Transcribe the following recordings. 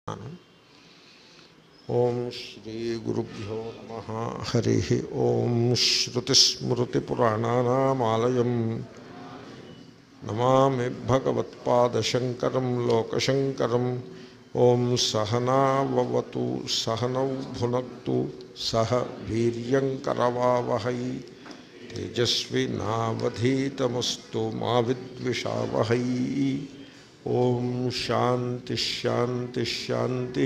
ఓం శ్రీ గురుభ్యో నమ హరి ఓం శ్రుతిస్మృతిపురాణానామాలయం నమామి భగవత్పాదశంకరం లోకశంకరం ఓం సహనావతు సహనౌ భునక్తు సహ వీర్యంకరవావహై తేజస్వినావధీతమస్తు మా విద్విషావహై ఓం శాంతి శాంతి శాంతి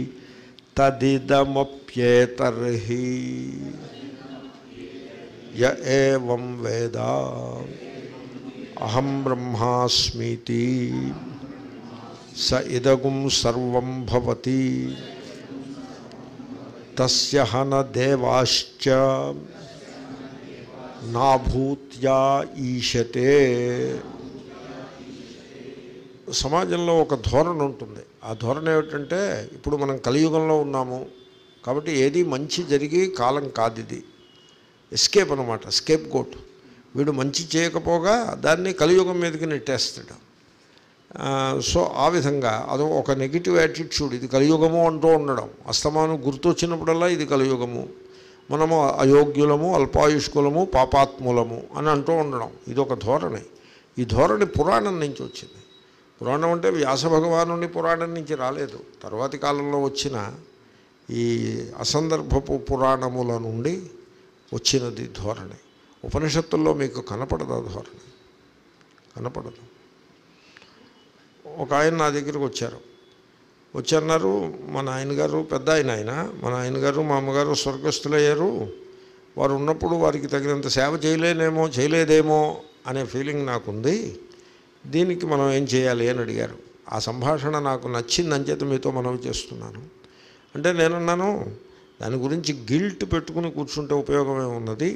తదిదమప్యేతర్హి య ఏవం వేద అహం బ్రహ్మాస్మీతి స ఇదగుం సర్వం భవతి తస్య హన దేవాశ్చ నాభూత్యా ఈశతే సమాజంలో ఒక ధోరణి ఉంటుంది ఆ ధోరణి ఏమిటంటే ఇప్పుడు మనం కలియుగంలో ఉన్నాము కాబట్టి ఏది మంచి జరిగి కాలం కాదు ఇది ఎస్కేప్ అనమాట స్కేప్ గోట్ వీడు మంచి చేయకపోగా దాన్ని కలియుగం మీదకి నెట్టేస్తాడు ఆ, సో ఆ విధంగా అదో ఒక నెగిటివ్ యాటిట్యూడ్ ఇది కలియుగము అంటూ ఉండడం అస్తమానం గుర్తొచ్చినప్పుడల్లా ఇది కలియుగము మనము అయోగ్యులము అల్పాయుష్కులము పాపాత్ములము అని అంటూ ఉండడం ఇది ఒక ధోరణి ఈ ధోరణి పురాణం నుంచి వచ్చింది పురాణం అంటే వ్యాస భగవానుని పురాణం నుంచి రాలేదు తర్వాతి కాలంలో వచ్చిన ఈ అసందర్భపు పురాణముల నుండి వచ్చినది ధోరణి ఉపనిషత్తుల్లో మీకు కనపడదు ఆ ధోరణి కనపడదు ఒక ఆయన నా దగ్గరికి వచ్చారు వచ్చి అన్నారు మా నాయనగారు పెద్ద ఆయన ఆయన మా నాయనగారు మా అమ్మగారు స్వర్గస్థులయ్యారు వారు ఉన్నప్పుడు వారికి తగినంత సేవ చేయలేనేమో చేయలేదేమో అనే ఫీలింగ్ నాకుంది దీనికి మనం ఏం చేయాలి అని అడిగారు ఆ సంభాషణ నాకు నచ్చింది అంచేత మీతో మనవి చేస్తున్నాను అంటే నేనున్నాను దాని గురించి గిల్ట్ పెట్టుకుని కూర్చుంటే ఉపయోగమే ఉన్నది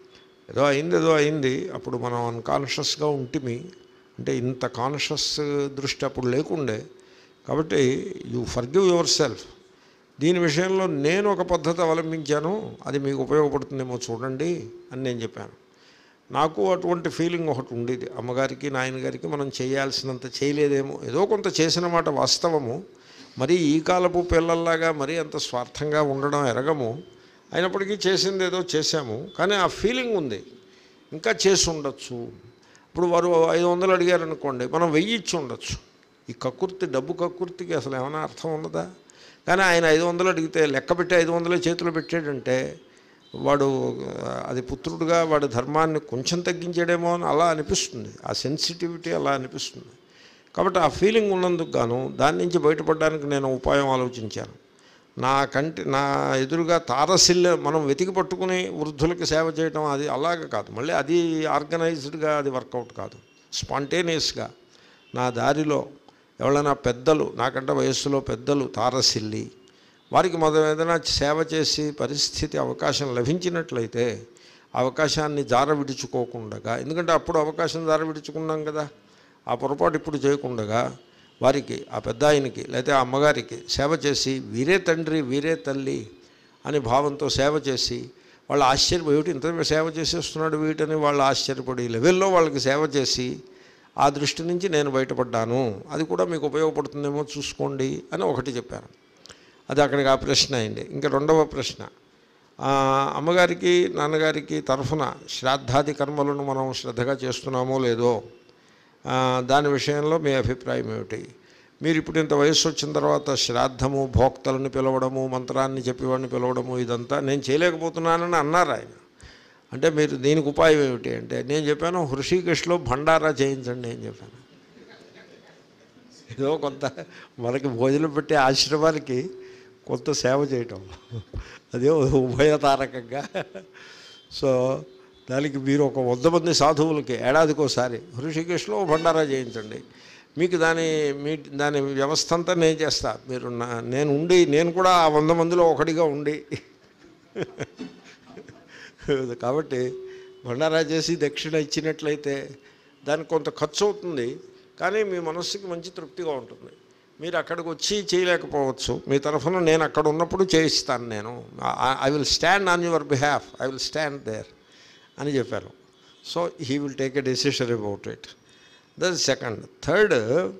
ఏదో అయింది ఏదో అయింది అప్పుడు మనం అన్కాన్షియస్గా ఉంటిమి అంటే ఇంత కాన్షియస్ దృష్టి అప్పుడు లేకుండే కాబట్టి యూ ఫర్గివ్ యువర్ సెల్ఫ్ దీని విషయంలో నేను ఒక పద్ధతి అవలంబించాను అది మీకు ఉపయోగపడుతుందేమో చూడండి అని నేను చెప్పాను నాకు అటువంటి ఫీలింగ్ ఒకటి ఉండేది అమ్మగారికి నాయనగారికి మనం చేయాల్సినంత చేయలేదేమో ఏదో కొంత చేసిన మాట వాస్తవము మరి ఈ కాలపు పిల్లల్లాగా మరీ అంత స్వార్థంగా ఉండడం ఎరగము అయినప్పటికీ చేసింది ఏదో చేశాము కానీ ఆ ఫీలింగ్ ఉంది ఇంకా చేసి ఉండొచ్చు ఇప్పుడు వారు ఐదు వందలు అడిగారు అనుకోండి మనం వెయ్యి ఇచ్చి ఉండొచ్చు ఈ కక్కుర్తి డబ్బు కక్కుర్తికి అసలు ఏమైనా అర్థం ఉన్నదా కానీ ఆయన ఐదు వందలు అడిగితే లెక్క పెట్టి ఐదు వందలే చేతిలో పెట్టాడంటే వాడు ఆ, అది పుత్రుడుగా వాడి ధర్మాన్ని కొంచెం తగ్గించాడేమో అని అలా అనిపిస్తుంది ఆ సెన్సిటివిటీ అలా అనిపిస్తుంది కాబట్టి ఆ ఫీలింగ్ ఉన్నందుకు గాను దాని నుంచి బయటపడడానికి నేను ఉపాయం ఆలోచించాను నా కంటి నా ఎదురుగా తారసిల్ల మనం వెతికి పట్టుకుని వృద్ధులకి సేవ చేయడం అది అలాగ కాదు మళ్ళీ అది ఆర్గనైజ్డ్గా అది వర్కౌట్ కాదు స్పాంటేనియస్గా నా దారిలో ఎవరైనా పెద్దలు నాకంటే వయస్సులో పెద్దలు తారసిల్లి వారికి మనం ఏదైనా సేవ చేసి పరిస్థితి అవకాశం లభించినట్లయితే ఆ అవకాశాన్ని జార విడుచుకోకుండా ఎందుకంటే అప్పుడు అవకాశం జార విడుచుకున్నాం కదా ఆ పొరపాటు ఇప్పుడు చేయకుండగా వారికి ఆ పెద్ద ఆయనకి లేకపోతే ఆ అమ్మగారికి సేవ చేసి వీరే తండ్రి వీరే తల్లి అని భావంతో సేవ చేసి వాళ్ళు ఆశ్చర్యపోయి "ఏమిటి ఇంత సేవ చేసేస్తున్నాడు వీటని వాళ్ళు ఆశ్చర్యపడి లెవెల్లో వాళ్ళకి సేవ చేసి ఆ దృష్టి నుంచి నేను బయటపడ్డాను అది కూడా మీకు ఉపయోగపడుతుందేమో చూసుకోండి అని ఒకటి చెప్పాను అది అక్కడికి ఆ ప్రశ్న అయింది ఇంకా రెండవ ప్రశ్న ఆ, అమ్మగారికి నాన్నగారికి తరఫున శ్రాద్ధాది కర్మలను మనం శ్రద్ధగా చేస్తున్నామో లేదో ఆ, దాని విషయంలో మీ అభిప్రాయం ఏమిటి మీరు ఇప్పుడు ఇంత వయస్సు వచ్చిన తర్వాత శ్రాద్ధము భోక్తలను పిలవడము మంత్రాన్ని చెప్పేవాడిని పిలవడము ఇదంతా నేను చేయలేకపోతున్నానని అన్నారు ఆయన అంటే మీరు దీనికి ఉపాయం ఏమిటి అంటే నేను చెప్పాను హృషికేశ్లో భండారా చేయించండి అని చెప్పాను ఏదో కొంత మనకి భోజనం పెట్టే ఆశ్రమానికి కొంత సేవ చేయటం అదే ఉభయతారకంగా సో దానికి మీరు ఒక వంద మంది సాధువులకి ఏడాదికోసారి హృషికేశ్లో భండారా చేయించండి మీకు దాని మీ దాని వ్యవస్థ అంతా నేను చేస్తా మీరు నా నేను ఉండి నేను కూడా ఆ వంద మందిలో ఒకటిగా ఉండి కాబట్టి భండారా చేసి దక్షిణ ఇచ్చినట్లయితే దానికి కొంత ఖర్చు అవుతుంది కానీ మీ మనస్సుకి మంచి తృప్తిగా ఉంటుంది మీరు అక్కడికి వచ్చి చేయలేకపోవచ్చు మీ తరఫున నేను అక్కడ ఉన్నప్పుడు చేయిస్తాను నేను I will stand on your behalf I will stand there అని చెప్పారు so he will take a decision about it that second third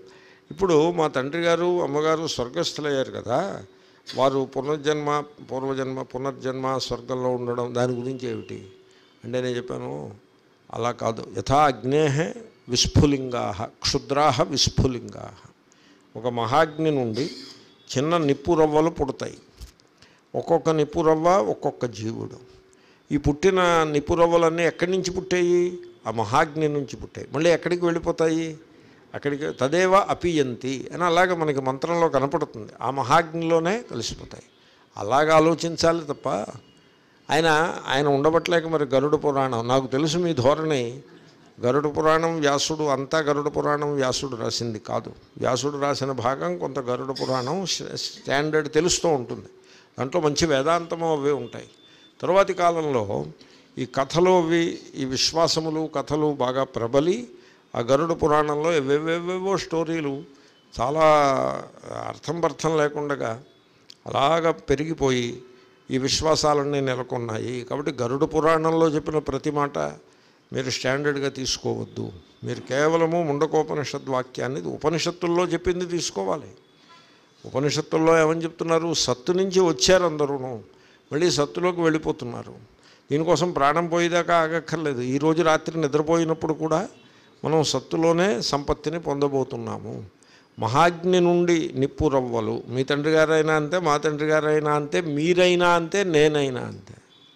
ఇప్పుడు మా తండ్రి గారు అమ్మగారు స్వర్గస్థులయ్యారు కదా వారు పునర్జన్మ పూర్వజన్మ పునర్జన్మ స్వర్గంలో ఉండడం దాని గురించి ఏమిటి అంటే నేను చెప్పాను అలా కాదు యథా అగ్నే విస్ఫులింగా క్షుద్రా విస్ఫులింగా ఒక మహాగ్ని నుండి చిన్న నిప్పు రవ్వలు పుడతాయి ఒక్కొక్క నిప్పు రవ్వ ఒక్కొక్క జీవుడు ఈ పుట్టిన నిప్పు రవ్వలన్నీ ఎక్కడి నుంచి పుట్టాయి ఆ మహాగ్ని నుంచి పుట్టాయి మళ్ళీ ఎక్కడికి వెళ్ళిపోతాయి అక్కడికి తదేవ అపియంతి అని అలాగ మనకి మంత్రంలో కనపడుతుంది ఆ మహాగ్నిలోనే కలిసిపోతాయి అలాగ ఆలోచించాలి తప్ప ఆయన ఆయన ఉండబట్టలేక మరి గరుడ పురాణం నాకు తెలుసు మీ ధోరణి గరుడ పురాణం వ్యాసుడు అంతా గరుడ పురాణం వ్యాసుడు రాసింది కాదు వ్యాసుడు రాసిన భాగం కొంత గరుడ పురాణం స్టాండర్డ్ తెలుస్తూ ఉంటుంది దాంట్లో మంచి వేదాంతము అవి ఉంటాయి తరువాతి కాలంలో ఈ కథలు అవి ఈ విశ్వాసములు కథలు బాగా ప్రబలి ఆ గరుడ పురాణంలో ఎవేవేవేవో స్టోరీలు చాలా అర్థం పర్థం లేకుండా అలాగ పెరిగిపోయి ఈ విశ్వాసాలన్నీ నెలకొన్నాయి కాబట్టి గరుడ పురాణంలో చెప్పిన ప్రతి మాట మీరు స్టాండర్డ్గా తీసుకోవద్దు మీరు కేవలము ముండకోపనిషద్ వాక్యాన్ని ఉపనిషత్తుల్లో చెప్పింది తీసుకోవాలి ఉపనిషత్తుల్లో ఏమని చెప్తున్నారు సత్తు నుంచి వచ్చారు అందరూను మళ్ళీ సత్తులోకి వెళ్ళిపోతున్నారు దీనికోసం ప్రాణం పోయేదాకా ఆగక్కర్లేదు ఈరోజు రాత్రి నిద్రపోయినప్పుడు కూడా మనం సత్తులోనే సంపత్తిని పొందబోతున్నాము మహాగ్ని నుండి నిప్పు రవ్వలు మీ తండ్రి గారైనా అంతే మా తండ్రి గారైనా అంతే మీరైనా అంతే నేనైనా అంతే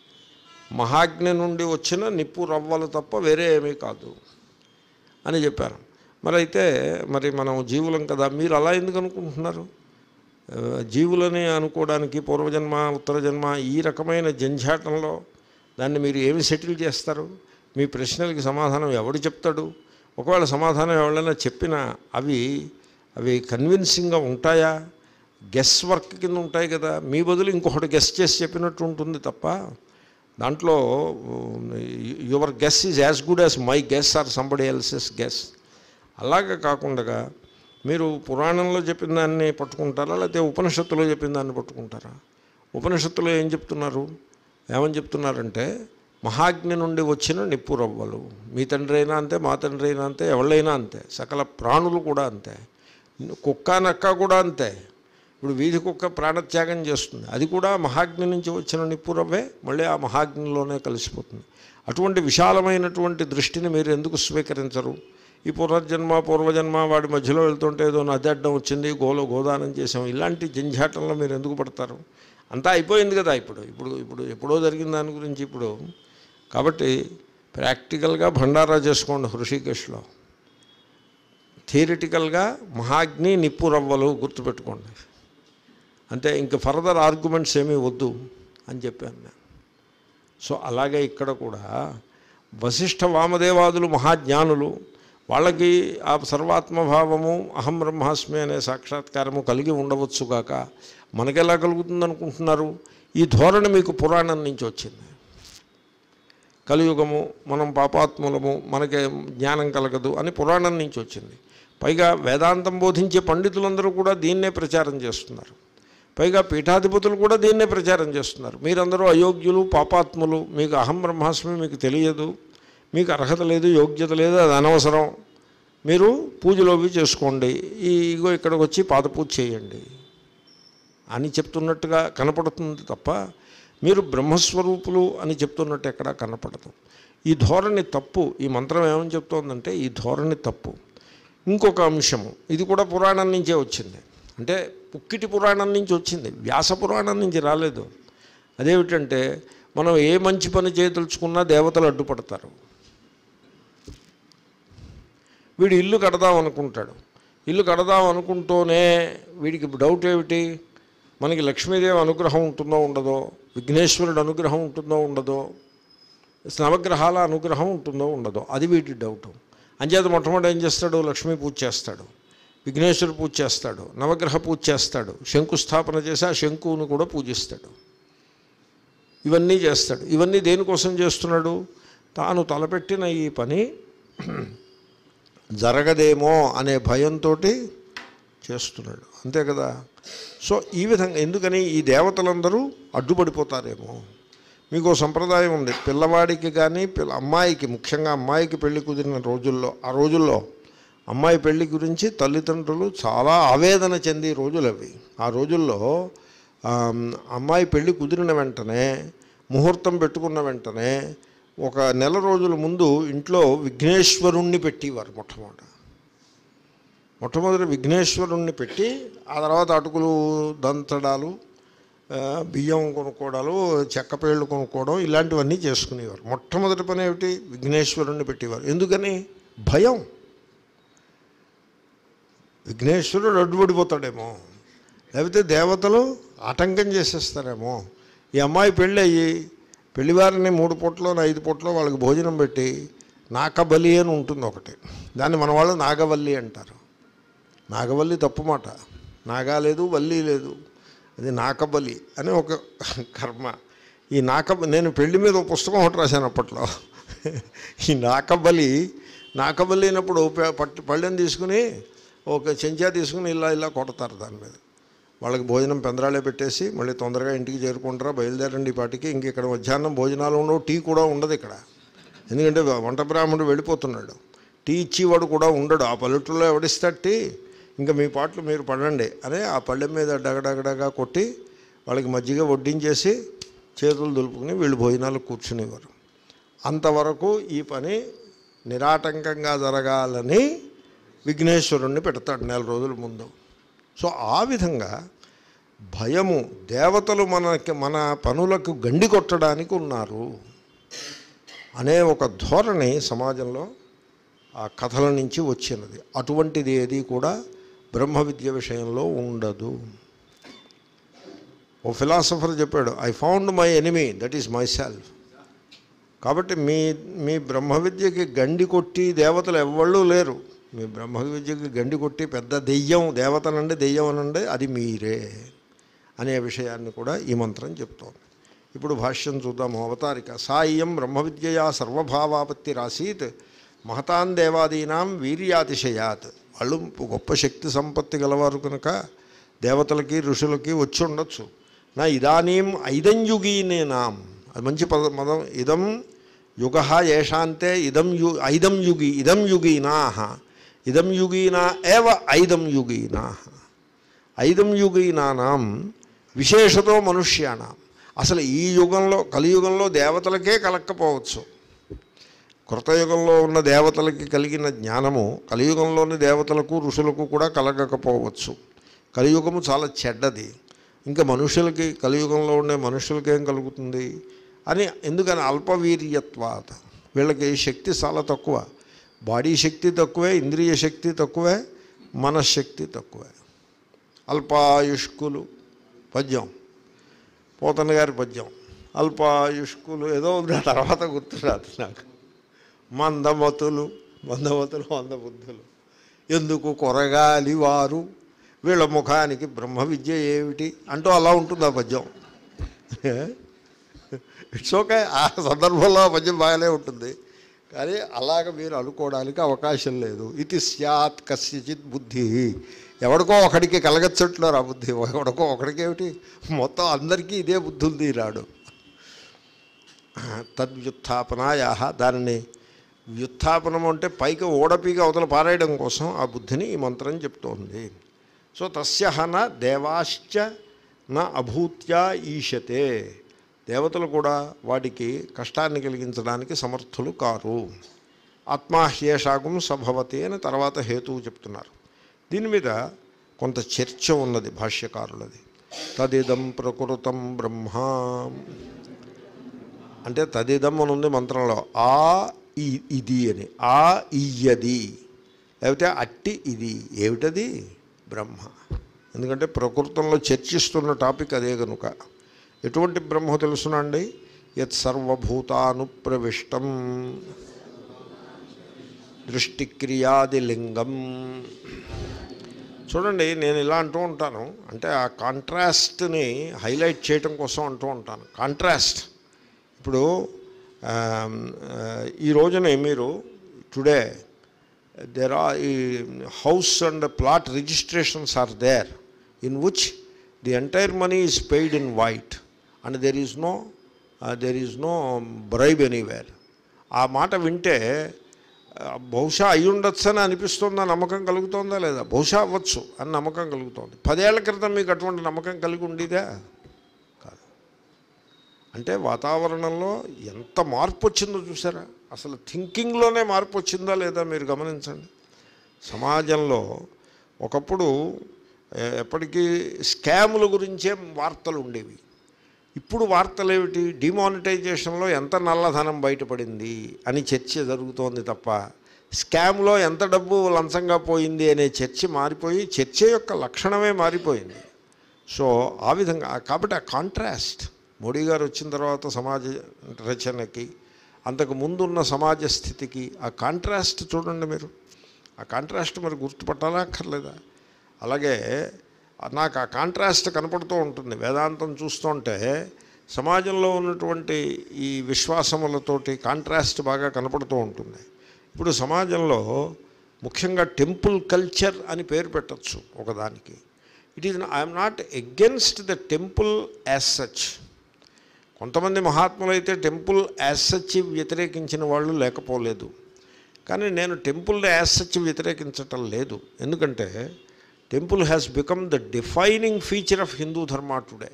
మహాగ్ని నుండి వచ్చిన నిప్పు రవ్వలు తప్ప వేరే ఏమీ కాదు అని చెప్పారు మరి అయితే మరి మనం జీవులం కదా మీరు అలా ఎందుకు అనుకుంటున్నారు ఆ, జీవులని అనుకోవడానికి పూర్వజన్మ ఉత్తర జన్మ ఈ రకమైన జంఝాటంలో దాన్ని మీరు ఏమి సెటిల్ చేస్తారు మీ ప్రశ్నలకి సమాధానం ఎవడు చెప్తాడు ఒకవేళ సమాధానం ఎవరైనా చెప్పినా అవి అవి కన్విన్సింగ్గా ఉంటాయా గెస్ వర్క్ కింద ఉంటాయి కదా మీ బదులు ఇంకొకటి గెస్ చేసి చెప్పినట్టు ఉంటుంది తప్ప దాంట్లో your guess is as good as my guess or somebody else's guess అలాగే కాకుండా మీరు పురాణంలో చెప్పిన దాన్ని పట్టుకుంటారా లేకపోతే ఉపనిషత్తులో చెప్పిన దాన్ని పట్టుకుంటారా ఉపనిషత్తులో ఏం చెప్తున్నారు ఏమని చెప్తున్నారంటే మహాగ్ని నుండి వచ్చిన నిప్పు రవ్వలు మీ తండ్రి అయినా అంతే మా తండ్రి అయినా అంతే ఎవళ్ళైనా అంతే సకల ప్రాణులు కూడా అంతే కుక్క నక్క కూడా అంతే ఇప్పుడు వీధి కుక్క ప్రాణత్యాగం చేస్తుంది అది కూడా మహాగ్ని నుంచి వచ్చిన నిప్పు రవ్వే మళ్ళీ ఆ మహాగ్నిలోనే కలిసిపోతుంది అటువంటి విశాలమైనటువంటి దృష్టిని మీరు ఎందుకు స్వీకరించరు ఈ పునర్జన్మ పూర్వజన్మ వాడి మధ్యలో వెళ్తుంటే ఏదో నది అడ్డం వచ్చింది గోలో గోదానం చేసాం ఇలాంటి జంఝాటంలో మీరు ఎందుకు పడతారు అంతా అయిపోయింది కదా ఇప్పుడు ఇప్పుడు ఇప్పుడు ఎప్పుడో జరిగిన దాని గురించి ఇప్పుడు కాబట్టి ప్రాక్టికల్గా భండారా చేసుకోండి హృషికేశ్లో థియరిటికల్గా మహాగ్ని నిప్పు రవ్వలు గుర్తుపెట్టుకోండి అంటే ఇంక ఫర్దర్ ఆర్గ్యుమెంట్స్ ఏమీ వద్దు అని చెప్పాను నేను సో అలాగే ఇక్కడ కూడా వశిష్ఠ వామదేవాదులు మహాజ్ఞానులు వాళ్ళకి ఆ సర్వాత్మభావము అహం బ్రహ్మాస్మి అనే సాక్షాత్కారము కలిగి ఉండవచ్చుగాక మనకెలా కలుగుతుంది అనుకుంటున్నారు ఈ ధోరణి మీకు పురాణం నుంచి వచ్చింది కలియుగము మనం పాపాత్ములము మనకి జ్ఞానం కలగదు అని పురాణం నుంచి వచ్చింది పైగా వేదాంతం బోధించే పండితులందరూ కూడా దీన్నే ప్రచారం చేస్తున్నారు పైగా పీఠాధిపతులు కూడా దీన్నే ప్రచారం చేస్తున్నారు మీరందరూ అయోగ్యులు పాపాత్ములు మీకు అహం బ్రహ్మాస్మి మీకు తెలియదు మీకు అర్హత లేదు యోగ్యత లేదు అది అనవసరం మీరు పూజలు అవి చేసుకోండి ఈ ఇగో ఇక్కడికి వచ్చి పాదపూజ చేయండి అని చెప్తున్నట్టుగా కనపడుతుంది తప్ప మీరు బ్రహ్మస్వరూపులు అని చెప్తున్నట్టు ఎక్కడా కనపడదు ఈ ధోరణి తప్పు ఈ మంత్రం ఏమని చెప్తోందంటే ఈ ధోరణి తప్పు ఇంకొక అంశము ఇది కూడా పురాణం నుంచే వచ్చింది అంటే పుక్కిటి పురాణం నుంచి వచ్చింది వ్యాస పురాణం నుంచి రాలేదు అదేమిటంటే మనం ఏ మంచి పని చేయదలుచుకున్నా దేవతలు అడ్డుపడతారు వీడు ఇల్లు కడదాం అనుకుంటాడు ఇల్లు కడదాం అనుకుంటూనే వీడికి డౌట్ ఏమిటి మనకి లక్ష్మీదేవి అనుగ్రహం ఉంటుందో ఉండదో విఘ్నేశ్వరుడు అనుగ్రహం ఉంటుందో ఉండదో నవగ్రహాల అనుగ్రహం ఉంటుందో ఉండదో అది వీటి డౌట్ అంచేత మొట్టమొదటి ఏం చేస్తాడు లక్ష్మీ పూజ చేస్తాడు విఘ్నేశ్వర పూజ చేస్తాడు నవగ్రహ పూజ చేస్తాడు శంకుస్థాపన చేసి ఆ శంకువును కూడా పూజిస్తాడు ఇవన్నీ చేస్తాడు ఇవన్నీ దేనికోసం చేస్తున్నాడు తాను తలపెట్టిన ఈ పని జరగదేమో అనే భయంతో చేస్తున్నాడు అంతే కదా సో ఈ విధంగా ఎందుకని ఈ దేవతలందరూ అడ్డుపడిపోతారేమో మీకు ఓ సంప్రదాయం ఉంది పిల్లవాడికి కానీ పిల్ల అమ్మాయికి ముఖ్యంగా అమ్మాయికి పెళ్లి కుదిరిన రోజుల్లో ఆ రోజుల్లో అమ్మాయి పెళ్లి గురించి తల్లిదండ్రులు చాలా ఆవేదన చెంది రోజులు అవి ఆ రోజుల్లో ఆ, అమ్మాయి పెళ్లి కుదిరిన వెంటనే ముహూర్తం పెట్టుకున్న వెంటనే ఒక నెల రోజుల ముందు ఇంట్లో విఘ్నేశ్వరుణ్ణి పెట్టేవారు మొట్టమొదట మొట్టమొదటి విఘ్నేశ్వరుణ్ణి పెట్టి ఆ తర్వాత అటుకులు దంచడాలు ఆ, బియ్యం కొనుక్కోవడాలు చెక్కపేళ్ళు కొనుక్కోవడం ఇలాంటివన్నీ చేసుకునేవారు మొట్టమొదటి పని ఏమిటి విఘ్నేశ్వరుణ్ణి పెట్టేవారు ఎందుకని భయం విఘ్నేశ్వరుడు అడ్డుపడిపోతాడేమో లేకపోతే దేవతలు ఆటంకం చేసేస్తారేమో ఈ అమ్మాయి పెళ్ళి అయ్యి పెళ్లివారిని మూడు పూట్లో ఐదు పూట్లో వాళ్ళకి భోజనం పెట్టి నాకబలి అని ఉంటుంది ఒకటి దాన్ని మన వాళ్ళు నాగవల్లి అంటారు నాగవల్లి తప్పు మాట నాగా లేదు వల్లి లేదు అది నాకబలి అని ఒక కర్మ ఈ నాక నేను పెళ్లి మీద ఒక పుస్తకం ఒకటి రాశాను అప్పట్లో ఈ నాకబలి నాకబలి అయినప్పుడు ప- పట్టు పళ్ళెం తీసుకుని ఒక చెంచా తీసుకుని ఇలా ఇలా కొడతారు దాని మీద వాళ్ళకి భోజనం పెందరాలే పెట్టేసి మళ్ళీ తొందరగా ఇంటికి చేరుకుంటారా బయలుదేరండి ఈ పాటికి ఇంక ఇక్కడ మధ్యాహ్నం భోజనాలు ఉండవు టీ కూడా ఉండదు ఇక్కడ ఎందుకంటే వంట బ్రాహ్మణుడు వెళ్ళిపోతున్నాడు టీ ఇచ్చేవాడు కూడా ఉండడు ఆ పల్లెటూరులో ఎవడిస్తాడు టీ ఇంకా మీ పాటలు మీరు పడండి అని ఆ పళ్ళెం మీద డగడగడగా కొట్టి వాళ్ళకి మజ్జిగ వడ్డించేసి చేతులు దులుపుకుని వీళ్ళు భోజనాలు కూర్చునేవారు అంతవరకు ఈ పని నిరాటంకంగా జరగాలని విఘ్నేశ్వరుణ్ణి పెడతాడు నెల రోజుల ముందు సో ఆ విధంగా భయము దేవతలు మనకి మన పనులకు గండి కొట్టడానికి ఉన్నారు అనే ఒక ధోరణి సమాజంలో ఆ కథల నుంచి వచ్చినది అటువంటిది ఏది కూడా బ్రహ్మ విద్య విషయంలో ఉండదు ఓ ఫిలాసఫర్ చెప్పాడు I found my enemy that is my self కాబట్టి మీ మీ బ్రహ్మ విద్యకి గండి కొట్టి దేవతలు ఎవ్వళ్ళు లేరు మీ బ్రహ్మ విద్యకి గండి కొట్టి పెద్ద దెయ్యం దేవతనండి దెయ్యం అనండి అది మీరే అనే విషయాన్ని కూడా ఈ మంత్రం చెప్తోంది ఇప్పుడు భాష్యం చూద్దాము అవతారిక సాయం బ్రహ్మ విద్యయా సర్వభావాపత్తి రాసీత్ మహతాన్ దేవాదీనాం వీర్యాతిశయాత్ వాళ్ళు గొప్ప శక్తి సంపత్తి గలవారు కనుక దేవతలకి ఋషులకి వచ్చి ఉండొచ్చు నా ఇదానీం ఐదంయుగీనేనాం అది మంచి పద పదం ఇదం యుగ ఏషాంతే ఇదం యు ఐదం యుగి ఇదం యుగీనా ఇదం యుగీనా ఏవ ఐదం యుగీనా ఐదం యుగీనానాం విశేషతో మనుష్యానాం అసలు ఈ యుగంలో కలియుగంలో దేవతలకే కలక్కపోవచ్చు కృతయుగంలో ఉన్న దేవతలకి కలిగిన జ్ఞానము కలియుగంలోని దేవతలకు ఋషులకు కూడా కలగకపోవచ్చు కలియుగము చాలా చెడ్డది ఇంకా మనుషులకి కలియుగంలో ఉండే మనుషులకి ఏం కలుగుతుంది అని ఎందుకని అల్పవీర్యత్వాత వీళ్ళకి శక్తి చాలా తక్కువ బాడీ శక్తి తక్కువే ఇంద్రియ శక్తి తక్కువే మనశ్శక్తి తక్కువే అల్పాయుష్కులు పద్యం పోతన్న గారి పద్యం అల్పాయుష్కులు ఏదో ఉంది ఆ తర్వాత గుర్తురాదు నాకు మందమతులు మందమతులు మందబుద్ధులు ఎందుకు కొరగాలి వారు వీళ్ళ ముఖానికి బ్రహ్మ విద్య ఏమిటి అంటూ అలా ఉంటుంది ఆ పద్యం ఇట్స్ ఓకే ఆ సందర్భంలో ఆ పద్యం బాగానే ఉంటుంది కానీ అలాగ మీరు అనుకోవడానికి అవకాశం లేదు ఇది స్యాత్ కస్యచిత్ బుద్ధి ఎవడికో ఒకడికి కలగచ్చట్లేరు ఆ బుద్ధి ఎవడికో ఒకడికేమిటి మొత్తం అందరికీ ఇదే బుద్ధి ఉంది రాడు తద్వ్యుత్థాపనాయ దానిని వ్యుత్థాపనం అంటే పైకి ఓడపీగా అవతల పారేయడం కోసం ఆ బుద్ధిని ఈ మంత్రం చెప్తోంది సో తస్య న దేవాశ్చ న అభూత్యా ఈశతే దేవతలు కూడా వాటికి కష్టాన్ని కలిగించడానికి సమర్థులు కారు ఆత్మాహ్యేషాగం సభవతి అని తర్వాత హేతువు చెప్తున్నారు దీని మీద కొంత చర్చ ఉన్నది భాష్యకారులది తదిదం ప్రకృతం బ్రహ్మ అంటే తదిదం అని ఉంది మంత్రంలో ఆ ఈ- ఇది అని ఆ ఇయ్యది లేకపోతే అట్టి ఇది ఏమిటది బ్రహ్మ ఎందుకంటే ప్రకృతంలో చర్చిస్తున్న టాపిక్ అదే కనుక ఎటువంటి బ్రహ్మ తెలుసునండి యత్ సర్వభూతానుప్రవిష్టం దృష్టిక్రియాదిలింగం చూడండి నేను ఇలా అంటూ ఉంటాను అంటే ఆ కాంట్రాస్ట్ని హైలైట్ చేయటం కోసం అంటూ ఉంటాను కాంట్రాస్ట్ ఇప్పుడు ఆమ్, ఆ, ఈ రోజున మీరు టుడే దేర్ ఆర్ ఈ house and plot registrations are there in which the entire money is paid in white and there is no there is no bribe anywhere ఆ మాట వింటే ఆ, బహుశా అయి ఉండొచ్చు అని అనిపిస్తుందా నమ్మకం కలుగుతోందా లేదా బహుశా అవ్వచ్చు అని నమ్మకం కలుగుతోంది పదేళ్ల క్రితం మీకు అటువంటి నమ్మకం కలిగి ఉండేదా కాదు అంటే వాతావరణంలో ఎంత మార్పు వచ్చిందో చూసారా అసలు థింకింగ్లోనే మార్పు వచ్చిందా లేదా మీరు గమనించండి సమాజంలో ఒకప్పుడు ఏ, ఎప్పటికీ స్కాముల గురించే వార్తలు ఉండేవి ఇప్పుడు వార్తలు ఏమిటి డిమానిటైజేషన్లో ఎంత నల్లధనం బయటపడింది అని చర్చ జరుగుతోంది తప్ప స్కామ్లో ఎంత డబ్బు లంచంగా పోయింది అనే చర్చ మారిపోయి చర్చ యొక్క లక్షణమే మారిపోయింది సో ఆ విధంగా కాబట్టి ఆ కాంట్రాస్ట్ మోడీ గారు వచ్చిన తర్వాత సమాజ రచనకి అంతకు ముందున్న సమాజ స్థితికి ఆ కాంట్రాస్ట్ చూడండి మీరు ఆ కాంట్రాస్ట్ మరి గుర్తుపట్టాలా అక్కర్లేదా అలాగే నాకు ఆ కాంట్రాస్ట్ కనపడుతూ ఉంటుంది వేదాంతం చూస్తుంటే సమాజంలో ఉన్నటువంటి ఈ విశ్వాసములతోటి కాంట్రాస్ట్ బాగా కనపడుతూ ఉంటుంది ఇప్పుడు సమాజంలో ముఖ్యంగా టెంపుల్ కల్చర్ అని పేరు పెట్టచ్చు ఒకదానికి it is I'm not against the temple as such కొంతమంది మహాత్ములైతే టెంపుల్ యాజ్ సచ్ వ్యతిరేకించిన వాళ్ళు లేకపోలేదు కానీ నేను టెంపుల్ యాజ్ సచ్ వ్యతిరేకించటం లేదు ఎందుకంటే temple has become the defining feature of Hindu dharma today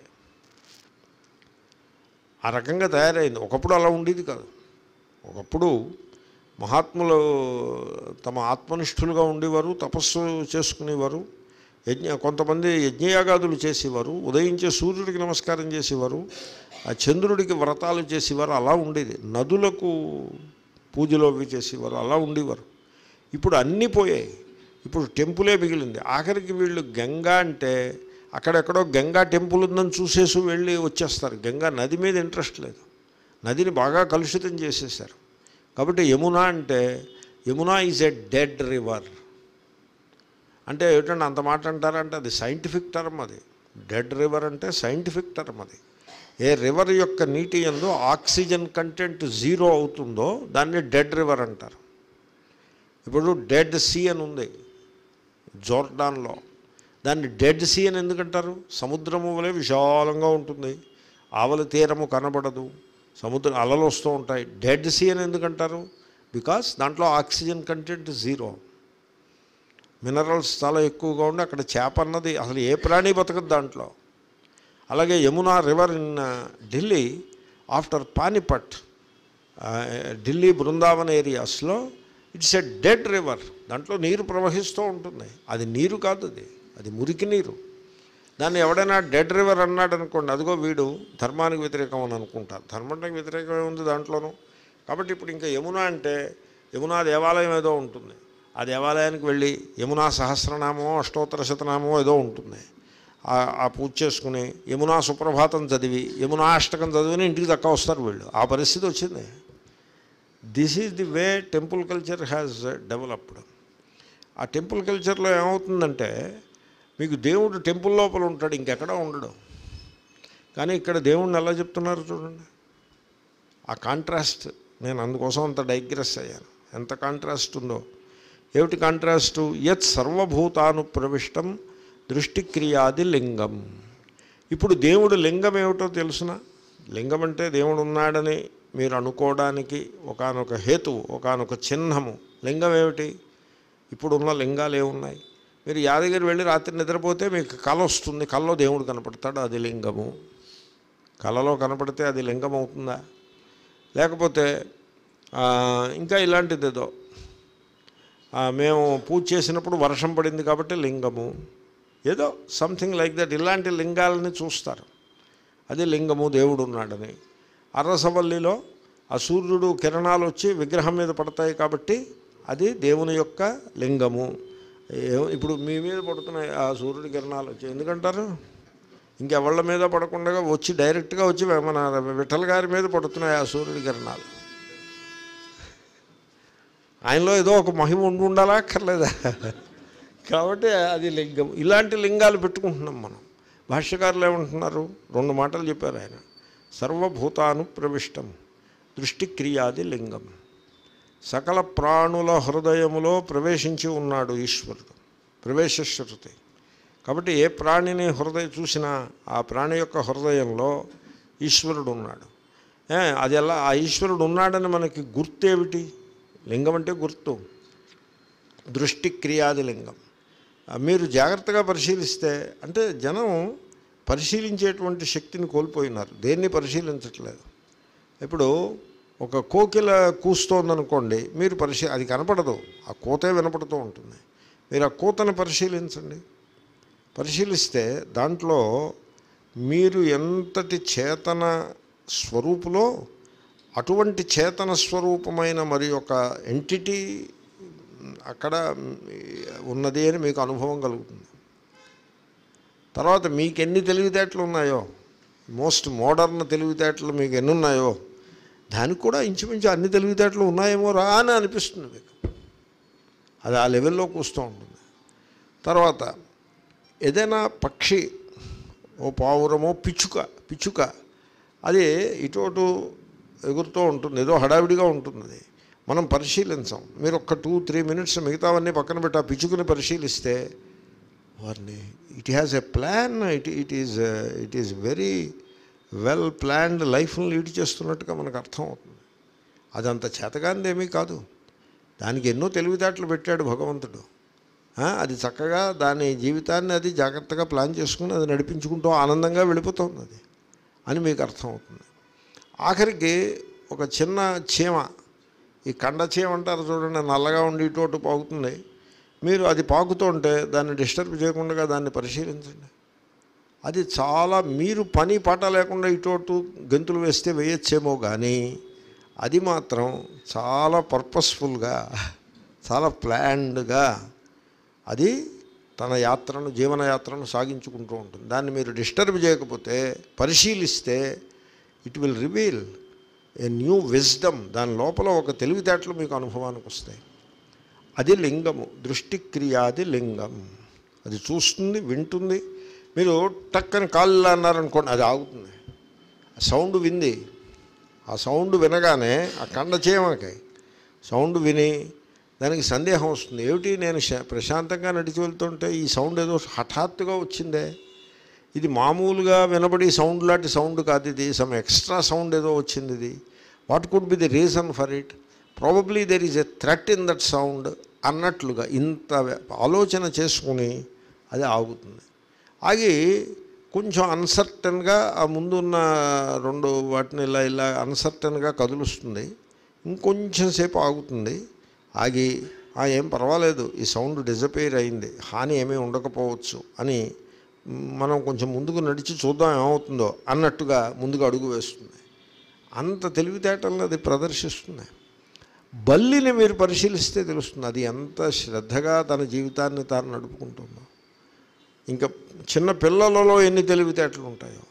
ఆ రకంగా తయారైంది ఒకప్పుడు అలా ఉండేది కాదు ఒకప్పుడు మహాత్ములు తమ ఆత్మనిష్ఠులుగా ఉండేవారు తపస్సు చేసుకునేవారు యజ్ఞ కొంతమంది యజ్ఞయాగాదులు చేసేవారు ఉదయించే సూర్యుడికి నమస్కారం చేసేవారు ఆ చంద్రుడికి వ్రతాలు చేసేవారు అలా ఉండేది నదులకు పూజలు అవి చేసేవారు అలా ఉండేవారు ఇప్పుడు అన్నీ పోయాయి ఇప్పుడు టెంపులే మిగిలింది ఆఖరికి వీళ్ళు గంగా అంటే అక్కడెక్కడో గంగా టెంపుల్ ఉందని చూసేసి వెళ్ళి వచ్చేస్తారు గంగా నది మీద ఇంట్రెస్ట్ లేదు నదిని బాగా కలుషితం చేసేసారు కాబట్టి యమున అంటే Yamuna is a dead river అంటే ఏమిటంటే అంత మాట అంటారంటే అది సైంటిఫిక్ టర్మ్ అది డెడ్ రివర్ అంటే సైంటిఫిక్ టర్మ్ అది ఏ రివర్ యొక్క నీటి ఎందు ఆక్సిజన్ కంటెంట్ జీరో అవుతుందో దాన్ని డెడ్ రివర్ అంటారు ఇప్పుడు డెడ్ సీ అని ఉంది జోర్డాన్లో దాన్ని డెడ్ సీ అని ఎందుకంటారు సముద్రము వలె విశాలంగా ఉంటుంది ఆవల తీరము కనబడదు సముద్ర అలలు వస్తూ ఉంటాయి డెడ్ సీ అని ఎందుకంటారు బికాస్ దాంట్లో ఆక్సిజన్ కంటెంట్ జీరో మినరల్స్ చాలా ఎక్కువగా ఉండి అక్కడ చేప అన్నది అసలు ఏ ప్రాణి బతకదు దాంట్లో అలాగే Yamuna river in Delhi after Panipat Delhi Vrindavan ఏరియాస్లో ఇట్స్ ఎ డెడ్ రివర్ దాంట్లో నీరు ప్రవహిస్తూ ఉంటుంది అది నీరు కాదు అది అది మురికి నీరు దాన్ని ఎవడైనా డెడ్ రివర్ అన్నాడు అనుకోండి అదిగో వీడు ధర్మానికి వ్యతిరేకం అని అనుకుంటారు ధర్మానికి వ్యతిరేకమే ఉంది దాంట్లోనూ కాబట్టి ఇప్పుడు ఇంకా యమున అంటే యమునా దేవాలయం ఏదో ఉంటుంది ఆ దేవాలయానికి వెళ్ళి యమునా సహస్రనామో అష్టోత్తర శతనామో ఏదో ఉంటుంది ఆ- ఆ పూజ చేసుకుని యమునా సుప్రభాతం చదివి యమునా అష్టకం చదివిని ఇంటికి దక్క వస్తారు వీళ్ళు ఆ పరిస్థితి వచ్చింది this is the way temple culture has developed ఆ టెంపుల్ కల్చర్లో ఏమవుతుందంటే మీకు దేవుడు టెంపుల్ లోపల ఉంటాడు ఇంకెక్కడా ఉండడు కానీ ఇక్కడ దేవుణ్ణి ఎలా చెప్తున్నారు చూడండి ఆ కాంట్రాస్ట్ నేను అందుకోసం అంత డైగ్రెస్ అయ్యాను ఎంత కాంట్రాస్ట్ ఉందో ఏమిటి కాంట్రాస్టు యత్ సర్వభూతాను ప్రవిష్టం దృష్టిక్రియాది లింగం ఇప్పుడు దేవుడు లింగం ఏమిటో తెలుసునా లింగం అంటే దేవుడు ఉన్నాడని మీరు అనుకోవడానికి ఒకానొక హేతువు ఒకానొక చిహ్నము లింగం ఏమిటి ఇప్పుడున్న లింగాలు ఏమున్నాయి మీరు యాదగిరి వెళ్ళి రాత్రి నిద్రపోతే మీకు కళ వస్తుంది కళ్ళలో దేవుడు కనపడతాడు అది లింగము కళలో కనపడితే అది లింగం అవుతుందా లేకపోతే ఆ, ఇంకా ఇలాంటిది ఏదో ఆ, మేము పూజ చేసినప్పుడు వర్షం పడింది కాబట్టి లింగము ఏదో సంథింగ్ లైక్ దట్ ఇలాంటి లింగాలని చూస్తారు అది లింగము దేవుడు ఉన్నాడని అరసవల్లిలో ఆ సూర్యుడు కిరణాలు వచ్చి విగ్రహం మీద పడతాయి కాబట్టి అది దేవుని యొక్క లింగము ఏ- ఇప్పుడు మీ మీద పడుతున్నాయి ఆ సూర్యుడి కిరణాలు వచ్చి ఎందుకంటారు ఇంకెవళ్ళ మీద పడకుండా వచ్చి డైరెక్ట్గా వచ్చి మన విఠల్ గారి మీద పడుతున్నాయి ఆ సూర్యుడి కిరణాలు ఆయనలో ఏదో ఒక మహిమ ఉండి ఉండాలా అక్కర్లేదా కాబట్టి అది లింగం ఇలాంటి లింగాలు పెట్టుకుంటున్నాం మనం భాష్యకారులు ఏమంటున్నారు రెండు మాటలు చెప్పారు ఆయన సర్వభూతాను ప్రవిష్టం దృష్టిక్రియాది లింగం సకల ప్రాణుల హృదయములో ప్రవేశించి ఉన్నాడు ఈశ్వరుడు ప్రవేశ శృతి కాబట్టి ఏ ప్రాణిని హృదయ చూసినా ఆ ప్రాణి యొక్క హృదయంలో ఈశ్వరుడు ఉన్నాడు ఏ, అది ఎలా ఆ ఈశ్వరుడు ఉన్నాడని మనకి గుర్తేమిటి లింగం అంటే గుర్తు దృష్టి క్రియాది లింగం ఆ, మీరు జాగ్రత్తగా పరిశీలిస్తే అంటే జనం పరిశీలించేటువంటి శక్తిని కోల్పోయినారు దేన్ని పరిశీలించట్లేదు ఇప్పుడు ఒక కోకిల కూస్తోందనుకోండి మీరు పరిశీ అది కనపడదు ఆ కోతే వినపడుతూ ఉంటుంది మీరు ఆ కూతని పరిశీలించండి పరిశీలిస్తే దాంట్లో మీరు ఎంతటి చేతన స్వరూపులో అటువంటి చేతన స్వరూపమైన మరి ఒక ఎంటిటీ అక్కడ ఉన్నది అని మీకు అనుభవం కలుగుతుంది తర్వాత మీకు ఎన్ని తెలివితేటలు ఉన్నాయో మోస్ట్ మోడర్న్ తెలివితేటలు మీకు ఎన్ని ఉన్నాయో దానికి కూడా ఇంచుమించు అన్ని తెలివితేటలు ఉన్నాయేమో రా అని అనిపిస్తుంది మీకు అది ఆ లెవెల్లో కూస్తూ ఉంటుంది తర్వాత ఏదైనా పక్షి ఓ పావురమో పిచ్చుక పిచ్చుక అది ఇటు అటు ఎగురుతూ ఉంటుంది ఏదో హడావిడిగా ఉంటుంది అది మనం పరిశీలించాం మీరు ఒక్క టూ త్రీ మినిట్స్ మిగతావన్నీ పక్కన పెట్టి ఆ పిచ్చుకుని పరిశీలిస్తే వారిని it has a plan it it is it is very well planned లైఫ్ను లీడ్ చేస్తున్నట్టుగా మనకు అర్థం అవుతుంది అదంత చేతగానిది ఏమీ కాదు దానికి ఎన్నో తెలివితేటలు పెట్టాడు భగవంతుడు ఆ, అది చక్కగా దాని జీవితాన్ని అది జాగ్రత్తగా ప్లాన్ చేసుకుని అది నడిపించుకుంటూ ఆనందంగా వెళ్ళిపోతుంది అది అని మీకు అర్థం అవుతుంది ఆఖరికి ఒక చిన్న చీమ ఈ కండ చీమ అంటారు చూడండి నల్లగా ఉండి ఇటు అటు పాకుతుంది మీరు అది పాకుతుంటే దాన్ని డిస్టర్బ్ చేయకుండా దాన్ని పరిశీలించండి అది చాలా మీరు పని పాట లేకుండా ఇటు అటు గెంతులు వేస్తే వేయచ్చేమో కానీ అది మాత్రం చాలా పర్పస్ఫుల్గా చాలా ప్లాన్డ్గా అది తన యాత్రను జీవనయాత్రను సాగించుకుంటూ ఉంటుంది దాన్ని మీరు డిస్టర్బ్ చేయకపోతే పరిశీలిస్తే it will reveal a new wisdom దాని లోపల ఒక తెలివితేటలు మీకు అనుభవానికి వస్తాయి అది లింగము దృష్టి క్రియాది లింగం అది చూస్తుంది వింటుంది మీరు టక్కని కాళ్ళు అన్నారనుకోండి అది ఆగుతుంది ఆ సౌండ్ వింది ఆ సౌండ్ వినగానే ఆ కండ చేయమకి సౌండ్ విని దానికి సందేహం వస్తుంది ఏమిటి నేను శ- ప్రశాంతంగా నడిచి వెళ్తుంటే ఈ సౌండ్ ఏదో హఠాత్తుగా వచ్చిందే ఇది మామూలుగా వినబడి సౌండ్ లాంటి సౌండ్ కాదు ఇది సమ్ ఎక్స్ట్రా సౌండ్ ఏదో వచ్చింది ఇది what could be the reason for it probably there is a threat in that sound అన్నట్లుగా ఇంత ఆలోచన చేసుకుని అది ఆగుతుంది ఆగి కొంచెం అన్సర్టన్గా ఆ ముందున్న రెండు వాటిని ఇలా ఇలా అన్సర్టన్గా కదులుస్తుంది ఇంకొంచెం సేపు ఆగుతుంది ఆగి "ఆ, ఏం పర్వాలేదు ఈ సౌండ్ డిజపేర్ అయింది హాని ఏమీ ఉండకపోవచ్చు అని మనం కొంచెం ముందుకు నడిచి చూద్దాం ఏమవుతుందో అన్నట్టుగా ముందుకు అడుగు వేస్తుంది అంత తెలివితేటలను అది ప్రదర్శిస్తుంది బల్లిని మీరు పరిశీలిస్తే తెలుస్తుంది అది ఎంత శ్రద్ధగా తన జీవితాన్ని తాను నడుపుకుంటుందో ఇంకా చిన్న పిల్లలలో ఎన్ని తెలివితేటలు ఉంటాయో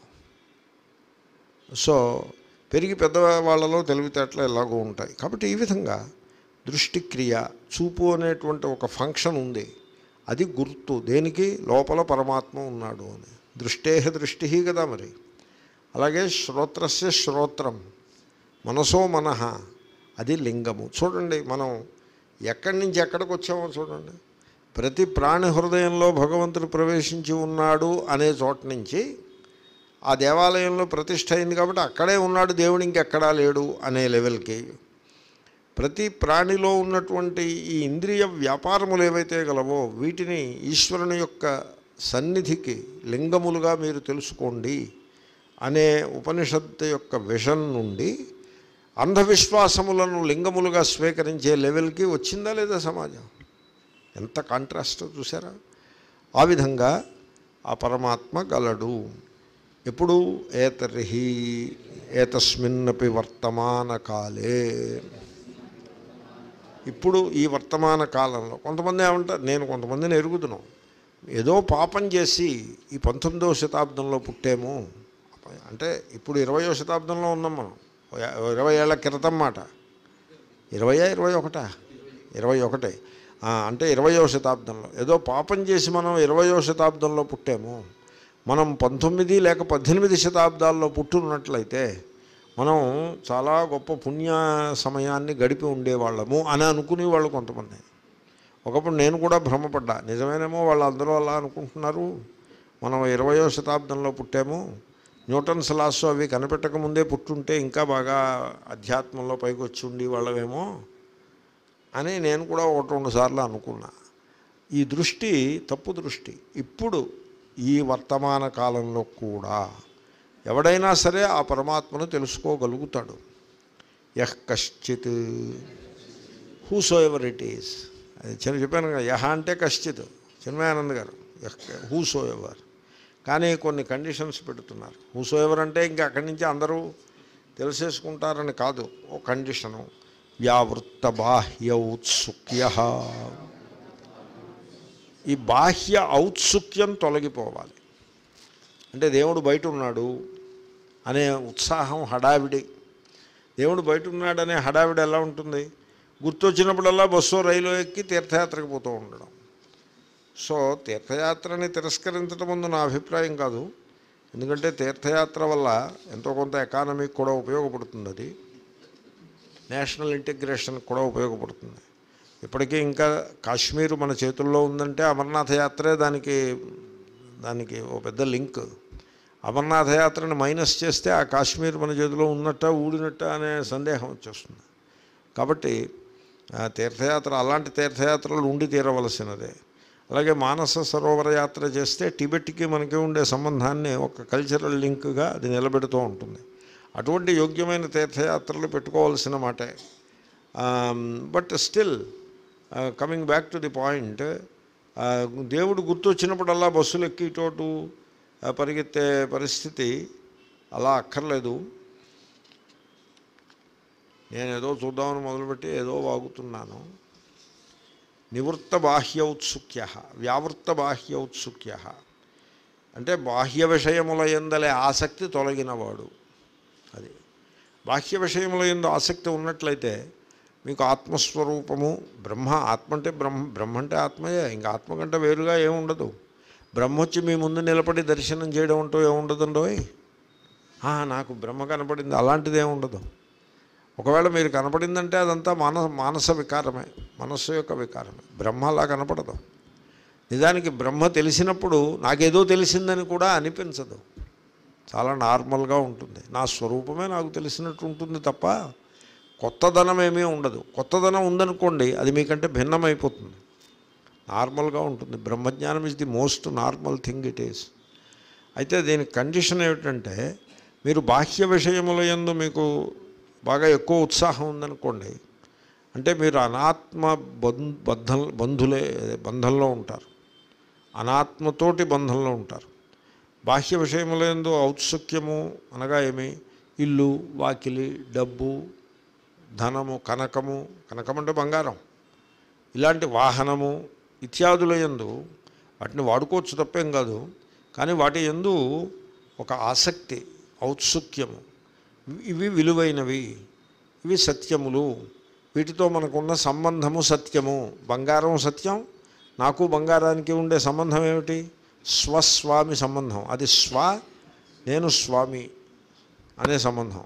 సో పెరిగి పెద్ద వాళ్ళలో తెలివితేటలు ఎలాగో ఉంటాయి కాబట్టి ఈ విధంగా దృష్టి క్రియ చూపు అనేటువంటి ఒక ఫంక్షన్ ఉంది అది గుర్తు దేనికి లోపల పరమాత్మ ఉన్నాడు అని దృష్టేహ దృష్టి కదా మరి అలాగే శ్రోత్రస్య శ్రోత్రం మనసో మనహ అది లింగము చూడండి మనం ఎక్కడి నుంచి ఎక్కడికి వచ్చామో చూడండి ప్రతి ప్రాణి హృదయంలో భగవంతుడు ప్రవేశించి ఉన్నాడు అనే చోట నుంచి ఆ దేవాలయంలో ప్రతిష్ట అయింది కాబట్టి అక్కడే ఉన్నాడు దేవుడు ఇంకెక్కడా లేడు అనే లెవెల్కి ప్రతి ప్రాణిలో ఉన్నటువంటి ఈ ఇంద్రియ వ్యాపారములు ఏవైతే గలవో వీటిని ఈశ్వరుని యొక్క సన్నిధికి లింగములుగా మీరు తెలుసుకోండి అనే ఉపనిషత్తు యొక్క విషన్ నుండి అంధవిశ్వాసములను లింగములుగా స్వీకరించే లెవెల్కి వచ్చిందా లేదా సమాజం ఎంత కాంట్రాస్ట్ చూసారా ఆ విధంగా ఆ పరమాత్మ గలడు ఎప్పుడు ఏతర్హి ఏతస్మిన్నపి వర్తమాన కాలే ఇప్పుడు ఈ వర్తమాన కాలంలో కొంతమంది ఏమంటారు నేను కొంతమందిని ఎరుగుతున్నాం ఏదో పాపం చేసి ఈ పంతొమ్మిదవ శతాబ్దంలో పుట్టాము అంటే ఇప్పుడు ఇరవయో శతాబ్దంలో ఉన్నాం మనం ఓ యా- ఓ ఇరవై ఏళ్ల క్రితం మాట ఇరవయా ఇరవై ఒకటా ఇరవై ఒకటే ఆ, అంటే ఇరవయో శతాబ్దంలో ఏదో పాపం చేసి మనం ఇరవయో శతాబ్దంలో పుట్టాము మనం పంతొమ్మిది లేక పద్దెనిమిది శతాబ్దాల్లో పుట్టున్నట్లయితే మనం చాలా గొప్ప పుణ్య సమయాన్ని గడిపి ఉండేవాళ్ళము అని అనుకునే వాళ్ళు కొంతమంది ఒకప్పుడు నేను కూడా భ్రమపడ్డా నిజమేనేమో వాళ్ళందరూ అలా అనుకుంటున్నారు మనం ఇరవయో శతాబ్దంలో పుట్టాము న్యూటన్స్ లాస్ అవి కనిపెట్టక ముందే పుట్టుంటే ఇంకా బాగా అధ్యాత్మంలో పైకి వచ్చి ఉండి వాళ్ళమేమో అని నేను కూడా ఒకటి రెండు సార్లు అనుకున్నా ఈ దృష్టి తప్పు దృష్టి ఇప్పుడు ఈ వర్తమాన కాలంలో కూడా ఎవడైనా సరే ఆ పరమాత్మను తెలుసుకోగలుగుతాడు యహ్ కశ్చిత్ హూసో ఎవర్ ఇట్ ఈస్ అది చిన్న చెప్పాను కదా యహ అంటే కశ్చిత్ చిన్మయానంద్ గారు యహ్ హూసో ఎవర్ కానీ కొన్ని కండిషన్స్ పెడుతున్నారు హూసో ఎవర్ అంటే ఇంకా అక్కడి నుంచి అందరూ తెలిసేసుకుంటారని కాదు ఓ కండిషను వ్యావృత్త బాహ్య ఔత్సుక్య ఈ బాహ్య ఔత్సుక్యం తొలగిపోవాలి అంటే దేవుడు బయట ఉన్నాడు అనే ఉత్సాహం హడావిడి దేవుడు బయట ఉన్నాడనే హడావిడి ఎలా ఉంటుంది గుర్తొచ్చినప్పుడల్లా బస్సు రైలు ఎక్కి తీర్థయాత్రకు పోతూ ఉండడం సో తీర్థయాత్రని తిరస్కరించడం ముందు నా అభిప్రాయం కాదు ఎందుకంటే తీర్థయాత్ర వల్ల ఎంతో కొంత ఎకానమీకి కూడా ఉపయోగపడుతుంది అది నేషనల్ ఇంటిగ్రేషన్కి కూడా ఉపయోగపడుతుంది ఇప్పటికీ ఇంకా కాశ్మీర్ మన చేతుల్లో ఉందంటే అమర్నాథ యాత్రే దానికి దానికి ఓ పెద్ద లింక్ అమర్నాథ యాత్రని మైనస్ చేస్తే ఆ కాశ్మీర్ మన చేతిలో ఉన్నట్ట ఊడినట్ట అనే సందేహం వచ్చేస్తుంది కాబట్టి ఆ తీర్థయాత్ర అలాంటి తీర్థయాత్రలు ఉండి తీరవలసినదే అలాగే మానస సరోవర యాత్ర చేస్తే టిబెట్కి మనకి ఉండే సంబంధాన్ని ఒక కల్చరల్ లింక్గా అది నిలబెడుతూ ఉంటుంది అటువంటి యోగ్యమైన తీర్థయాత్రలు పెట్టుకోవాల్సిన మాటే but still coming back to the point దేవుడు గుర్తొచ్చినప్పుడల్లా బస్సులు ఎక్కి చోటు ఆ, పరిగెత్తే పరిస్థితి అలా అక్కర్లేదు నేను ఏదో చూద్దామని మొదలుపెట్టి ఏదో వాగుతున్నాను నివృత్త బాహ్యౌత్సుక్య వ్యావృత్త బాహ్యౌత్సుక్య అంటే బాహ్య విషయముల ఎందలే ఆసక్తి తొలగినవాడు అది బాహ్య విషయముల ఎందు ఆసక్తి ఉన్నట్లయితే మీకు ఆత్మస్వరూపము బ్రహ్మ ఆత్మ అంటే బ్రహ్మ బ్రహ్మ అంటే ఆత్మయే ఇంకా ఆత్మ కంటే వేరుగా ఏముండదు బ్రహ్మ వచ్చి మీ ముందు నిలబడి దర్శనం చేయడం అంటూ ఏముండదండోయ్ "ఆ, నాకు బ్రహ్మ కనపడింది అలాంటిది ఏముండదు ఒకవేళ మీరు కనపడిందంటే అదంతా మానస మానస వికారమే మనస్సు యొక్క వికారమే బ్రహ్మ అలా కనపడదు నిజానికి బ్రహ్మ తెలిసినప్పుడు నాకేదో తెలిసిందని కూడా అనిపించదు చాలా నార్మల్గా ఉంటుంది నా స్వరూపమే నాకు తెలిసినట్టు ఉంటుంది తప్ప కొత్తదనం ఏమీ ఉండదు కొత్తదనం ఉందనుకోండి అది మీకంటే భిన్నమైపోతుంది నార్మల్గా ఉంటుంది బ్రహ్మజ్ఞానం is the most normal thing it is అయితే దీని కండిషన్ ఏమిటంటే మీరు బాహ్య విషయముల యందు మీకు బాగా ఎక్కువ ఉత్సాహం ఉందనుకోండి అంటే మీరు అనాత్మ బం బద్ధం బంధులే బంధంలో ఉంటారు అనాత్మతోటి బంధంలో ఉంటారు బాహ్య విషయములందు ఔత్సుక్యము అనగా ఏమి ఇల్లు వాకిలి డబ్బు ధనము కనకము కనకం అంటే బంగారం ఇలాంటి వాహనము ఇత్యాదుల యందు వాటిని వాడుకోవచ్చు తప్పేం కాదు కానీ వాటి యందు ఒక ఆసక్తి ఔత్సుక్యము ఇవి విలువైనవి ఇవి సత్యములు వీటితో మనకున్న సంబంధము సత్యము బంగారం సత్యం నాకు బంగారానికి ఉండే సంబంధం ఏమిటి స్వస్వామి సంబంధం అది స్వ నేను స్వామి అనే సంబంధం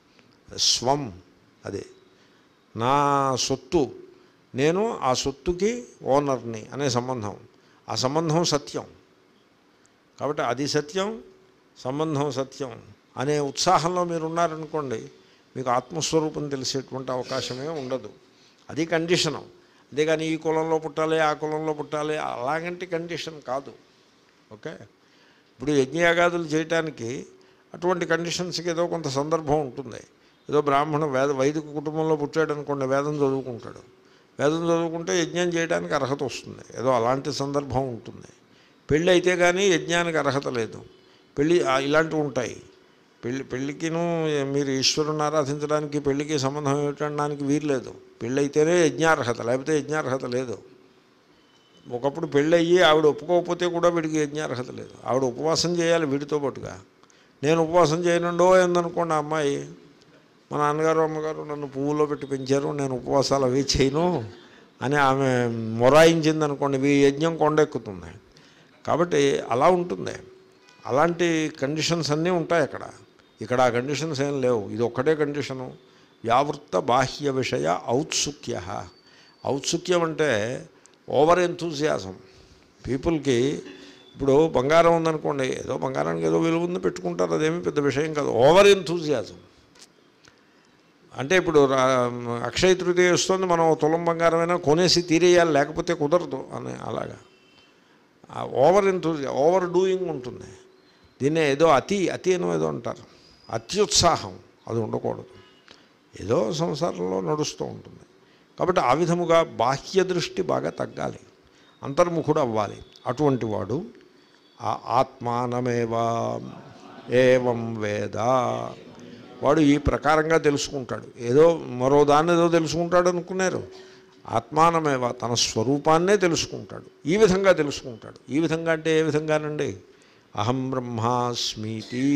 స్వం అది నా సొత్తు నేను ఆ సొత్తుకి ఓనర్ని అనే సంబంధం ఆ సంబంధం సత్యం కాబట్టి అది సత్యం సంబంధం సత్యం అనే ఉత్సాహంలో మీరు ఉన్నారనుకోండి మీకు ఆత్మస్వరూపం తెలిసేటువంటి అవకాశమే ఉండదు అది కండిషను అంతేగాని ఈ కులంలో పుట్టాలి ఆ కులంలో పుట్టాలి అలాగంటి కండిషన్ కాదు ఓకే ఇప్పుడు యజ్ఞయాగాదులు చేయటానికి అటువంటి కండిషన్స్కి ఏదో కొంత సందర్భం ఉంటుంది ఏదో బ్రాహ్మణ వేద వైదిక కుటుంబంలో పుట్టాడు అనుకోండి వేదం చదువుకుంటాడు వేదం చదువుకుంటే యజ్ఞం చేయడానికి అర్హత వస్తుంది ఏదో అలాంటి సందర్భం ఉంటుంది పెళ్ళి అయితే కానీ యజ్ఞానికి అర్హత లేదు పెళ్ళి ఆ, ఇలాంటివి ఉంటాయి పెళ్ళి పెళ్ళికిను మీరు ఈశ్వరుని ఆరాధించడానికి పెళ్ళికి సంబంధం ఏమిటనడానికి వీలు లేదు పెళ్ళి అయితేనే యజ్ఞార్హత లేకపోతే యజ్ఞార్హత లేదు ఒకప్పుడు పెళ్ళి అయ్యి ఆవిడ ఒప్పుకోకపోతే కూడా వీడికి యజ్ఞార్హత లేదు ఆవిడ ఉపవాసం చేయాలి వీడితో పాటుగా నేను ఉపవాసం చేయనుండో ఏందనుకోండి ఆ అమ్మాయి మా నాన్నగారు అమ్మగారు నన్ను పువ్వులో పెట్టి పెంచారు నేను ఉపవాసాలు అవి చేయను అని ఆమె మొరాయించింది అనుకోండి ఈ యజ్ఞం కొండెక్కుతుంది కాబట్టి అలా ఉంటుంది అలాంటి కండిషన్స్ అన్నీ ఉంటాయి అక్కడ ఇక్కడ ఆ కండిషన్స్ ఏం లేవు ఇది ఒక్కటే కండిషను వ్యావృత్త బాహ్య విషయ ఔత్సుక్య ఔత్సుక్యం అంటే ఓవర్ ఎంతూజియాజం పీపుల్కి ఇప్పుడు బంగారం ఉందనుకోండి ఏదో బంగారానికి ఏదో విలువ ఉంది పెట్టుకుంటారు అదేమీ పెద్ద విషయం కాదు ఓవర్ ఎంతూజియాజం అంటే ఇప్పుడు రా- అక్షయ తృతీయ వస్తుంది మనం తులం బంగారమైనా కొనేసి తీరేయాలి లేకపోతే కుదరదు అని అలాగా ఆ ఓవర్ ఎంతూ ఓవర్ డూయింగ్ ఉంటుంది దీన్నే ఏదో అతి అతి అని ఏదో అంటారు అత్యుత్సాహం అది ఉండకూడదు ఏదో సంసారంలో నడుస్తూ ఉంటుంది కాబట్టి ఆ విధముగా బాహ్య దృష్టి బాగా తగ్గాలి అంతర్ముఖుడు అవ్వాలి అటువంటి వాడు ఆ ఆత్మానమేవా ఏవం వేద వాడు ఈ ప్రకారంగా తెలుసుకుంటాడు ఏదో మరో దాన్ని ఏదో తెలుసుకుంటాడు అనుకున్నారు ఆత్మానమేవా తన స్వరూపాన్నే తెలుసుకుంటాడు ఈ విధంగా తెలుసుకుంటాడు ఈ విధంగా అంటే ఏ విధంగానండి అహం బ్రహ్మాస్మీతి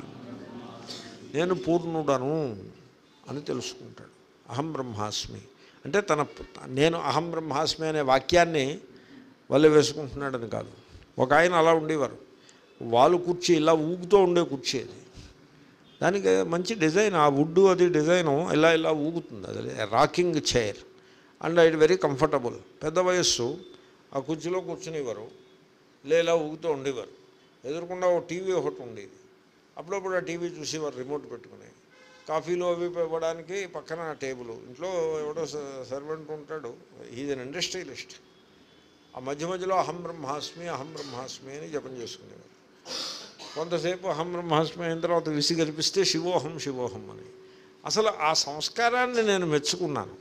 నేను పూర్ణుడను అని తెలుసుకుంటాడు అహం బ్రహ్మాస్మి అంటే తన నేను అహం బ్రహ్మాస్మి అనే వాక్యాన్ని వల్ల వేసుకుంటున్నాడని కాదు ఒక ఆయన అలా ఉండేవారు వాళ్ళు కుర్చీ ఇలా ఊగుతూ ఉండే కుర్చీ అది దానికి మంచి డిజైన్ ఆ వుడ్ అది డిజైను ఇలా ఇలా ఊగుతుంది అది rocking chair and it very comfortable పెద్ద వయస్సు ఆ కుర్చీలో కూర్చునేవారు ఇలా ఇలా ఊగుతూ ఉండేవారు ఎదురుకుండా ఒక టీవీ ఒకటి ఉండేది అప్పుడప్పుడు ఆ టీవీ చూసేవారు రిమోట్ పెట్టుకుని కాఫీలు అవి ఇవ్వడానికి పక్కన టేబుల్ ఇంట్లో ఎవడో సర్వెంట్ ఉంటాడు ఈజ్ అన్ ఇండస్ట్రియలిస్ట్ ఆ మధ్య మధ్యలో అహం బ్రహ్మాస్మి అహం బ్రహ్మాస్మి అని జపం చేసుకునేవారు కొంతసేపు అహం బ్రహ్మాస్మి అయిన తర్వాత విసి కల్పిస్తే శివోహం శివోహం అని అసలు ఆ సంస్కారాన్ని నేను మెచ్చుకున్నాను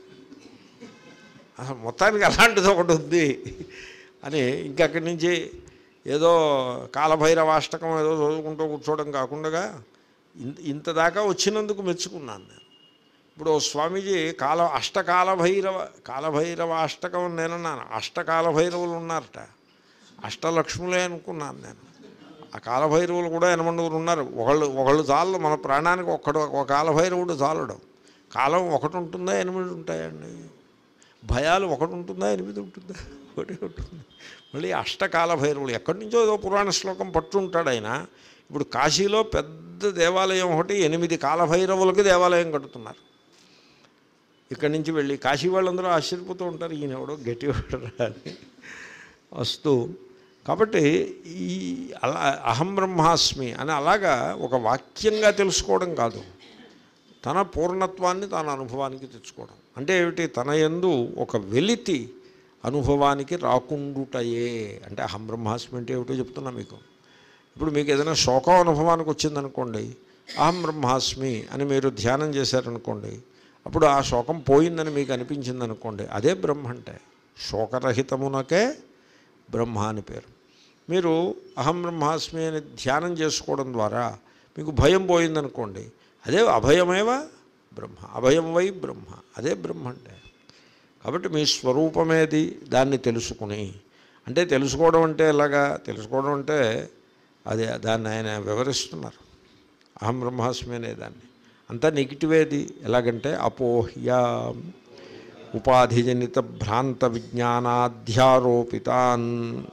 అసలు మొత్తానికి అలాంటిది ఒకటి ఉంది అని ఇంకక్కడి నుంచి ఏదో కాలభైరవాష్టకం ఏదో చదువుకుంటూ కూర్చోవడం కాకుండా ఇంత ఇంత దాకా వచ్చినందుకు మెచ్చుకున్నాను నేను ఇప్పుడు ఓ స్వామీజీ కాల అష్టకాల భైరవ కాలభైరవ అష్టకం అని నేనన్నాను అష్టకాల భైరవులు ఉన్నారట అష్టలక్ష్ములే అనుకున్నాను నేను ఆ కాలభైరవులు కూడా ఎనమండుగురు ఉన్నారు ఒకళ్ళు ఒకళ్ళు చాలు మన ప్రాణానికి ఒక్కడు ఒక కాలభైరవుడు చాలడం కాలం ఒకటి ఉంటుందా ఎనిమిది ఉంటాయండి భయాలు ఒకటి ఉంటుందా ఎనిమిది ఉంటుందా ఒకటి ఉంటుంది మళ్ళీ అష్టకాల భైరవులు ఎక్కడి నుంచో ఏదో పురాణ శ్లోకం పట్టుంటాడు ఆయన ఇప్పుడు కాశీలో పెద్ద దేవాలయం ఒకటి ఎనిమిది కాలభైరవులకి దేవాలయం కడుతున్నారు ఇక్కడి నుంచి వెళ్ళి కాశీ వాళ్ళందరూ ఆశ్చర్యపోతూ ఉంటారు ఈయన ఎవడో గట్టివాడు రా అని వస్తూ కాబట్టి ఈ అలా అహం బ్రహ్మాస్మి అని అలాగా ఒక వాక్యంగా తెలుసుకోవడం కాదు తన పూర్ణత్వాన్ని తన అనుభవానికి తెచ్చుకోవడం అంటే ఏమిటి తన యందు ఒక వెలితి అనుభవానికి రాకుండుటయే అంటే అహం బ్రహ్మాస్మి అంటే ఏమిటో చెప్తున్నా మీకు ఇప్పుడు మీకు ఏదైనా శోకం అనుభవానికి వచ్చిందనుకోండి అహం బ్రహ్మాస్మి అని మీరు ధ్యానం చేశారనుకోండి అప్పుడు ఆ శోకం పోయిందని మీకు అనిపించింది అనుకోండి అదే బ్రహ్మ అంటే శోకరహితమునకే బ్రహ్మ అని పేరు మీరు అహం బ్రహ్మాస్మి అని ధ్యానం చేసుకోవడం ద్వారా మీకు భయం పోయిందనుకోండి అదే అభయమేవా బ్రహ్మ అభయం వై బ్రహ్మ అదే బ్రహ్మ అంటే కాబట్టి మీ స్వరూపమేది దాన్ని తెలుసుకుని అంటే తెలుసుకోవడం అంటే ఎలాగా తెలుసుకోవడం అంటే అది దాన్ని ఆయన వివరిస్తున్నారు అహం బ్రహ్మాస్మి అనే దాన్ని అంతా నెగిటివేది ఎలాగంటే అపోహ్య ఉపాధిజనిత భ్రాంత విజ్ఞానాధ్యారోపితాన్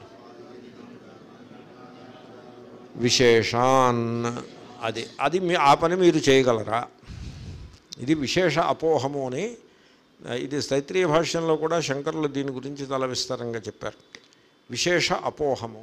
విశేషాన్ అది అది మీ ఆ పని మీరు చేయగలరా ఇది విశేష అపోహము అని ఇది తైత్రీయ భాష్యంలో కూడా శంకరులు దీని గురించి చాలా విస్తారంగా చెప్పారు విశేష అపోహము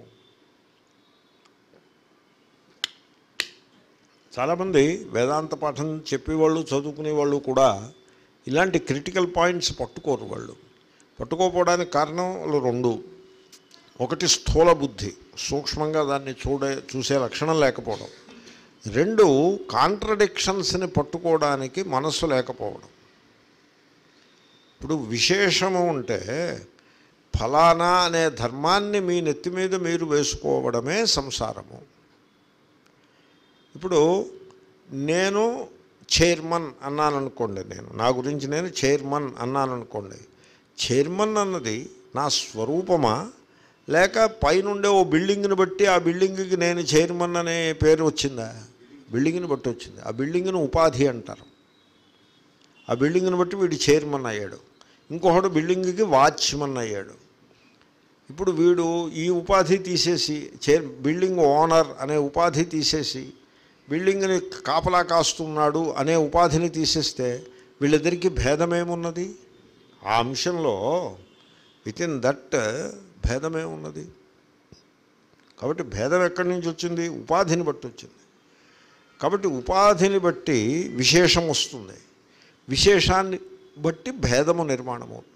చాలామంది వేదాంత పాఠం చెప్పేవాళ్ళు చదువుకునే వాళ్ళు కూడా ఇలాంటి క్రిటికల్ పాయింట్స్ పట్టుకోరు వాళ్ళు పట్టుకోపోవడానికి కారణాలు రెండు ఒకటి స్థూల బుద్ధి సూక్ష్మంగా దాన్ని చూడే చూసే లక్షణం లేకపోవడం రెండు కాంట్రడిక్షన్స్ని పట్టుకోవడానికి మనస్సు లేకపోవడం ఇప్పుడు విశేషము ఉంటే ఫలానా అనే ధర్మాన్ని మీ నెత్తి మీద మీరు వేసుకోవడమే సంసారము ఇప్పుడు నేను చైర్మన్ అన్నాను అనుకోండి నేను నా గురించి నేను చైర్మన్ అన్నాను అనుకోండి చైర్మన్ అన్నది నా స్వరూపమా లేక పైనుండే ఓ బిల్డింగ్ని బట్టి ఆ బిల్డింగ్కి నేను చైర్మన్ అనే పేరు వచ్చిందా బిల్డింగ్ని బట్టి వచ్చింది ఆ బిల్డింగ్ను ఉపాధి అంటారు ఆ బిల్డింగ్ని బట్టి వీడు చైర్మన్ అయ్యాడు ఇంకొకడు బిల్డింగ్కి వాచ్మన్ అయ్యాడు ఇప్పుడు వీడు ఈ ఉపాధి తీసేసి చైర్ బిల్డింగ్ ఓనర్ అనే ఉపాధి తీసేసి బిల్డింగ్ని కాపలా కాస్తున్నాడు అనే ఉపాధిని తీసేస్తే వీళ్ళిద్దరికీ భేదమేమున్నది ఆ అంశంలో విత్ ఇన్ దట్ భేదమేమున్నది కాబట్టి భేదం ఎక్కడి నుంచి వచ్చింది ఉపాధిని బట్టి వచ్చింది కాబట్టి ఉపాధిని బట్టి విశేషం వస్తుంది విశేషాన్ని బట్టి భేదము నిర్మాణం అవుతుంది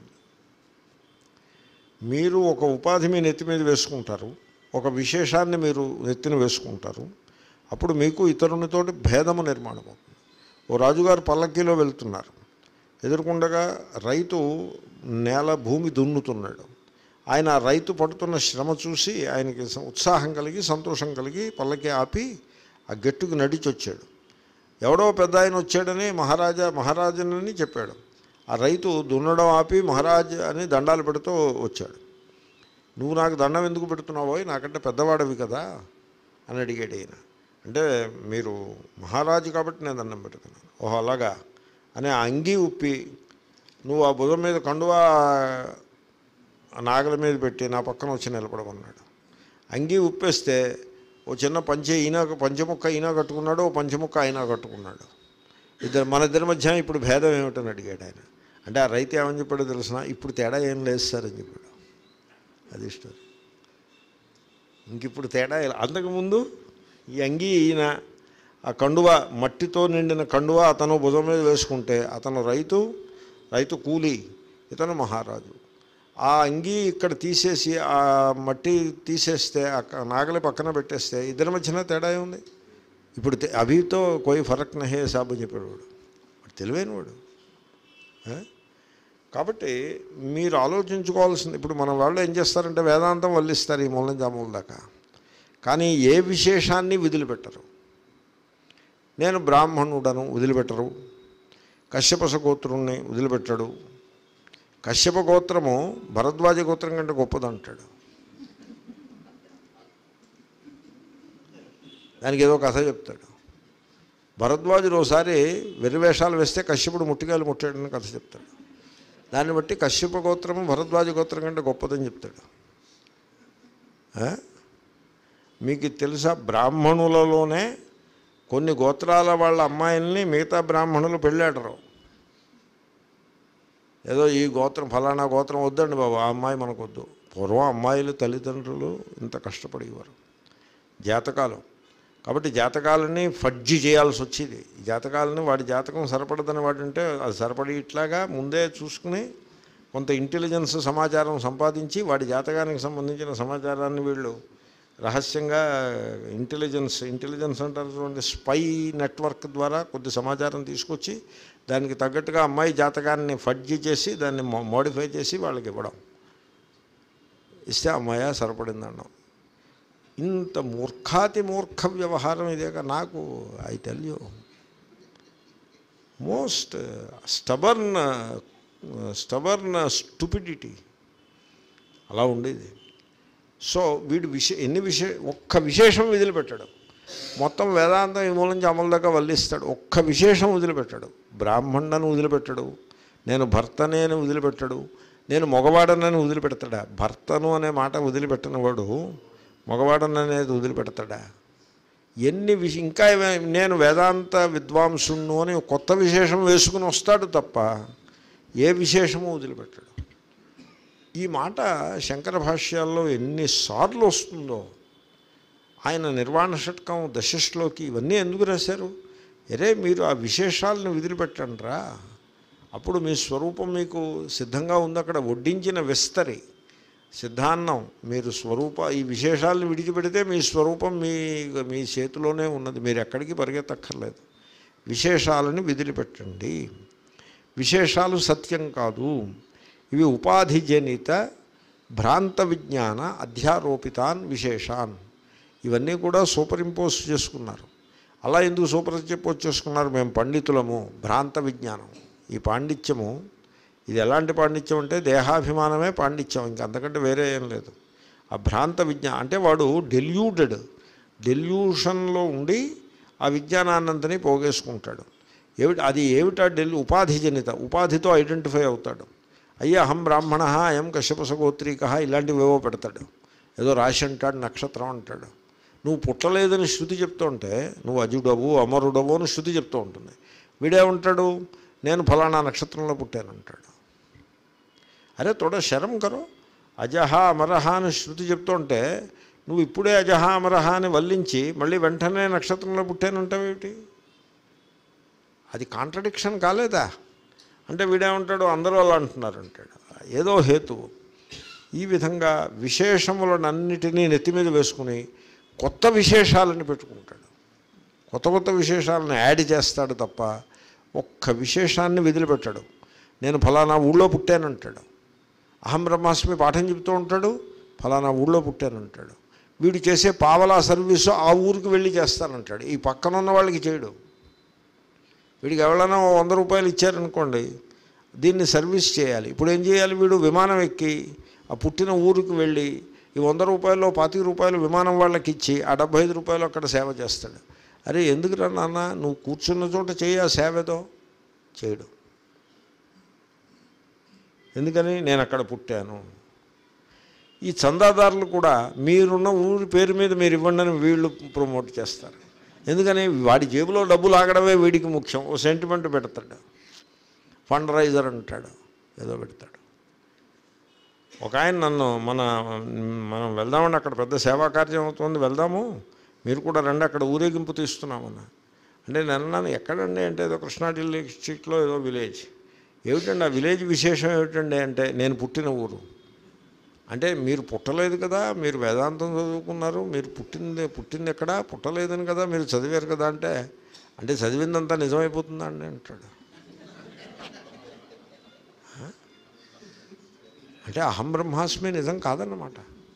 మీరు ఒక ఉపాధి మీ నెత్తి మీద వేసుకుంటారు ఒక విశేషాన్ని మీరు నెత్తిన వేసుకుంటారు అప్పుడు మీకు ఇతరునితోటి భేదము నిర్మాణం అవుతుంది ఓ రాజుగారు పల్లకీలో వెళ్తున్నారు ఎదుర్కొండగా రైతు నేల భూమి దున్నుతున్నాడు ఆయన ఆ రైతు పడుతున్న శ్రమ చూసి ఆయనకి స- ఉత్సాహం కలిగి సంతోషం కలిగి పల్లకి ఆపి ఆ గట్టుకు నడిచి వచ్చాడు ఎవడో పెద్ద ఆయన వచ్చాడని మహారాజా మహారాజునని చెప్పాడు ఆ రైతు దున్నడం ఆపి మహారాజ్ అని దండాలు పెడుతూ వచ్చాడు నువ్వు నాకు దండం ఎందుకు పెడుతున్నావో నాకంటే పెద్దవాడవి కదా అని అడిగాడు ఈయన అంటే మీరు మహారాజు కాబట్టి నేను దండం పెడుతున్నాను ఓహో అలాగా అని ఆ అంగీ ఉప్పి నువ్వు ఆ భుజం మీద కండువా ఆ నాగల మీద పెట్టి నా పక్కన వచ్చి నిలబడమన్నాడు అంగీ ఉప్పేస్తే ఓ చిన్న పంచె ఈయన పంచముక్క ఈయన కట్టుకున్నాడు ఓ పంచముక్క ఆయన కట్టుకున్నాడు ఇద్దరు మన ఇద్దరి మధ్య ఇప్పుడు భేదం ఏమిటని అడిగాడు ఆయన అంటే ఆ రైతు ఏమని చెప్పాడో తెలిసిన ఇప్పుడు తేడా ఏం లేదు సార్ అని చెప్పాడు అది ఇష్టం ఇంక ఇప్పుడు తేడా ఇలా- అంతకుముందు ఈ అంగీ ఈయన ఆ కండువ మట్టితో నిండిన కండువ అతను భుజం మీద వేసుకుంటే అతను రైతు రైతు కూలీ ఇతను మహారాజు ఆ అంగీ ఇక్కడ తీసేసి ఆ మట్టి తీసేస్తే ఆ క- నాగలి పక్కన పెట్టేస్తే ఇద్దరి మధ్యన తేడా ఉంది ఇప్పుడు తె- అభితో కోయి ఫరక్ నహే సాబు చెప్పాడు వాడు వాడు తెలివైన వాడు ఆ? కాబట్టి మీరు ఆలోచించుకోవాల్సింది ఇప్పుడు మన వాళ్ళు ఏం చేస్తారంటే వేదాంతం వల్లిస్తారు ఈ మూల నుంచి ఆ మూల దాకా కానీ ఏ విశేషాన్ని వదిలిపెట్టరు నేను బ్రాహ్మణుడను వదిలిపెట్టరు కశ్యపస గోత్రుణ్ణి వదిలిపెట్టడు కశ్యప గోత్రము భరద్వాజ గోత్రం కంటే గొప్పదంటాడు దానికి ఏదో కథ చెప్తాడు భరద్వాజుడు ఒకసారి వెర్రివేషాలు వేస్తే కశ్యపుడు ముట్టికాయలు ముట్టాడని కథ చెప్తాడు దాన్ని బట్టి కశ్యప గోత్రము భరద్వాజ గోత్రం కంటే గొప్పదని చెప్తాడు ఆ? మీకు తెలుసా బ్రాహ్మణులలోనే కొన్ని గోత్రాల వాళ్ళ అమ్మాయిల్ని మిగతా బ్రాహ్మణులు పెళ్ళాడరు ఏదో ఈ గోత్రం ఫలానా గోత్రం వద్దండి బాబు ఆ అమ్మాయి మనకొద్దు పూర్వం అమ్మాయిలు తల్లిదండ్రులు ఇంత కష్టపడేవారు జాతకాలు కాబట్టి జాతకాలని ఫడ్జి చేయాల్సి వచ్చేది ఈ జాతకాలని వాడి జాతకం సరిపడదని వాడంటే అది సరిపడి ఇట్లాగా ముందే చూసుకుని కొంత ఇంటెలిజెన్స్ సమాచారం సంపాదించి వాడి జాతకానికి సంబంధించిన సమాచారాన్ని వీళ్ళు రహస్యంగా ఇంటెలిజెన్స్ ఇంటెలిజెన్స్ అంటారు చూడండి స్పై నెట్వర్క్ ద్వారా కొద్ది సమాచారం తీసుకొచ్చి దానికి తగ్గట్టుగా అమ్మాయి జాతకాన్ని ఫడ్జి చేసి దాన్ని మో- మోడిఫై చేసి వాళ్ళకి ఇవ్వడం ఇస్తే అమ్మాయ సరిపడింది అన్నాం ఇంత మూర్ఖాతి మూర్ఖ వ్యవహారం ఇదేగా నాకు I tell you most stubborn stubborn stupidity అలా ఉండేది సో వీడు విశే ఎన్ని విశే ఒక్క విశేషం వదిలిపెట్టాడు మొత్తం వేదాంతం ఈ మూల నుంచి అమలు దాకా వల్లిస్తాడు ఒక్క విశేషం వదిలిపెట్టాడు బ్రాహ్మణులను వదిలిపెట్టాడు నేను భర్తనే అని వదిలిపెట్టాడు నేను మగవాడనని వదిలిపెడతాడా భర్తను అనే మాట వదిలిపెట్టిన వాడు మగవాడని అనేది వదిలిపెడతాడా ఎన్ని విష ఇంకా ఏమే- నేను వేదాంత విద్వాంసును అని కొత్త విశేషం వేసుకుని వస్తాడు తప్ప ఏ విశేషము వదిలిపెట్టాడు ఈ మాట శంకర భాష్యాల్లో ఎన్నిసార్లు వస్తుందో ఆయన నిర్వాణ షట్కం దశశ్లోకి ఇవన్నీ ఎందుకు రాశారు అరే మీరు ఆ విశేషాలను వదిలిపెట్టండిరా అప్పుడు మీ స్వరూపం మీకు సిద్ధంగా ఉంది అక్కడ వడ్డించిన విస్తరి సిద్ధాన్నం మీరు స్వరూప ఈ విశేషాలను విడిచిపెడితే మీ స్వరూపం మీ మీ చేతిలోనే ఉన్నది మీరు ఎక్కడికి పరిగెత్తక్కర్లేదు విశేషాలను వదిలిపెట్టండి విశేషాలు సత్యం కాదు ఇవి ఉపాధిజనిత భ్రాంత విజ్ఞాన అధ్యారోపితాన్ విశేషాన్ ఇవన్నీ కూడా సూపర్ ఇంపోజ్ చేసుకున్నారు అలా ఎందుకు సూపర్ ఇంపోజ్ చేసుకున్నారు మేము పండితులము భ్రాంత విజ్ఞానం ఈ పాండిత్యము ఇది ఎలాంటి పాండిత్యం అంటే దేహాభిమానమే పాండిత్యం ఇంకా అంతకంటే వేరే ఏం లేదు ఆ భ్రాంత విజ్ఞానం అంటే వాడు డెల్యూటెడ్ డెల్యూషన్లో ఉండి ఆ విజ్ఞానాన్నంతని పోగేసుకుంటాడు ఏమిటి అది ఏమిటా డెల్ ఉపాధి జనిత ఉపాధితో ఐడెంటిఫై అవుతాడు అయ్యా అహం బ్రాహ్మణ అయం కశ్యపస గోత్రీక ఇలాంటివేవో పెడతాడు ఏదో రాశి అంటాడు నక్షత్రం అంటాడు నువ్వు పుట్టలేదని శృతి చెప్తూ ఉంటే నువ్వు అజుడవు అమరుడవు అని శృతి చెప్తూ ఉంటుంది వీడేమంటాడు నేను ఫలానా నక్షత్రంలో పుట్టానంటాడు అరే తోడ శరం కరో అజహ అమరహ అని శృతి చెప్తుంటే నువ్వు ఇప్పుడే అజహ అమరహ అని వల్లించి మళ్ళీ వెంటనే నక్షత్రంలో పుట్టానంటావేమిటి అది కాంట్రడిక్షన్ కాలేదా అంటే వీడేమంటాడు అందరూ అలా అంటున్నారు అంటాడు ఏదో హేతువు ఈ విధంగా విశేషములనన్నిటినీ నెత్తి మీద వేసుకుని కొత్త విశేషాలని పెట్టుకుంటాడు కొత్త కొత్త విశేషాలను యాడ్ చేస్తాడు తప్ప ఒక్క విశేషాన్ని వదిలిపెట్టాడు నేను ఫలానా ఊళ్ళో పుట్టానంటాడు అహం బ్రహ్మాస్మి పాఠం చెబుతూ ఉంటాడు ఫలానా ఊళ్ళో పుట్టానంటాడు వీడు చేసే పావలా సర్వీసు ఆ ఊరికి వెళ్ళి చేస్తానంటాడు ఈ పక్కన ఉన్న వాళ్ళకి చేయడు వీడికి ఎవరైనా ఓ వంద రూపాయలు ఇచ్చారనుకోండి దీన్ని సర్వీస్ చేయాలి ఇప్పుడు ఏం చేయాలి వీడు విమానం ఎక్కి ఆ పుట్టిన ఊరికి వెళ్ళి ఈ వంద రూపాయలు పాతిక రూపాయలు విమానం వాళ్ళకి ఇచ్చి ఆ డెబ్బై ఐదు రూపాయలు అక్కడ సేవ చేస్తాడు అరే ఎందుకురా నాన్న నువ్వు కూర్చున్న చోట చేయి ఆ సేవతో చేయడు ఎందుకని నేను అక్కడ పుట్టాను ఈ చందాదారులు కూడా మీరున్న ఊరి పేరు మీద మీరు ఇవ్వండి అని వీళ్ళు ప్రమోట్ చేస్తారు ఎందుకని వాడి జేబులో డబ్బులు ఆగడమే వీడికి ముఖ్యం ఓ సెంటిమెంట్ పెడతాడు ఫండ్ రైజర్ అంటాడు ఏదో పెడతాడు ఒక ఆయన నన్ను మన మనం వెళ్దామండి అక్కడ పెద్ద సేవా కార్యం అవుతుంది వెళ్దాము మీరు కూడా రండి అక్కడ ఊరేగింపు తీస్తున్నామన్న అంటే నేను అన్నాను ఎక్కడండి అంటే ఏదో కృష్ణా డిస్ట్రిక్ట్లో ఏదో విలేజ్ ఏమిటండి ఆ విలేజ్ విశేషం ఏమిటండి అంటే నేను పుట్టిన ఊరు అంటే మీరు పుట్టలేదు కదా మీరు వేదాంతం చదువుకున్నారు మీరు పుట్టింది పుట్టింది ఎక్కడ పుట్టలేదని కదా మీరు చదివారు కదా అంటే అంటే చదివిందంతా నిజమైపోతుందా అండి అంటాడు అంటే అహం బ్రహ్మాస్మి నిజం కాదన్నమాట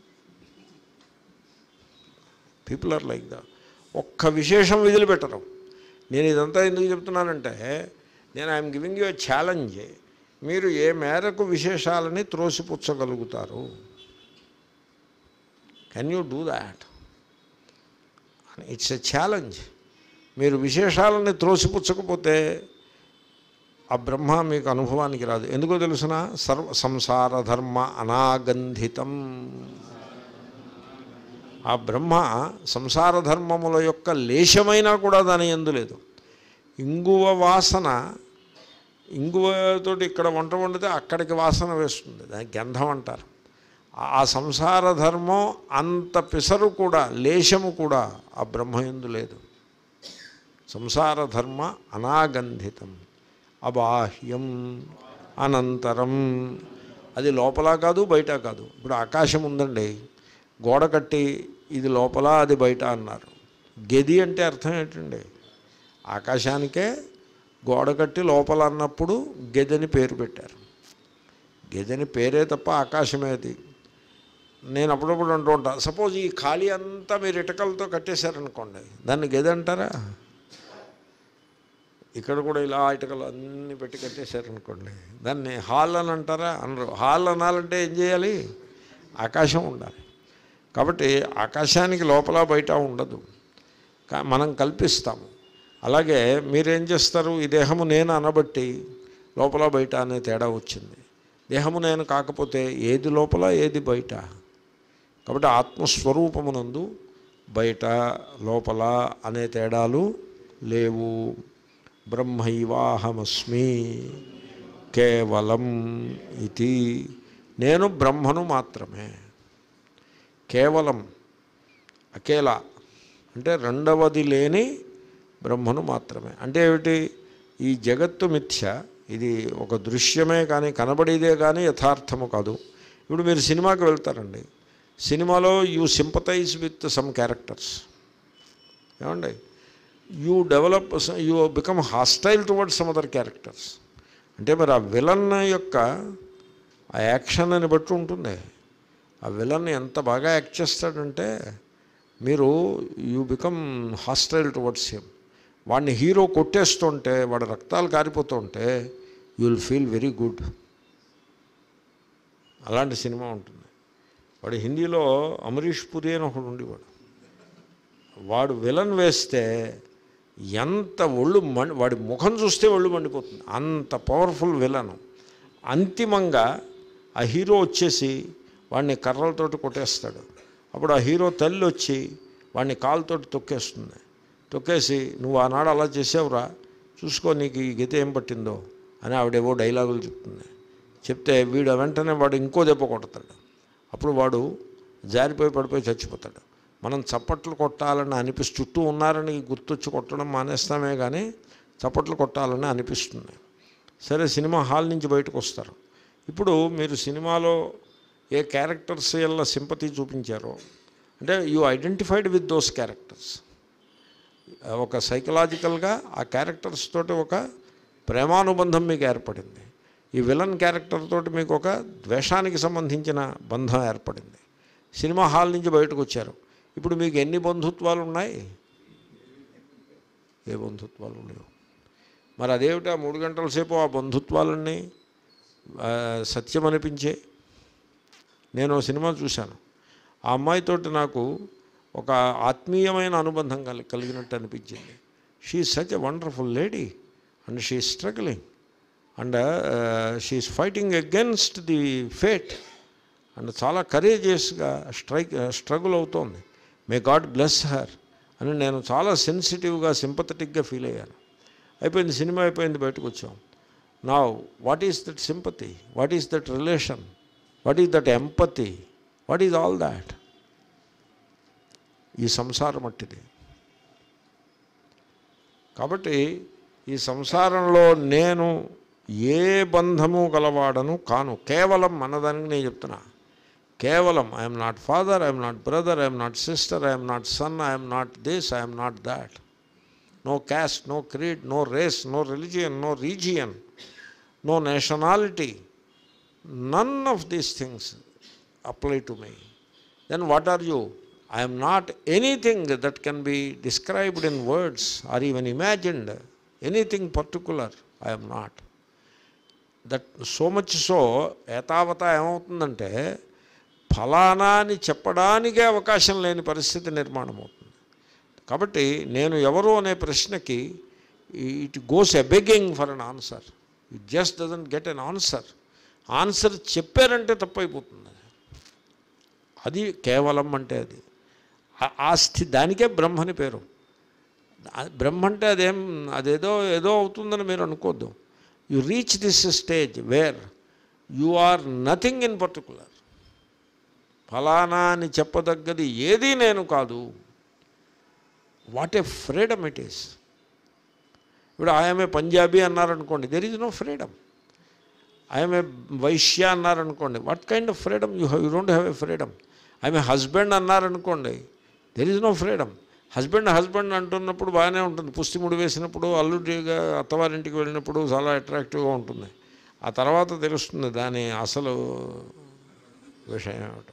పీపుల్ ఆర్ లైక్ ద ఒక్క విశేషం వదిలిపెట్టరు నేను ఇదంతా ఎందుకు చెప్తున్నానంటే నేను ఐఎమ్ గివింగ్ యూ ఛాలెంజ్ మీరు ఏ మేరకు విశేషాలని త్రోసిపుచ్చగలుగుతారు can you do that it's a challenge మీరు విశేషాలని త్రోసిపుచ్చకపోతే ఆ బ్రహ్మ మీకు అనుభవానికి రాదు ఎందుకో తెలుసిన సర్వ సంసార ధర్మ అనాగంధితం ఆ బ్రహ్మ సంసార ధర్మముల యొక్క లేశమైనా కూడా దాని ఎందు లేదు ఇంగువ వాసన ఇంగువతోటి ఇక్కడ వంట వండితే అక్కడికి వాసన వేస్తుంది దాని గంధం అంటారు ఆ సంసార ధర్మం అంత పిసరు కూడా లేశము కూడా ఆ బ్రహ్మ ఎందు లేదు సంసార ధర్మ అనాగంధితం అబాహ్యం అనంతరం అది లోపల కాదు బయట కాదు ఇప్పుడు ఆకాశం ఉందండి గోడ కట్టి ఇది లోపల అది బయట అన్నారు గది అంటే అర్థం ఏంటండి ఆకాశానికే గోడ కట్టి లోపల అన్నప్పుడు గెదని పేరు పెట్టారు గెదని పేరే తప్ప ఆకాశమే అది నేను అప్పుడప్పుడు అంటూ ఉంటాను సపోజ్ ఈ ఖాళీ అంతా మీరు ఇటకలతో కట్టేశారనుకోండి దాన్ని గది అంటారా ఇక్కడ కూడా ఇలా ఇటుకలు అన్నీ పెట్టి కట్టేశారనుకోండి దాన్ని హాల్ అని అంటారా అనరు హాల్ అనాలంటే ఏం చేయాలి ఆకాశం ఉండాలి కాబట్టి ఆకాశానికి లోపల బయట ఉండదు కా- మనం కల్పిస్తాము అలాగే మీరేం చేస్తారు ఈ దేహము నేను అనబట్టి లోపల బయట అనే తేడా వచ్చింది దేహము నేను కాకపోతే ఏది లోపల ఏది బయట కాబట్టి ఆత్మస్వరూపమునందు బయట లోపల అనే తేడాలు లేవు బ్రహ్మైవాహమస్మి కేవలం ఇది నేను బ్రహ్మను మాత్రమే కేవలం అకేలా అంటే రెండవది లేని బ్రహ్మను మాత్రమే అంటే ఏమిటి ఈ జగత్తు మిథ్య ఇది ఒక దృశ్యమే కానీ కనబడేదే కానీ యథార్థము కాదు ఇప్పుడు మీరు సినిమాకి వెళ్తారండి సినిమాలో you sympathize with some characters ఏమండి you develop you become hostile towards some other characters అంటే మరి ఆ విలన్ యొక్క ఆ యాక్షన్ అని బట్టి ఉంటుంది ఆ విలన్ ఎంత బాగా యాక్ట్ చేస్తాడంటే మీరు you become hostile towards him వాడిని హీరో కొట్టేస్తుంటే వాడి రక్తాలు కారిపోతుంటే you will feel very good అలాంటి సినిమా ఉంటుంది వాడు హిందీలో అమరీష్ పురి అని ఒకడు ఉండేవాడు వాడు విలన్ వేస్తే ఎంత ఒళ్ళు మండి వాడి ముఖం చూస్తే ఒళ్ళు మండిపోతుంది అంత పవర్ఫుల్ విలన్ అంతిమంగా ఆ హీరో వచ్చేసి వాడిని కర్రలతోటి కొట్టేస్తాడు అప్పుడు ఆ హీరో తల్లి వచ్చి వాడిని కాలుతోటి తొక్కేస్తుంది తొక్కేసి నువ్వు ఆనాడు అలా చేసావురా చూసుకో నీకు ఈ గీత ఏం పట్టిందో అని ఆవిడేవో డైలాగులు చెప్తుంది చెప్తే వీడు వెంటనే వాడు ఇంకో దెబ్బ కొడతాడు అప్పుడు వాడు జారిపోయి పడిపోయి చచ్చిపోతాడు మనం చప్పట్లు కొట్టాలని అనిపిస్తు చుట్టూ ఉన్నారని గుర్తొచ్చి కొట్టడం మానేస్తామే కానీ చప్పట్లు కొట్టాలని అనిపిస్తుంది సరే సినిమా హాల్ నుంచి బయటకు వస్తారు ఇప్పుడు మీరు సినిమాలో ఏ క్యారెక్టర్స్ వల్ల సింపతి చూపించారో అంటే you identified with those characters ఒక సైకలాజికల్గా ఆ క్యారెక్టర్స్ తోటి ఒక ప్రేమానుబంధం మీకు ఏర్పడింది ఈ విలన్ క్యారెక్టర్ తోటి మీకు ఒక ద్వేషానికి సంబంధించిన బంధం ఏర్పడింది సినిమా హాల్ నుంచి బయటకు వచ్చారు ఇప్పుడు మీకు ఎన్ని బంధుత్వాలు ఉన్నాయి ఏ బంధుత్వాలు లేవు మరి అదేమిటి ఆ మూడు గంటల సేపు ఆ బంధుత్వాలన్నీ ఆ, సత్యం అనిపించే నేను ఓ సినిమా చూశాను ఆ అమ్మాయితోటి నాకు ఒక ఆత్మీయమైన అనుబంధం కలి కలిగినట్టు అనిపించింది she such a wonderful lady and she struggling and she is fighting against the fate and చాలా కరేజియస్గా స్ట్రైక్ స్ట్రగుల్ అవుతోంది మే గాడ్ బ్లెస్ హర్ అని నేను చాలా సెన్సిటివ్గా సింపథటిక్గా ఫీల్ అయ్యాను అయిపోయింది సినిమా అయిపోయింది బయటకు వచ్చాం నా what is that sympathy what is that relation what is that empathy what is all that ఈ సంసారం మట్టిది కాబట్టి ఈ సంసారంలో నేను ఏ బంధము గలవాడను కాను కేవలం మనదానికి నేను చెప్తున్నా కేవలం I'm not father I'm not brother I'm not sister I'm not son I'm not this I'm not that no caste no creed no race no religion no region no nationality none of these things apply to me then what are you I am not anything that can be described in words or even imagined anything particular I am not that so much so ఏతావత ఏమవుతుందంటే ఫలానా అని చెప్పడానికే అవకాశం లేని పరిస్థితి నిర్మాణం అవుతుంది కాబట్టి నేను ఎవరు అనే ప్రశ్నకి it goes a begging for an answer it just doesn't get an answer answer చెప్పారంటే తప్పైపోతుంది అది కేవలం అంటే అది ఆ- ఆ స్థి దానికే బ్రహ్మని పేరు ఆ- బ్రహ్మ అంటే అదేం అదేదో ఏదో అవుతుందని మీరు అనుకోద్దు you reach this stage where you are nothing in particular ఫలానా అని చెప్పదగ్గది ఏదీ నేను కాదు what a freedom it is ఇప్పుడు ఆయమే పంజాబీ అన్నారనుకోండి there is no freedom I'm a Vaishya అన్నారనుకోండి what kind of freedom you you don't have a freedom I'm a husband అన్నారనుకోండి there is no freedom husband husband అంటున్నప్పుడు బాగానే ఉంటుంది పుష్టి ముడి వేసినప్పుడు అల్లుడిగా అత్తవారింటికి వెళ్ళినప్పుడు చాలా అట్రాక్టివ్గా ఉంటుంది ఆ తర్వాత తెలుస్తుంది దాని అసలు విషయం ఏమిటో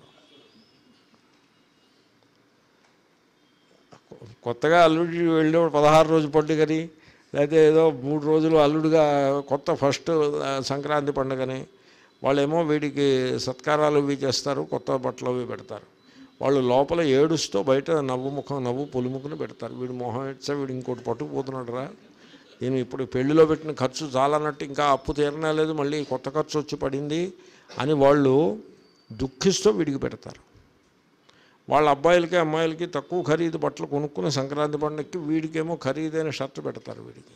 కొత్తగా అల్లుడి వెళ్ళేవాడు పదహారు రోజు పండుగని లేకపోతే ఏదో మూడు రోజులు అల్లుడిగా కొత్త ఫస్ట్ ఆ, సంక్రాంతి పండుగని వాళ్ళేమో వీడికి సత్కారాలు ఇవి చేస్తారు కొత్త బట్టలు అవి పెడతారు వాళ్ళు లోపల ఏడుస్తూ బయట నవ్వు ముఖం నవ్వు పొలిముఖను పెడతారు వీడు మొహం ఇచ్చా వీడు ఇంకోటి పట్టుకుపోతున్నాడు రా నేను ఇప్పుడు పెళ్లిలో పెట్టిన ఖర్చు చాలన్నట్టు ఇంకా అప్పు తీరనే లేదు మళ్ళీ కొత్త ఖర్చు వచ్చి పడింది అని వాళ్ళు దుఃఖిస్తూ వీడికి పెడతారు వాళ్ళ అబ్బాయిలకి అమ్మాయిలకి తక్కువ ఖరీదు బట్టలు కొనుక్కుని సంక్రాంతి పండుగకి వీడికేమో ఖరీదైన షర్ట్ పెడతారు వీడికి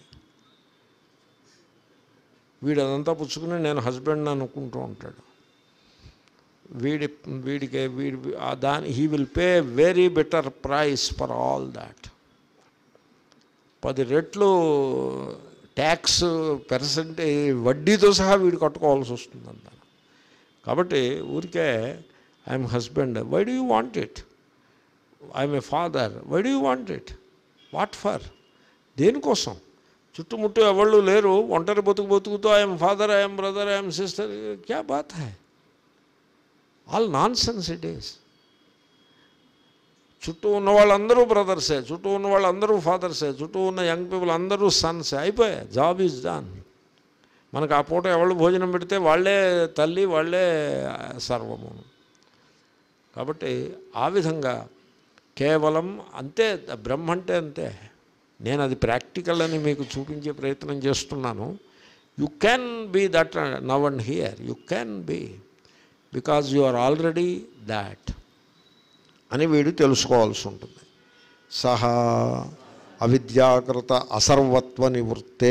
వీడు అదంతా పుచ్చుకుని నేను హస్బెండ్ అనుకుంటూ ఉంటాడు వీడి వీడికి వీడి ఆ దాని he will pay very better price for all that పది రెట్లు ట్యాక్స్ పర్సెంటేజ్ వడ్డీతో సహా వీడు కట్టుకోవాల్సి వస్తుంది అంటాను కాబట్టి ఊరికే I'm husband why do you want it I'm a father why do you want it what for దేనికోసం చుట్టుముట్టు ఎవళ్ళు లేరు ఒంటరి బతుకు బతుకుతో I'm father I'm brother I'm sister క్యా బాత్ హై all nonsense it is చుట్టూ ఉన్న వాళ్ళందరూ బ్రదర్సే చుట్టూ ఉన్న వాళ్ళందరూ ఫాదర్సే చుట్టూ ఉన్న యంగ్ పీపుల్ అందరూ సన్సే అయిపోయాయి జాబ్ ఈజ్ డన్ మనకు ఆ పూట ఎవరు భోజనం పెడితే వాళ్ళే తల్లి వాళ్ళే సర్వము కాబట్టి ఆ విధంగా కేవలం అంతే బ్రహ్మ అంటే అంతే నేను అది ప్రాక్టికల్ అని మీకు చూపించే ప్రయత్నం చేస్తున్నాను you can be that now and here you can be because you are already that అని వీడు తెలుసుకోవాల్సి ఉంటుంది సహా అవిద్యాకృత అసర్వత్వ నివృత్తే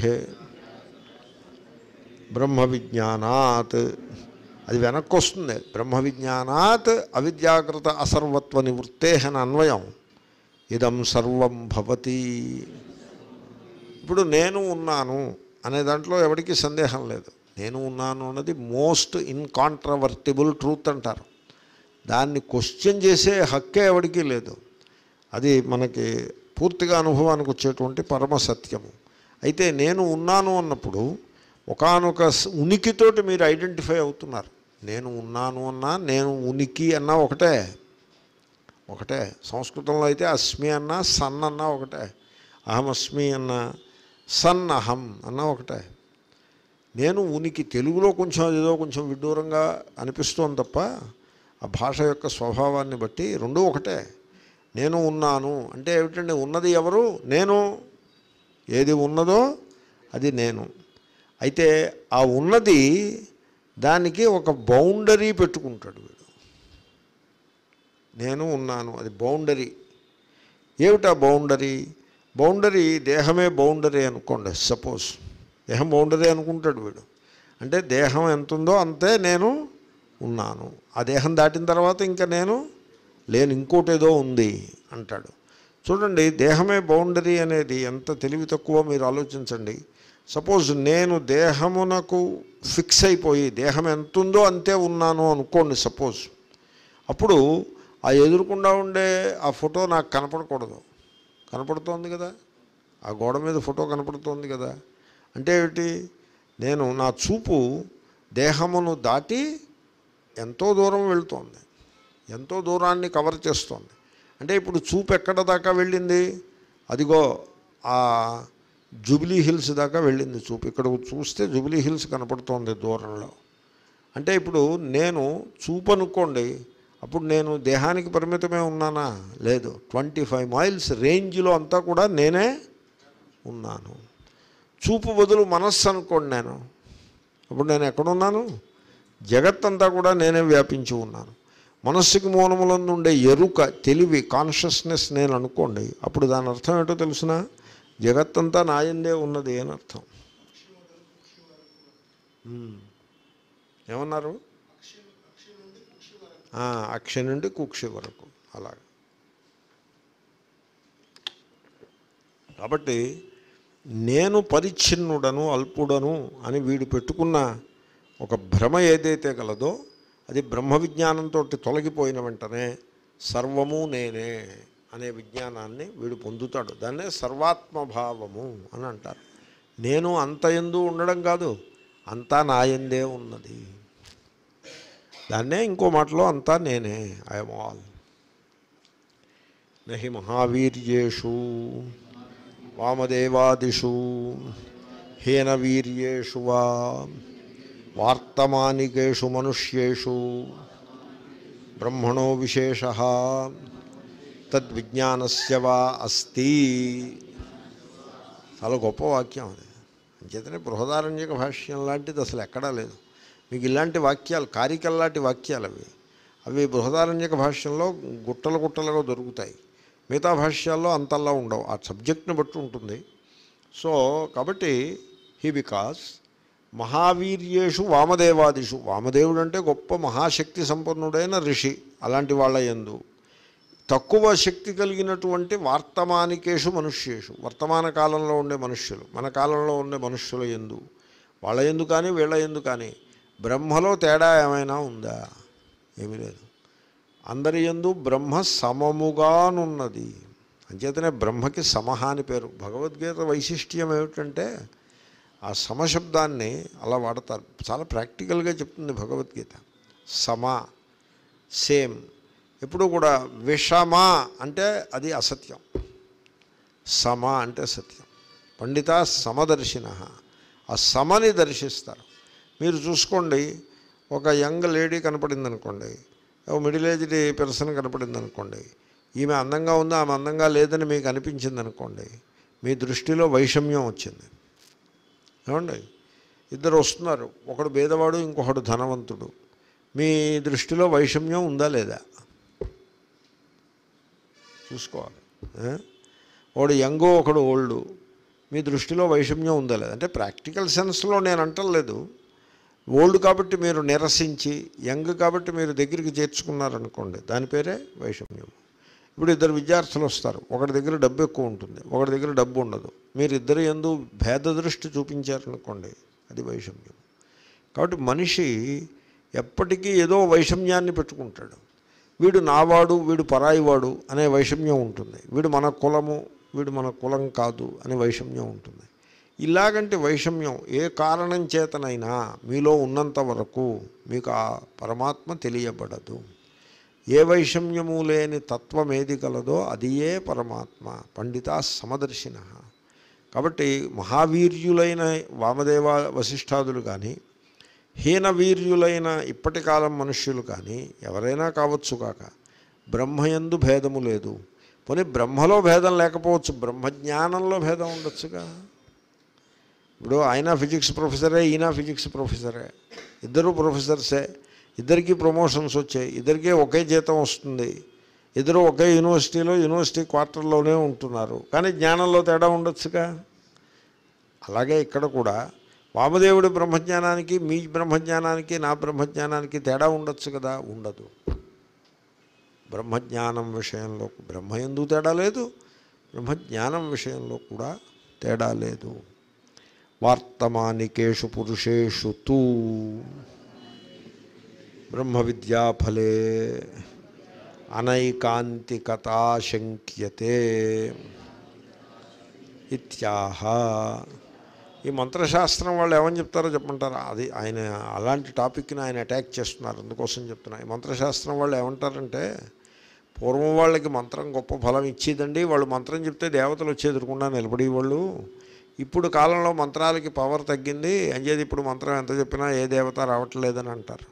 బ్రహ్మ విజ్ఞానాత్ అది వెనక్కి వస్తుంది బ్రహ్మ విజ్ఞానాత్ అవిద్యాకృత అసర్వత్వ నివృత్తే అని అన్వయం ఇదం సర్వం భవతి ఇప్పుడు నేను ఉన్నాను అనే దాంట్లో ఎవరికీ సందేహం లేదు నేను ఉన్నాను అన్నది మోస్ట్ ఇన్కాంట్రవర్టిబుల్ ట్రూత్ అంటారు దాన్ని క్వశ్చన్ చేసే హక్కే ఎవరికీ లేదు అది మనకి పూర్తిగా అనుభవానికి వచ్చేటువంటి పరమ సత్యము అయితే నేను ఉన్నాను అన్నప్పుడు ఒకానొక స- ఉనికితోటి మీరు ఐడెంటిఫై అవుతున్నారు నేను ఉన్నాను అన్నా నేను ఉనికి అన్నా ఒకటే ఒకటే సంస్కృతంలో అయితే అస్మి అన్నా సన్ అన్నా ఒకటే అహమస్మి అన్నా సన్ అహం అన్నా ఒకటే నేను ఉనికి తెలుగులో కొంచెం ఏదో కొంచెం విడ్డూరంగా అనిపిస్తోంది తప్ప ఆ భాష యొక్క స్వభావాన్ని బట్టి రెండూ ఒకటే నేను ఉన్నాను అంటే ఏమిటండి ఉన్నది ఎవరు నేను ఏది ఉన్నదో అది నేను అయితే ఆ ఉన్నది దానికి ఒక బౌండరీ పెట్టుకుంటాడు వీడు నేను ఉన్నాను అది బౌండరీ ఏమిటా బౌండరీ బౌండరీ దేహమే బౌండరీ అనుకోండి సపోజ్ దేహం బౌండరీ అనుకుంటాడు వీడు అంటే దేహం ఎంత ఉందో అంతే నేను ఉన్నాను ఆ దేహం దాటిన తర్వాత ఇంకా నేను లేను ఇంకోటి ఏదో ఉంది అంటాడు చూడండి దేహమే బౌండరీ అనేది ఎంత తెలివి తక్కువ మీరు ఆలోచించండి సపోజ్ నేను దేహమునకు ఫిక్స్ అయిపోయి దేహం ఎంత ఉందో అంతే ఉన్నాను అనుకోండి సపోజ్ అప్పుడు ఆ ఎదురుకుండా ఉండే ఆ ఫోటో నాకు కనపడకూడదు కనపడుతోంది కదా ఆ గోడ మీద ఫోటో కనపడుతోంది కదా అంటే ఏమిటి నేను నా చూపు దేహమును దాటి ఎంతో దూరం వెళ్తోంది ఎంతో దూరాన్ని కవర్ చేస్తోంది అంటే ఇప్పుడు చూపు ఎక్కడ దాకా వెళ్ళింది అదిగో ఆ జూబిలీ హిల్స్ దాకా వెళ్ళింది చూపు ఇక్కడ చూస్తే జూబిలీ హిల్స్ కనపడుతోంది దూరంలో అంటే ఇప్పుడు నేను చూపు అనుకోండి అప్పుడు నేను దేహానికి పరిమితమే ఉన్నానా లేదు ట్వంటీ ఫైవ్ మైల్స్ రేంజ్లో అంతా కూడా నేనే ఉన్నాను చూపు బదులు మనస్సు అనుకోండి నేను అప్పుడు నేను ఎక్కడున్నాను జగత్తంతా కూడా నేనే వ్యాపించి ఉన్నాను మనస్సుకి మూలములందు ఉండే ఎరుక తెలివి కాన్షియస్నెస్ నేను అనుకోండి అప్పుడు దాని అర్థం ఏంటో తెలుసిన జగత్తంతా నాయందే ఉన్నది అని అర్థం మ్మ్. ఏమన్నారు ఆ, అక్ష నుండి కుక్షి వరకు అలాగే కాబట్టి నేను పరిచ్ఛిన్నుడను అల్పుడను అని వీడు పెట్టుకున్న ఒక భ్రమ ఏదైతే గలదో అది బ్రహ్మ విజ్ఞానంతో తొలగిపోయిన వెంటనే సర్వము నేనే అనే విజ్ఞానాన్ని వీడు పొందుతాడు దాన్నే సర్వాత్మభావము అని అంటారు నేను అంత ఎందు ఉండడం కాదు అంతా నాయందే ఉన్నది దాన్నే ఇంకో మాటలో అంతా నేనే ఐఎమ్ ఆల్ నహి మహావీర్యేషు వామదేవాదిషు హీనవీర్యేషు వా వార్తమానికేషు మనుష్యేషు బ్రహ్మణో విశేష తద్విజ్ఞానస్య వా అస్తి చాలా గొప్ప వాక్యం అది అంచేతనే బృహదారణ్యక భాష్యం లాంటిది అసలు ఎక్కడా లేదు మీకు ఇలాంటి వాక్యాలు కారికల్లాంటి వాక్యాలు అవి అవి బృహదారణ్యక భాష్యంలో గుట్టలు గుట్టలుగా దొరుకుతాయి మిగతా భాష్యాల్లో అంతల్లా ఉండవు ఆ సబ్జెక్ట్ని బట్టి ఉంటుంది సో కాబట్టి హీ బికాస్ మహావీర్యేషు వామదేవాదిషు వామదేవుడు అంటే గొప్ప మహాశక్తి సంపన్నుడైన ఋషి అలాంటి వాళ్ళ యందు తక్కువ శక్తి కలిగినటువంటి వార్తమానికేషు మనుష్యేషు వర్తమాన కాలంలో ఉండే మనుష్యులు మన కాలంలో ఉండే మనుష్యుల ఎందు వాళ్ళ ఎందు కానీ వీళ్ళ ఎందు కానీ బ్రహ్మలో తేడా ఏమైనా ఉందా ఏమీ లేదు అందరి ఎందు బ్రహ్మ సమముగానున్నది అంచేతనే బ్రహ్మకి సమహ అని పేరు భగవద్గీత వైశిష్ట్యం ఏమిటంటే ఆ సమశబ్దాన్ని అలా వాడతారు చాలా ప్రాక్టికల్గా చెప్తుంది భగవద్గీత సమ సేమ్ ఎప్పుడు కూడా విషమ అంటే అది అసత్యం సమ అంటే సత్యం పండిత సమదర్శిన ఆ సమని దర్శిస్తారు మీరు చూసుకోండి ఒక యంగ్ లేడీ కనపడింది అనుకోండి ఒక మిడిల్ ఏజ్డ్ పర్సన్ కనపడింది అనుకోండి ఈమె అందంగా ఉందా ఆమె అందంగా లేదని మీకు అనిపించింది అనుకోండి మీ దృష్టిలో వైషమ్యం వచ్చింది ఏమండి ఇద్దరు వస్తున్నారు ఒకడు భేదవాడు ఇంకొకడు ధనవంతుడు మీ దృష్టిలో వైషమ్యం ఉందా లేదా చూసుకోవాలి ఏ? ఒకడు యంగో ఒకడు ఓల్డ్ మీ దృష్టిలో వైషమ్యం ఉందా లేదా అంటే ప్రాక్టికల్ సెన్స్లో నేను అంటలేదు ఓల్డ్ కాబట్టి మీరు నిరసించి యంగ్ కాబట్టి మీరు దగ్గరికి చేర్చుకున్నారనుకోండి దాని పేరే వైషమ్యం ఇప్పుడు ఇద్దరు విద్యార్థులు వస్తారు ఒకటి దగ్గర డబ్బు ఎక్కువ ఉంటుంది ఒకటి దగ్గర డబ్బు ఉండదు మీరు ఇద్దరు ఎందు భేద దృష్టి చూపించారనుకోండి అది వైషమ్యం కాబట్టి మనిషి ఎప్పటికీ ఏదో వైషమ్యాన్ని పెట్టుకుంటాడు వీడు నావాడు వీడు పరాయివాడు అనే వైషమ్యం ఉంటుంది వీడు మన కులము వీడు మన కులం కాదు అనే వైషమ్యం ఉంటుంది ఇలాగంటి వైషమ్యం ఏ కారణం చేతనైనా మీలో ఉన్నంత వరకు మీకు ఆ పరమాత్మ తెలియబడదు ఏ వైషమ్యము లేని తత్వం ఏది కలదో అది ఏ పరమాత్మ పండిత సమదర్శిన కాబట్టి మహావీర్యులైన వామదేవ వశిష్ఠాదులు కానీ హీనవీర్యులైన ఇప్పటి కాలం మనుష్యులు కానీ ఎవరైనా కావచ్చు కాక బ్రహ్మయందు భేదము లేదు పోనీ బ్రహ్మలో భేదం లేకపోవచ్చు బ్రహ్మజ్ఞానంలో భేదం ఉండొచ్చుగా ఇప్పుడు ఆయన ఫిజిక్స్ ప్రొఫెసరే ఈయన ఫిజిక్స్ ప్రొఫెసరే ఇద్దరు ప్రొఫెసర్సే ఇద్దరికీ ప్రమోషన్స్ వచ్చాయి ఇద్దరికీ ఒకే జీతం వస్తుంది ఇద్దరు ఒకే యూనివర్సిటీలో యూనివర్సిటీ క్వార్టర్లోనే ఉంటున్నారు కానీ జ్ఞానంలో తేడా ఉండొచ్చుగా అలాగే ఇక్కడ కూడా వామదేవుడి బ్రహ్మజ్ఞానానికి మీ బ్రహ్మజ్ఞానానికి నా బ్రహ్మజ్ఞానానికి తేడా ఉండొచ్చు కదా ఉండదు బ్రహ్మజ్ఞానం విషయంలో బ్రహ్మ ఎందుకు తేడా లేదు బ్రహ్మజ్ఞానం విషయంలో కూడా తేడా లేదు వార్తమానికేషు పురుషేషు తూ బ్రహ్మ విద్యాఫలే అనైకాంతికతా శంక్యతే ఇత్యాహ ఈ మంత్రశాస్త్రం వాళ్ళు ఏమని చెప్తారో చెప్పమంటారా అది ఆయన అలాంటి టాపిక్ని ఆయన అటాక్ చేస్తున్నారు అందుకోసం చెప్తున్నా ఈ మంత్రశాస్త్రం వాళ్ళు ఏమంటారంటే పూర్వం వాళ్ళకి మంత్రం గొప్ప ఫలం ఇచ్చేదండి వాళ్ళు మంత్రం చెప్తే దేవతలు వచ్చి ఎదురుకుండా నిలబడి వాళ్ళు ఇప్పుడు కాలంలో మంత్రాలకి పవర్ తగ్గింది అంచేది ఇప్పుడు మంత్రం ఎంత చెప్పినా ఏ దేవత రావట్లేదని అంటారు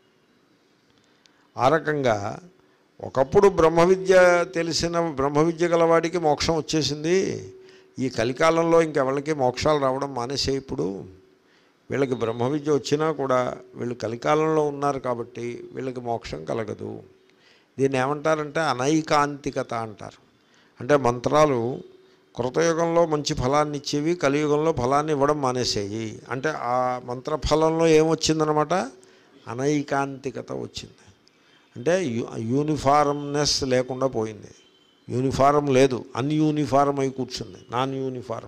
ఆ రకంగా ఒకప్పుడు బ్రహ్మ విద్య తెలిసిన బ్రహ్మ విద్య గలవాడికి మోక్షం వచ్చేసింది ఈ కలికాలంలో ఇంకెవరికి మోక్షాలు రావడం మానేసే ఇప్పుడు వీళ్ళకి బ్రహ్మ విద్య వచ్చినా కూడా వీళ్ళు కలికాలంలో ఉన్నారు కాబట్టి వీళ్ళకి మోక్షం కలగదు దీన్ని ఏమంటారంటే అనైకాంతికత అంటారు అంటే మంత్రాలు కృతయుగంలో మంచి ఫలాన్ని ఇచ్చేవి కలియుగంలో ఫలాన్ని ఇవ్వడం మానేసేయి అంటే ఆ మంత్రఫలంలో ఏమొచ్చిందనమాట అనైకాంతికత వచ్చింది అంటే యూ యూనిఫారమ్నెస్ లేకుండా పోయింది యూనిఫారం లేదు అన్యూనిఫారం అయి కూర్చుంది నాన్ యూనిఫారం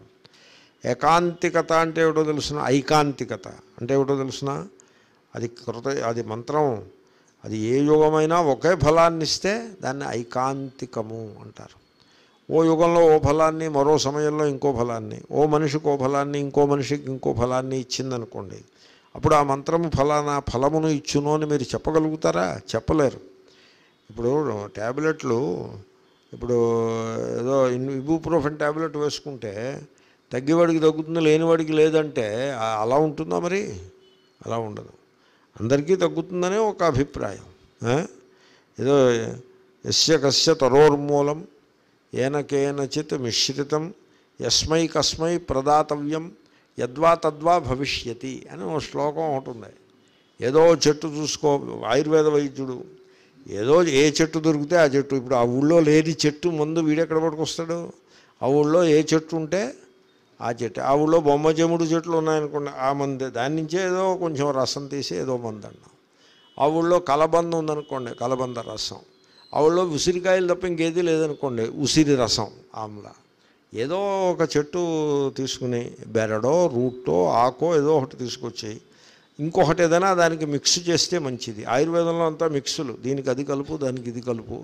ఏకాంతికత అంటే ఏమిటో తెలుసిన ఐకాంతికత అంటే ఏమిటో తెలుసిన అది కృత అది మంత్రం అది ఏ యుగమైనా ఒకే ఫలాన్ని ఇస్తే దాన్ని ఐకాంతికము అంటారు ఓ యుగంలో ఓ ఫలాన్ని మరో సమయంలో ఇంకో ఫలాన్ని ఓ మనిషికి ఓ ఫలాన్ని ఇంకో మనిషికి ఇంకో ఫలాన్ని ఇచ్చిందనుకోండి అప్పుడు ఆ మంత్రము ఫలానా ఫలమును ఇచ్చును అని మీరు చెప్పగలుగుతారా చెప్పలేరు ఇప్పుడు ట్యాబ్లెట్లు ఇప్పుడు ఏదో ఇబుప్రోఫెన్ ట్యాబ్లెట్ వేసుకుంటే తగ్గేవాడికి తగ్గుతుంది లేనివాడికి లేదంటే ఆ- అలా ఉంటుందా మరి అలా ఉండదు అందరికీ తగ్గుతుందనే ఒక అభిప్రాయం ఆ? ఏదో ఎస్య కస్య తరోర్మూలం ఏన కేనచిత్ మిశ్రితం యస్మై కస్మై ప్రదాతవ్యం యద్వా తద్వా భవిష్యతి అని ఒక శ్లోకం ఒకటి ఉంది ఏదో చెట్టు చూసుకో ఆయుర్వేద వైద్యుడు ఏదో ఏ చెట్టు దొరికితే ఆ చెట్టు ఇప్పుడు ఆ ఊళ్ళో లేని చెట్టు ముందు వీడెక్కడ పట్టుకొస్తాడు ఆ ఊళ్ళో ఏ చెట్టు ఉంటే ఆ చెట్టు ఆ ఊళ్ళో బొమ్మ చెముడు చెట్లు ఉన్నాయనుకోండి ఆ మంది దాని నుంచే ఏదో కొంచెం రసం తీసి ఏదో మంది అన్నాం ఆ ఊళ్ళో కలబంద ఉందనుకోండి కలబంద రసం ఆ ఊళ్ళో ఉసిరికాయలు తప్ప ఇంకేది లేదనుకోండి ఉసిరి రసం ఆమ్ల ఏదో ఒక చెట్టు తీసుకుని బెరడో రూటో ఆకో ఏదో ఒకటి తీసుకొచ్చి ఇంకొకటి ఏదైనా దానికి మిక్స్ చేస్తే మంచిది ఆయుర్వేదంలో అంతా మిక్సులు దీనికి అది కలుపు దానికి ఇది కలుపు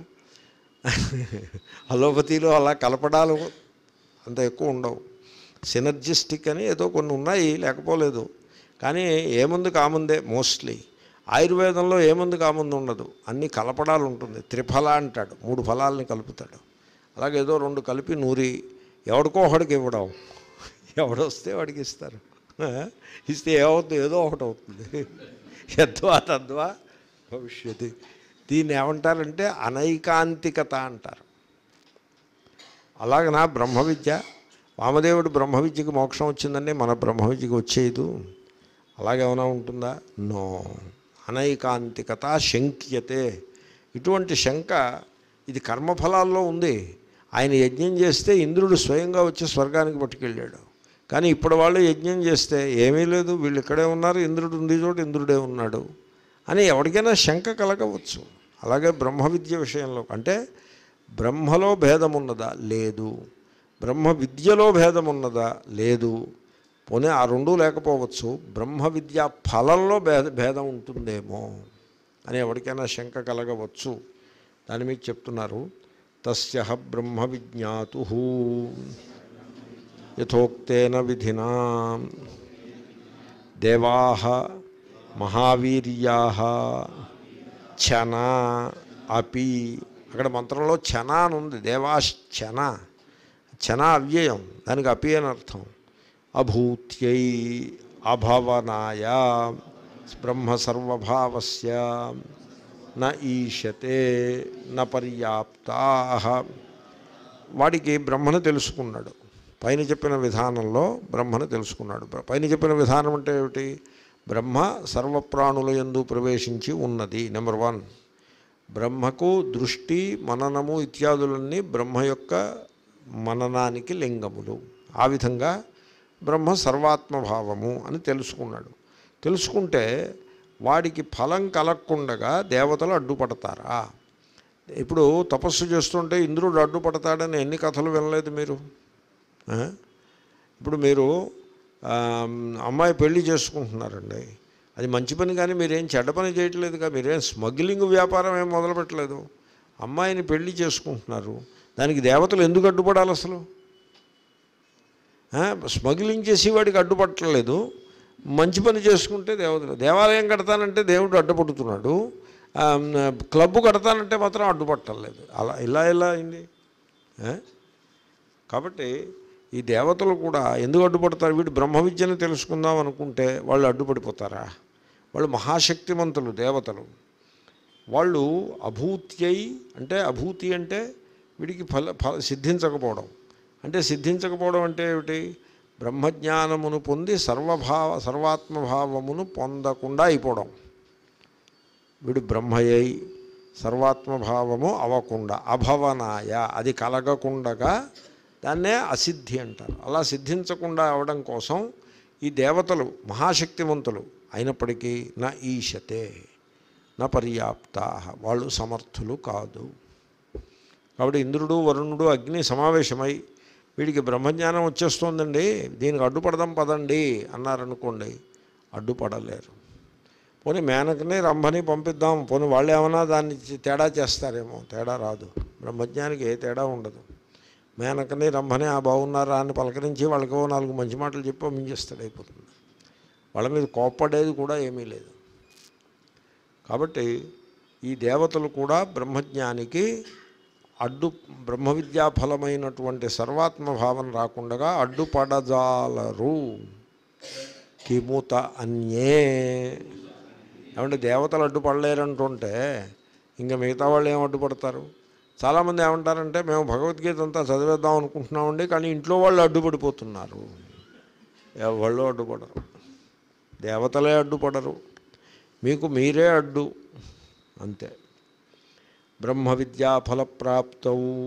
అలోపతిలో అలా కలపడాలు అంత ఎక్కువ ఉండవు సినర్జిస్టిక్ అని ఏదో కొన్ని ఉన్నాయి లేకపోలేదు కానీ ఏముంది కాముందే మోస్ట్లీ ఆయుర్వేదంలో ఏముంది కాముంది ఉండదు అన్ని కలపడాలు ఉంటుంది త్రిఫల అంటాడు మూడు ఫలాలని కలుపుతాడు అలాగే ఏదో రెండు కలిపి నూరి ఎవడికో ఒకడికి ఇవ్వడం ఎవడొస్తే వాడికి ఇస్తారు ఆ? ఇస్తే ఏమవుతుంది ఏదో ఒకటి అవుతుంది యద్వా తద్వా భవిష్యత్తు దీన్ని ఏమంటారంటే అనైకాంతికత అంటారు అలాగ నా బ్రహ్మ విద్య వామదేవుడు బ్రహ్మ విద్యకి మోక్షం వచ్చిందంటే మన బ్రహ్మ విద్యకి వచ్చేయదు అలాగేమైనా ఉంటుందా నో అనైకాంతికత శంక్యతే ఇటువంటి శంక ఇది కర్మఫలాల్లో ఉంది ఆయన యజ్ఞం చేస్తే ఇంద్రుడు స్వయంగా వచ్చి స్వర్గానికి పట్టుకెళ్ళాడు కానీ ఇప్పుడు వాళ్ళు యజ్ఞం చేస్తే ఏమీ లేదు వీళ్ళు ఇక్కడే ఉన్నారు ఇంద్రుడు ఉంది చోట ఇంద్రుడే ఉన్నాడు అని ఎవరికైనా శంక కలగవచ్చు అలాగే బ్రహ్మ విద్య విషయంలో అంటే బ్రహ్మలో భేదం ఉన్నదా లేదు బ్రహ్మ విద్యలో భేదం ఉన్నదా లేదు పోనీ ఆ రెండూ లేకపోవచ్చు బ్రహ్మ విద్యా ఫలంలో భేద భేదం ఉంటుందేమో అని ఎవరికైనా శంక కలగవచ్చు దాని మీకు చెప్తున్నారు తస్య బ్రహ్మ విజ్ఞాతు యథోక్తేన విధినా దేవా మహావీర్యా ఛన అపి అక్కడ మంత్రంలో ఛన అని ఉంది దేవాశ్చన ఛన అవ్యయం దానికి అపి అని అర్థం అభూత్యై అభవనాయ బ్రహ్మ సర్వభావస్య న ఈశతే న పర్యాప్తా వాడికి బ్రహ్మను తెలుసుకున్నాడు పైన చెప్పిన విధానంలో బ్రహ్మను తెలుసుకున్నాడు పైన చెప్పిన విధానం అంటే ఏమిటి బ్రహ్మ సర్వప్రాణుల యందు ప్రవేశించి ఉన్నది నెంబర్ వన్ బ్రహ్మకు దృష్టి మననము ఇత్యాదులన్నీ బ్రహ్మ యొక్క మననానికి లింగములు ఆ విధంగా బ్రహ్మ సర్వాత్మభావము అని తెలుసుకున్నాడు తెలుసుకుంటే వాడికి ఫలం కలగకుండగా దేవతలు అడ్డుపడతారా ఇప్పుడు తపస్సు చేస్తుంటే ఇంద్రుడు అడ్డుపడతాడని ఎన్ని కథలు వినలేదు మీరు ఆ? ఇప్పుడు మీరు ఆ, అమ్మాయి పెళ్లి చేసుకుంటున్నారండి అది మంచి పని కానీ మీరేం చెడ్డ పని చేయట్లేదుగా మీరేం స్మగ్లింగ్ వ్యాపారం ఏం మొదలుపెట్టలేదు అమ్మాయిని పెళ్లి చేసుకుంటున్నారు దానికి దేవతలు ఎందుకు అడ్డుపడాలి అసలు ఆ, స్మగ్లింగ్ చేసేవాడికి అడ్డుపట్టలేదు మంచి పని చేసుకుంటే దేవతలు దేవాలయం కడతానంటే దేవుడు అడ్డుపడుతున్నాడు ఆ, క్లబ్బు కడతానంటే మాత్రం అడ్డుపట్టలేదు అలా ఇలా ఎలా అయింది ఆ? కాబట్టి ఈ దేవతలు కూడా ఎందుకు అడ్డుపడతారు వీడు బ్రహ్మ విద్యను తెలుసుకుందాం అనుకుంటే వాళ్ళు అడ్డుపడిపోతారా వాళ్ళు మహాశక్తిమంతులు దేవతలు వాళ్ళు అభూత్యై అంటే అభూతి అంటే వీడికి ఫల ఫల సిద్ధించకపోవడం అంటే సిద్ధించకపోవడం అంటే ఏమిటి బ్రహ్మజ్ఞానమును పొంది సర్వభావ సర్వాత్మభావమును పొందకుండా అయిపోవడం వీడు బ్రహ్మయ్యై సర్వాత్మభావము అవ్వకుండా అభవనాయ అది కలగకుండగా దాన్నే అసిద్ధి అంటారు అలా సిద్ధించకుండా అవడం కోసం ఈ దేవతలు మహాశక్తివంతులు అయినప్పటికీ నా ఈశతే నా పర్యాప్తా వాళ్ళు సమర్థులు కాదు కాబట్టి ఇంద్రుడు వరుణుడు అగ్ని సమావేశమై వీడికి బ్రహ్మజ్ఞానం వచ్చేస్తోందండి దీనికి అడ్డుపడదాం పదండి అన్నారనుకోండి అడ్డుపడలేరు పోనీ మేనకని రంభని పంపిద్దాం పోనీ వాళ్ళు ఏమైనా దాన్ని తేడా చేస్తారేమో తేడా రాదు బ్రహ్మజ్ఞానికి ఏ తేడా ఉండదు మేనకని రంభని ఆ బాగున్నారా అని పలకరించి వాళ్ళకో నాలుగు మంచి మాటలు చెప్పి పంపించేస్తాడు అయిపోతుంది వాళ్ళ మీద కోప్పడేది కూడా ఏమీ లేదు కాబట్టి ఈ దేవతలు కూడా బ్రహ్మజ్ఞానికి అడ్డు బ్రహ్మ విద్యా ఫలమైనటువంటి సర్వాత్మ భావన రాకుండా అడ్డుపడజాలరు కిముత అన్యే ఏమంటే దేవతలు అడ్డుపడలేరంటుంటే ఇంకా మిగతా వాళ్ళు ఏం అడ్డుపడతారు చాలామంది ఏమంటారంటే మేము భగవద్గీత అంతా చదివేద్దాం అనుకుంటున్నామండి కానీ ఇంట్లో వాళ్ళు అడ్డుపడిపోతున్నారు ఎవళ్ళు అడ్డుపడరు దేవతలే అడ్డుపడరు మీకు మీరే అడ్డు అంతే బ్రహ్మ విద్యా ఫలప్రాప్త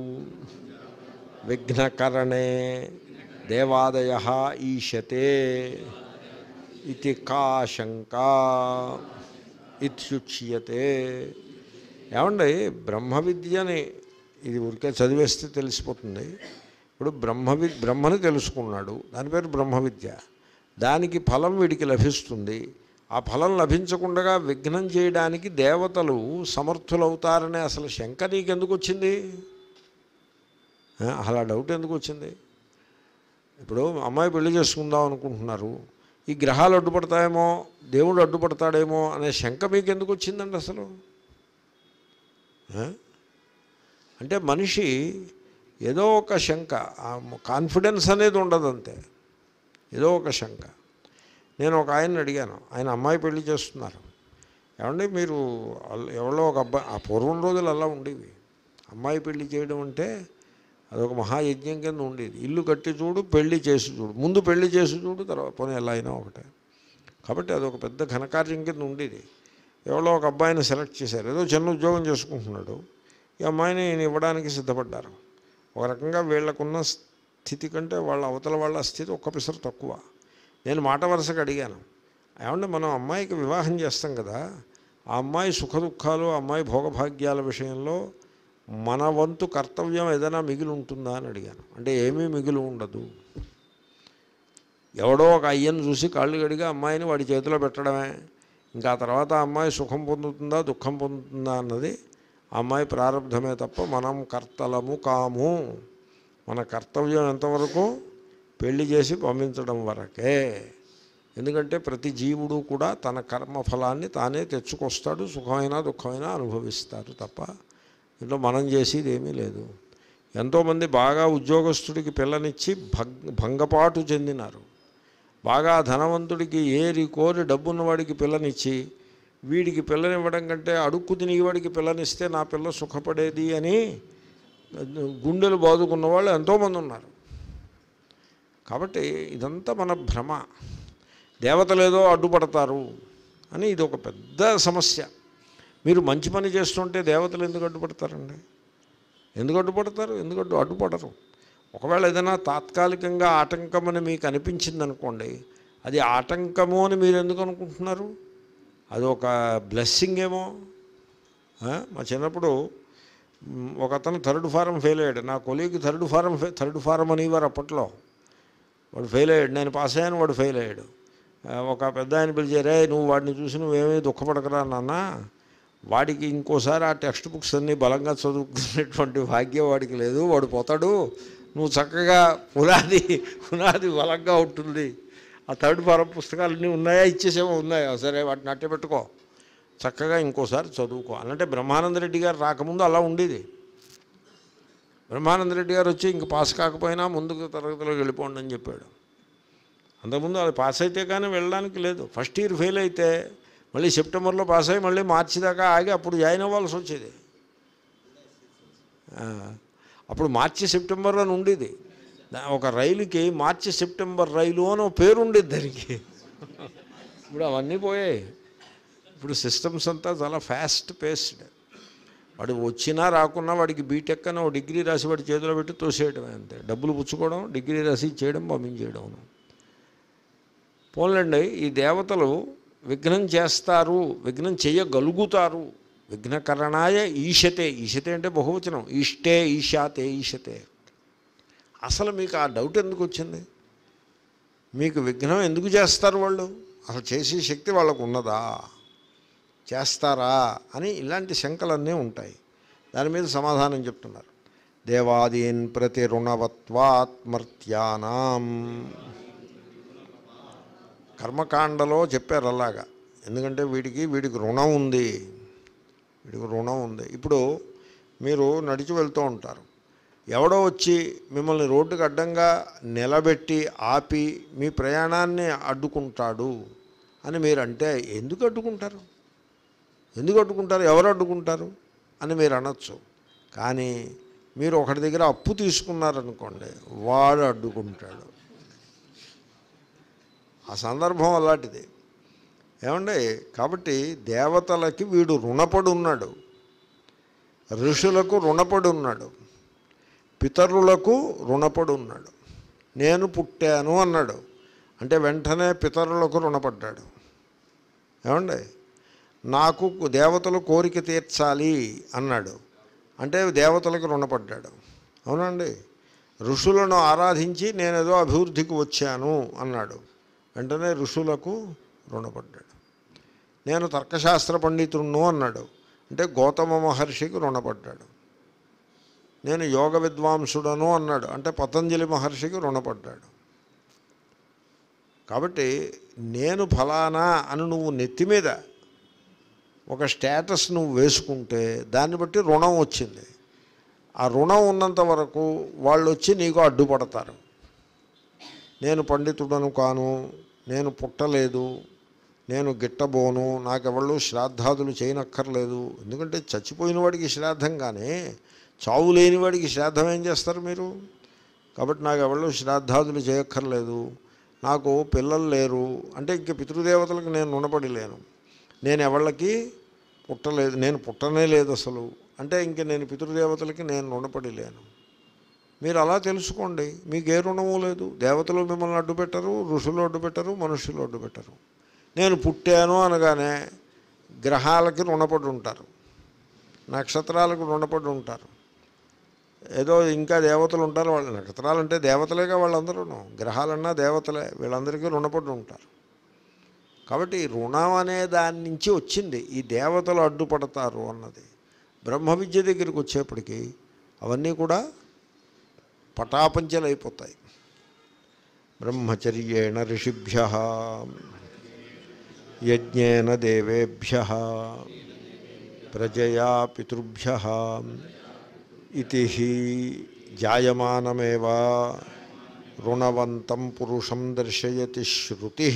విఘ్నకరణే దేవాదయ ఈశతే ఇది కా శంకా ఇత్యుచ్యతే ఏమండి బ్రహ్మ విద్యని ఇది ఊరికే చదివేస్తే తెలిసిపోతుంది ఇప్పుడు బ్రహ్మ వి బ్రహ్మని తెలుసుకున్నాడు దాని పేరు బ్రహ్మ విద్య దానికి ఫలం వీడికి లభిస్తుంది ఆ ఫలం లభించకుండా విఘ్నం చేయడానికి దేవతలు సమర్థులవుతారనే అసలు శంక నీకెందుకు వచ్చింది ఆ, అలా డౌట్ ఎందుకు వచ్చింది ఇప్పుడు అమ్మాయి పెళ్లి చేసుకుందాం అనుకుంటున్నారు ఈ గ్రహాలు అడ్డుపడతాయేమో దేవుడు అడ్డుపడతాడేమో అనే శంక మీకు ఎందుకు వచ్చిందండి అసలు ఆ? అంటే మనిషి ఏదో ఒక శంక కాన్ఫిడెన్స్ అనేది ఉండదు అంతే ఏదో ఒక శంక నేను ఒక ఆయన్ని అడిగాను ఆయన అమ్మాయి పెళ్లి చేస్తున్నారు ఏమండి మీరు అల్- ఎవరో ఒక అబ్బాయి ఆ పూర్వం రోజులు అలా ఉండేవి అమ్మాయి పెళ్లి చేయడం అంటే అదొక మహాయజ్ఞం కింద ఉండేది ఇల్లు కట్టి చూడు పెళ్లి చేసి చూడు ముందు పెళ్లి చేసి చూడు తర్వాత పోనీ ఎలా అయినా ఒకటే కాబట్టి అదొక పెద్ద ఘనకార్యం కింద ఉండేది ఎవరో ఒక అబ్బాయిని సెలెక్ట్ చేశారు ఏదో చిన్న ఉద్యోగం చేసుకుంటున్నాడు ఈ అమ్మాయిని ఈయన ఇవ్వడానికి సిద్ధపడ్డారు ఒక రకంగా వీళ్ళకున్న స్థితి కంటే వాళ్ళ అవతల వాళ్ళ స్థితి ఒక్క పిసరు తక్కువ నేను మాట వరుసగా అడిగాను ఏమంటే మనం అమ్మాయికి వివాహం చేస్తాం కదా ఆ అమ్మాయి సుఖ దుఃఖాలు ఆ అమ్మాయి భోగభాగ్యాల విషయంలో మన వంతు కర్తవ్యం ఏదైనా మిగిలి ఉంటుందా అని అడిగాను అంటే ఏమీ మిగిలి ఉండదు ఎవడో ఒక అయ్యను చూసి కాళ్ళు గడిగి అమ్మాయిని వాడి చేతిలో పెట్టడమే ఇంకా ఆ తర్వాత ఆ అమ్మాయి సుఖం పొందుతుందా దుఃఖం పొందుతుందా అన్నది ఆ అమ్మాయి ప్రారంధమే తప్ప మనం కర్తలము కాము మన కర్తవ్యం ఎంతవరకు పెళ్లి చేసి పంపించడం వరకే ఎందుకంటే ప్రతి జీవుడు కూడా తన కర్మఫలాన్ని తానే తెచ్చుకొస్తాడు సుఖమైనా దుఃఖమైనా అనుభవిస్తారు తప్ప ఇంట్లో మనం చేసేది ఏమీ లేదు ఎంతోమంది బాగా ఉద్యోగస్తుడికి పిల్లనిచ్చి భంగ భంగపాటు చెందినారు బాగా ధనవంతుడికి ఏరి కోరి డబ్బున్నవాడికి పిల్లనిచ్చి వీడికి పిల్లనివ్వడం కంటే అడుక్కు తినివాడికి పిల్లనిస్తే నా పిల్ల సుఖపడేది అని గుండెలు బాదుకున్న వాళ్ళు ఎంతోమంది ఉన్నారు కాబట్టి ఇదంతా మన భ్రమ దేవతలేదో అడ్డుపడతారు అని ఇది ఒక పెద్ద సమస్య మీరు మంచి పని చేస్తుంటే దేవతలు ఎందుకు అడ్డుపడతారండి ఎందుకు అడ్డుపడతారు ఎందుకు అడ్డు అడ్డుపడరు ఒకవేళ ఏదైనా తాత్కాలికంగా ఆటంకం అని మీకు అనిపించింది అనుకోండి అది ఆటంకము అని మీరు ఎందుకు అనుకుంటున్నారు అది ఒక బ్లెస్సింగ్ ఏమో ఆ? మా చిన్నప్పుడు మ్, ఒక అతను థర్డ్ ఫారం ఫెయిల్ అయ్యాడు నా కొలీగ్ థర్డ్ ఫారం ఫె- థర్డ్ ఫారం అనేవారు అప్పట్లో వాడు ఫెయిల్ అయ్యాడు నేను పాస్ అయ్యాను వాడు ఫెయిల్ అయ్యాడు ఆ, ఒక పెద్ద ఆయన పిలిచారే నువ్వు వాడిని చూసి నువ్వేమీ దుఃఖపడకరా నాన్న వాడికి ఇంకోసారి ఆ టెక్స్ట్ బుక్స్ అన్నీ బలంగా చదువుకునేటువంటి భాగ్యం వాడికి లేదు వాడు పోతాడు నువ్వు చక్కగా పునాది పునాది బలంగా ఉంటుంది ఆ థర్డ్ ఫారం పుస్తకాలన్నీ ఉన్నాయా ఇచ్చేసేమో ఉన్నాయా సరే వాటిని అట్టే పెట్టుకో చక్కగా ఇంకోసారి చదువుకో అంటే బ్రహ్మానంద రెడ్డి గారు రాకముందు అలా ఉండేది బ్రహ్మానంద రెడ్డి గారు వచ్చి ఇంక పాస్ కాకపోయినా ముందుకు తరగతిలోకి వెళ్ళిపోండి అని చెప్పాడు అంతకుముందు అది పాస్ అయితే కానీ వెళ్ళడానికి లేదు ఫస్ట్ ఇయర్ ఫెయిల్ అయితే మళ్ళీ సెప్టెంబర్లో పాస్ అయ్యి మళ్ళీ మార్చి దాకా ఆగి అప్పుడు జాయిన్ అవ్వాల్సి వచ్చేది ఆ, అప్పుడు మార్చి సెప్టెంబర్ అని ఉండేది దా- ఒక రైలుకి మార్చి సెప్టెంబర్ రైలు అని ఒక పేరు ఉండేది దానికి ఇప్పుడు అవన్నీ పోయాయి ఇప్పుడు సిస్టమ్స్ అంతా చాలా ఫాస్ట్ పేస్డ్ వాడు వచ్చినా రాకున్నా వాడికి బీటెక్ అని ఒక డిగ్రీ రాసి వాడి చేతిలో పెట్టి తోసేయడమే అంతే డబ్బులు పుచ్చుకోవడం డిగ్రీ రాసి చేయడం పంపించేయడం పోన్లండి ఈ దేవతలు విఘ్నం చేస్తారు విఘ్నం చేయగలుగుతారు విఘ్నకరణాయ ఈశతే ఈశతే అంటే బహువచనం ఈష్టే ఈశాతే ఈశతే అసలు మీకు ఆ డౌట్ ఎందుకు వచ్చింది మీకు విఘ్నం ఎందుకు చేస్తారు వాళ్ళు అసలు చేసే శక్తి వాళ్ళకు ఉన్నదా చేస్తారా అని ఇలాంటి శంకలన్నీ ఉంటాయి దాని మీద సమాధానం చెప్తున్నారు దేవాదీన్ ప్రతి రుణవత్వాత్మర్త్యానాం కర్మకాండలో చెప్పారు అలాగా ఎందుకంటే వీడికి వీడికి రుణం ఉంది వీడికి రుణం ఉంది ఇప్పుడు మీరు నడిచి వెళ్తూ ఉంటారు ఎవడో వచ్చి మిమ్మల్ని రోడ్డుకి అడ్డంగా నిలబెట్టి ఆపి మీ ప్రయాణాన్ని అడ్డుకుంటాడు అని మీరు అంటే ఎందుకు అడ్డుకుంటారు ఎందుకు అడ్డుకుంటారు ఎవరు అడ్డుకుంటారు అని మీరు అనొచ్చు కానీ మీరు ఒకటి దగ్గర అప్పు తీసుకున్నారనుకోండి వాడు అడ్డుకుంటాడు ఆ సందర్భం అలాంటిది ఏమండి కాబట్టి దేవతలకి వీడు రుణపడి ఉన్నాడు ఋషులకు రుణపడి ఉన్నాడు పితరులకు రుణపడి ఉన్నాడు నేను పుట్టాను అన్నాడు అంటే వెంటనే పితరులకు రుణపడ్డాడు ఏమండి నాకు దేవతలు కోరిక తీర్చాలి అన్నాడు అంటే దేవతలకు రుణపడ్డాడు అవునండి ఋషులను ఆరాధించి నేనేదో అభివృద్ధికి వచ్చాను అన్నాడు వెంటనే ఋషులకు రుణపడ్డాడు నేను తర్కశాస్త్ర పండితుడును అన్నాడు అంటే గౌతమ మహర్షికి రుణపడ్డాడు నేను యోగ విద్వాంసుడను అన్నాడు అంటే పతంజలి మహర్షికి రుణపడ్డాడు కాబట్టి నేను ఫలానా అని నువ్వు నెత్తి మీద ఒక స్టేటస్ నువ్వు వేసుకుంటే దాన్ని బట్టి రుణం వచ్చింది ఆ రుణం ఉన్నంత వరకు వాళ్ళు వచ్చి నీకు అడ్డుపడతారు నేను పండితుడను కాను నేను పుట్టలేదు నేను గిట్టబోను నాకెవళ్ళు శ్రాద్ధాదులు చేయనక్కర్లేదు ఎందుకంటే చచ్చిపోయిన వాడికి శ్రాద్ధం కానీ చావు లేని వాడికి శ్రాద్ధం ఏం చేస్తారు మీరు కాబట్టి నాకు ఎవళ్ళు శ్రాద్ధాదులు చేయక్కర్లేదు నాకు పిల్లలు లేరు అంటే ఇంక పితృదేవతలకు నేను రుణపడి లేను నేను ఎవళ్ళకి పుట్టలేదు నేను పుట్టనే లేదు అసలు అంటే ఇంక నేను పితృదేవతలకి నేను రుణపడి లేను మీరు అలా తెలుసుకోండి మీకు ఏ రుణము లేదు దేవతలు మిమ్మల్ని అడ్డు పెట్టరు ఋషులు అడ్డు పెట్టరు మనుషులు అడ్డు పెట్టరు నేను పుట్టాను అనగానే గ్రహాలకి రుణపడి ఉంటారు నక్షత్రాలకు రుణపడి ఉంటారు ఏదో ఇంకా దేవతలు ఉంటారు వాళ్ళ నక్షత్రాలు అంటే దేవతలేగా వాళ్ళందరూ గ్రహాలన్నా దేవతలే వీళ్ళందరికీ రుణపడి ఉంటారు కాబట్టి ఈ రుణం అనే దాని నుంచి వచ్చింది ఈ దేవతలు అడ్డుపడతారు అన్నది బ్రహ్మ విద్య దగ్గరికి వచ్చేప్పటికి అవన్నీ కూడా పటాపంచలైపోతాయి బ్రహ్మచర్యేణ ఋషిభ్య యజ్ఞేన దేవేభ్య ప్రజయా పితృభ్య ఇది జాయమానమేవ రుణవంతం పురుషం దర్శయతి శృతి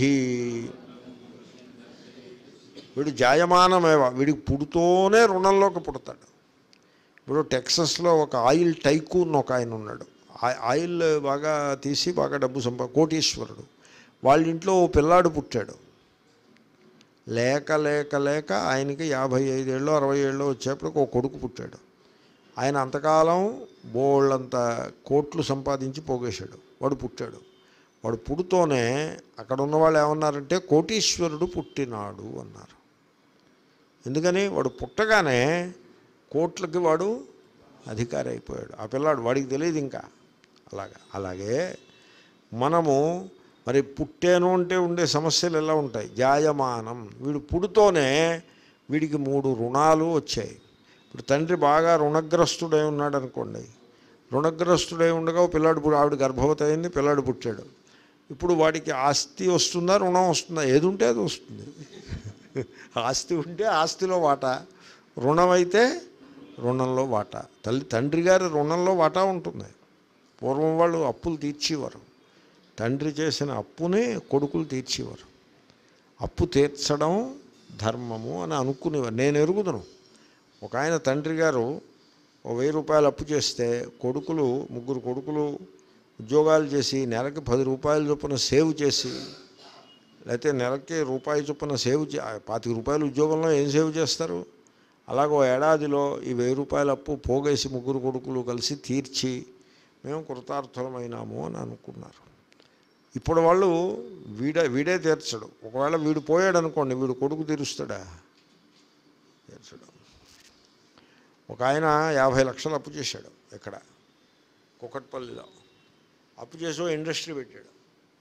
వీడు జాయమానమేవ వీడికి పుడుతూనే రుణంలోకి పుడతాడు ఇప్పుడు టెక్సస్లో ఒక ఆయిల్ టైకూన్ ఒక ఆయన ఉన్నాడు ఆ- ఆయిల్ బాగా తీసి బాగా డబ్బు సంపా కోటీశ్వరుడు వాళ్ళ ఇంట్లో ఓ పిల్లాడు పుట్టాడు లేక లేక లేక ఆయనకి యాభై ఐదేళ్ళు అరవై ఏళ్ళు వచ్చేప్పటికి ఒక కొడుకు పుట్టాడు ఆయన అంతకాలం బోళ్ళంత కోట్లు సంపాదించి పోగేశాడు వాడు పుట్టాడు వాడు పుడుతోనే అక్కడ ఉన్న వాళ్ళు ఏమన్నారంటే కోటీశ్వరుడు పుట్టినాడు అన్నారు ఎందుకని వాడు పుట్టగానే కోట్లకి వాడు అధికారి అయిపోయాడు ఆ పిల్లాడు వాడికి తెలియదు ఇంకా అలాగా అలాగే మనము మరి పుట్టాను అంటే ఉండే సమస్యలు ఎలా ఉంటాయి జాయమానం వీడు పుడుతోనే వీడికి మూడు రుణాలు వచ్చాయి ఇప్పుడు తండ్రి బాగా రుణగ్రస్తుడై ఉన్నాడు అనుకోండి రుణగ్రస్తుడై ఉండగా ఓ పిల్లాడు పుట్టి- ఆవిడ గర్భవతి అయింది పిల్లాడు పుట్టాడు ఇప్పుడు వాడికి ఆస్తి వస్తుందా రుణం వస్తుందా ఏది ఉంటే అది వస్తుంది ఆస్తి ఉంటే ఆస్తిలో వాటా రుణం అయితే రుణంలో వాటా తల్లి తండ్రి గారి రుణంలో వాటా ఉంటుంది పూర్వం వాళ్ళు అప్పులు తీర్చేవారు తండ్రి చేసిన అప్పుని కొడుకులు తీర్చేవారు అప్పు తీర్చడం ధర్మము అని అనుకునేవారు నేను ఎరుగుదును ఒక ఆయన తండ్రి గారు ఓ వెయ్యి రూపాయలు అప్పు చేస్తే కొడుకులు ముగ్గురు కొడుకులు ఉద్యోగాలు చేసి నెలకి పది రూపాయల చొప్పున సేవ్ చేసి లేకపోతే నెలకి రూపాయి చొప్పున సేవ్ చే పాతిక రూపాయలు ఉద్యోగంలో ఏం సేవ్ చేస్తారు అలాగో ఏడాదిలో ఈ వెయ్యి రూపాయల అప్పు పోగేసి ముగ్గురు కొడుకులు కలిసి తీర్చి మేము కృతార్థులమైనాము అని అనుకున్నారు ఇప్పుడు వాళ్ళు వీడే వీడే తీర్చడు ఒకవేళ వీడు పోయాడు అనుకోండి వీడు కొడుకు తీరుస్తాడా తీర్చడు ఒక ఆయన యాభై లక్షలు అప్పు చేశాడు ఇక్కడ కుకట్పల్లిలో అప్పు చేసి ఓ ఇండస్ట్రీ పెట్టాడు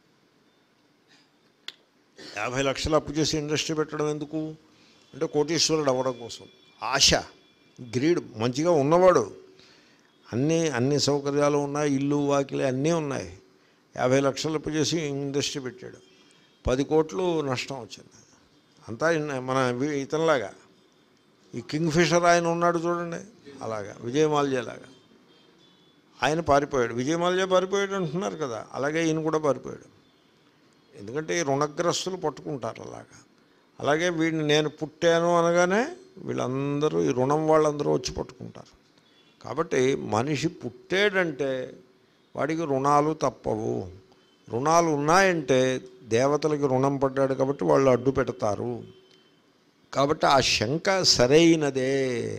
యాభై లక్షలు అప్పు చేసి ఇండస్ట్రీ పెట్టడం ఎందుకు అంటే కోటీశ్వరుడు అవ్వడం కోసం ఆశ గ్రీడ్ మంచిగా ఉన్నవాడు అన్నీ అన్ని సౌకర్యాలు ఉన్నాయి ఇల్లు వాకిలి అన్నీ ఉన్నాయి యాభై లక్షలు అప్పు చేసి ఇండస్ట్రీ పెట్టాడు పది కోట్లు నష్టం వచ్చింది అంతా ఇన్న- మన వీ- ఇతనిలాగా ఈ కింగ్ ఫిషర్ ఆయన ఉన్నాడు చూడండి అలాగా విజయమాల్యలాగా ఆయన పారిపోయాడు విజయమాల్య పారిపోయాడు అంటున్నారు కదా అలాగే ఈయన కూడా పారిపోయాడు ఎందుకంటే ఈ రుణగ్రస్తులు పట్టుకుంటారు అలాగా అలాగే వీడిని నేను పుట్టాను అనగానే వీళ్ళందరూ ఈ రుణం వాళ్ళందరూ వచ్చి పట్టుకుంటారు కాబట్టి మనిషి పుట్టాడంటే వాడికి రుణాలు తప్పవు రుణాలు ఉన్నాయంటే దేవతలకి రుణం పడ్డాడు కాబట్టి వాళ్ళు అడ్డు పెడతారు కాబట్టి ఆ శంక సరైనదే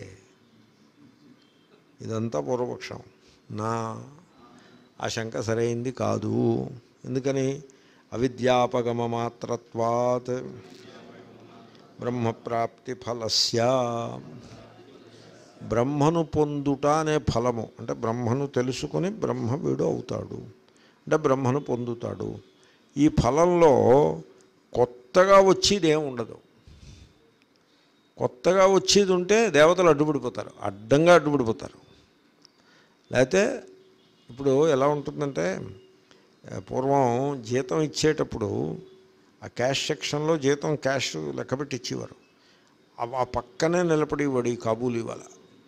ఇదంతా పూర్వపక్షం నా ఆ శంక సరైంది కాదు ఎందుకని అవిద్యాపగమ మాత్రత్వాత్ బ్రహ్మప్రాప్తి ఫలస్య బ్రహ్మను పొందుట అనే ఫలము అంటే బ్రహ్మను తెలుసుకొని బ్రహ్మ వీడు అవుతాడు అంటే బ్రహ్మను పొందుతాడు ఈ ఫలంలో కొత్తగా వచ్చేది ఏమి ఉండదు కొత్తగా వచ్చేది ఉంటే దేవతలు అడ్డుపడిపోతారు అడ్డంగా అడ్డుపడిపోతారు లేకపోతే ఇప్పుడు ఎలా ఉంటుందంటే ఆ, పూర్వం జీతం ఇచ్చేటప్పుడు ఆ క్యాష్ సెక్షన్లో జీతం క్యాష్ లెక్కపెట్టి ఇచ్చేవారు ఆ- ఆ పక్కనే నిలబడి వాడి కాబూలు ఇవ్వాలి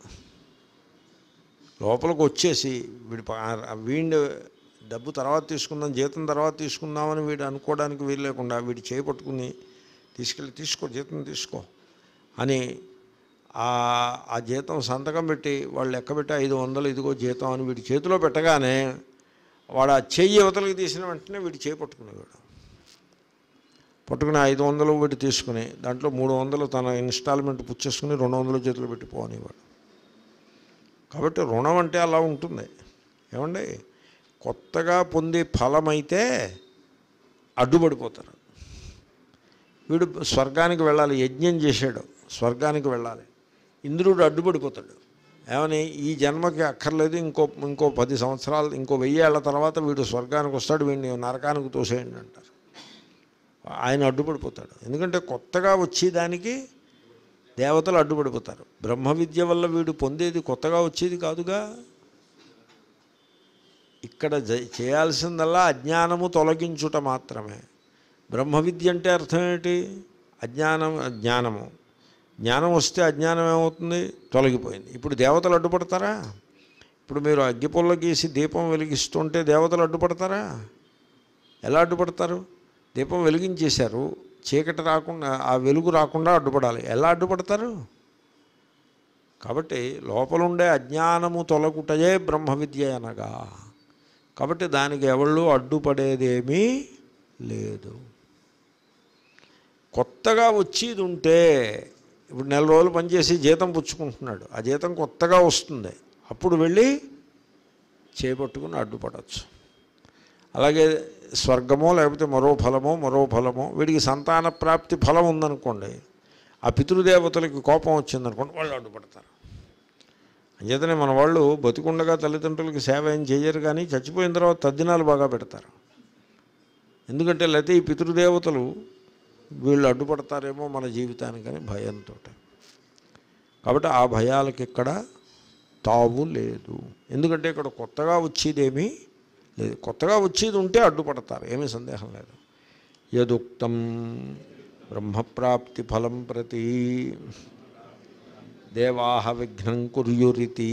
లోపలికి వచ్చేసి వీడి ప- ఆ వీడి డబ్బు తర్వాత తీసుకుందాం జీతం తర్వాత తీసుకుందామని వీడు అనుకోవడానికి వీలు లేకుండా వీడు చేపట్టుకుని తీసుకెళ్ళి తీసుకో జీతం తీసుకో అని ఆ ఆ జీతం సంతకం పెట్టి వాళ్ళు లెక్క పెట్టి ఐదు వందలు ఇదిగో జీతం అని వీడి చేతిలో పెట్టగానే వాడు ఆ చెయ్యి యువతలకి తీసిన వెంటనే వీడు చేయి పట్టుకునేవాడు పట్టుకుని ఐదు వందలు వీడు తీసుకుని దాంట్లో మూడు వందలు తన ఇన్స్టాల్మెంట్ పుచ్చేసుకుని రెండు వందలు చేతులు పెట్టి పోనివాడు కాబట్టి రుణం అంటే అలా ఉంటుంది ఏమండి కొత్తగా పొందే ఫలమైతే అడ్డుపడిపోతారు వీడు స్వర్గానికి వెళ్ళాలి యజ్ఞం చేశాడు స్వర్గానికి వెళ్ళాలి ఇంద్రుడు అడ్డుపడిపోతాడు ఏమని ఈ జన్మకి అక్కర్లేదు ఇంకో ఇంకో పది సంవత్సరాలు ఇంకో వెయ్యేళ్ల తర్వాత వీడు స్వర్గానికి వస్తాడు వీడిని నరకానికి తోసేయండి అంటారు ఆయన అడ్డుపడిపోతాడు ఎందుకంటే కొత్తగా వచ్చేదానికి దేవతలు అడ్డుపడిపోతారు బ్రహ్మ విద్య వల్ల వీడు పొందేది కొత్తగా వచ్చేది కాదుగా ఇక్కడ జ- చేయాల్సిందల్లా అజ్ఞానము తొలగించుట మాత్రమే బ్రహ్మ విద్య అంటే అర్థం ఏంటి అజ్ఞానం జ్ఞానము జ్ఞానం వస్తే అజ్ఞానం ఏమవుతుంది తొలగిపోయింది ఇప్పుడు దేవతలు అడ్డుపడతారా ఇప్పుడు మీరు అగ్గిపుల్ల గీసి దీపం వెలిగిస్తుంటే దేవతలు అడ్డుపడతారా ఎలా అడ్డుపడతారు దీపం వెలిగించేశారు చీకటి రాకుండా ఆ వెలుగు రాకుండా అడ్డుపడాలి ఎలా అడ్డుపడతారు కాబట్టి లోపలుండే అజ్ఞానము తొలగుటయే బ్రహ్మ విద్య అనగా కాబట్టి దానికి ఎవళ్ళు అడ్డుపడేదేమీ లేదు కొత్తగా వచ్చేది ఉంటే ఇప్పుడు నెల రోజులు పనిచేసి జీతం పుచ్చుకుంటున్నాడు ఆ జీతం కొత్తగా వస్తుంది అప్పుడు వెళ్ళి చేపట్టుకుని అడ్డుపడవచ్చు అలాగే స్వర్గమో లేకపోతే మరో ఫలమో మరో ఫలమో వీడికి సంతాన ప్రాప్తి ఫలం ఉందనుకోండి ఆ పితృదేవతలకి కోపం వచ్చిందనుకోండి వాళ్ళు అడ్డుపడతారు అంచేతనే మన వాళ్ళు బతికుండగా తల్లిదండ్రులకి సేవ ఏం చేయరు కానీ చచ్చిపోయిన తర్వాత తద్దినాలు బాగా పెడతారు ఎందుకంటే లేకపోతే ఈ పితృదేవతలు వీళ్ళు అడ్డుపడతారేమో మన జీవితానికని భయంతో కాబట్టి ఆ భయాలకి ఇక్కడ తావు లేదు ఎందుకంటే ఇక్కడ కొత్తగా వచ్చేదేమీ లేదు కొత్తగా వచ్చేది ఉంటే అడ్డుపడతారు ఏమీ సందేహం లేదు యదుక్తం బ్రహ్మప్రాప్తి ఫలం ప్రతి దేవాహ విఘ్నం కుర్యురితి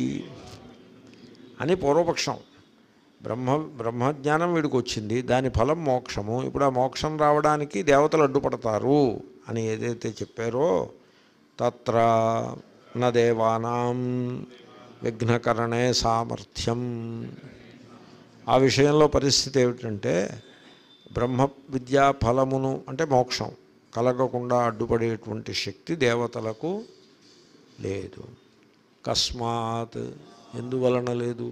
అని పూర్వపక్షం బ్రహ్మ బ్రహ్మజ్ఞానం వీడికి వచ్చింది దాని ఫలం మోక్షము ఇప్పుడు ఆ మోక్షం రావడానికి దేవతలు అడ్డుపడతారు అని ఏదైతే చెప్పారో తత్ర న దేవానాం విఘ్నకరణే సామర్థ్యం ఆ విషయంలో పరిస్థితి ఏమిటంటే బ్రహ్మ విద్యా ఫలమును అంటే మోక్షం కలగకుండా అడ్డుపడేటువంటి శక్తి దేవతలకు లేదు కస్మాత్ ఎందువలన లేదు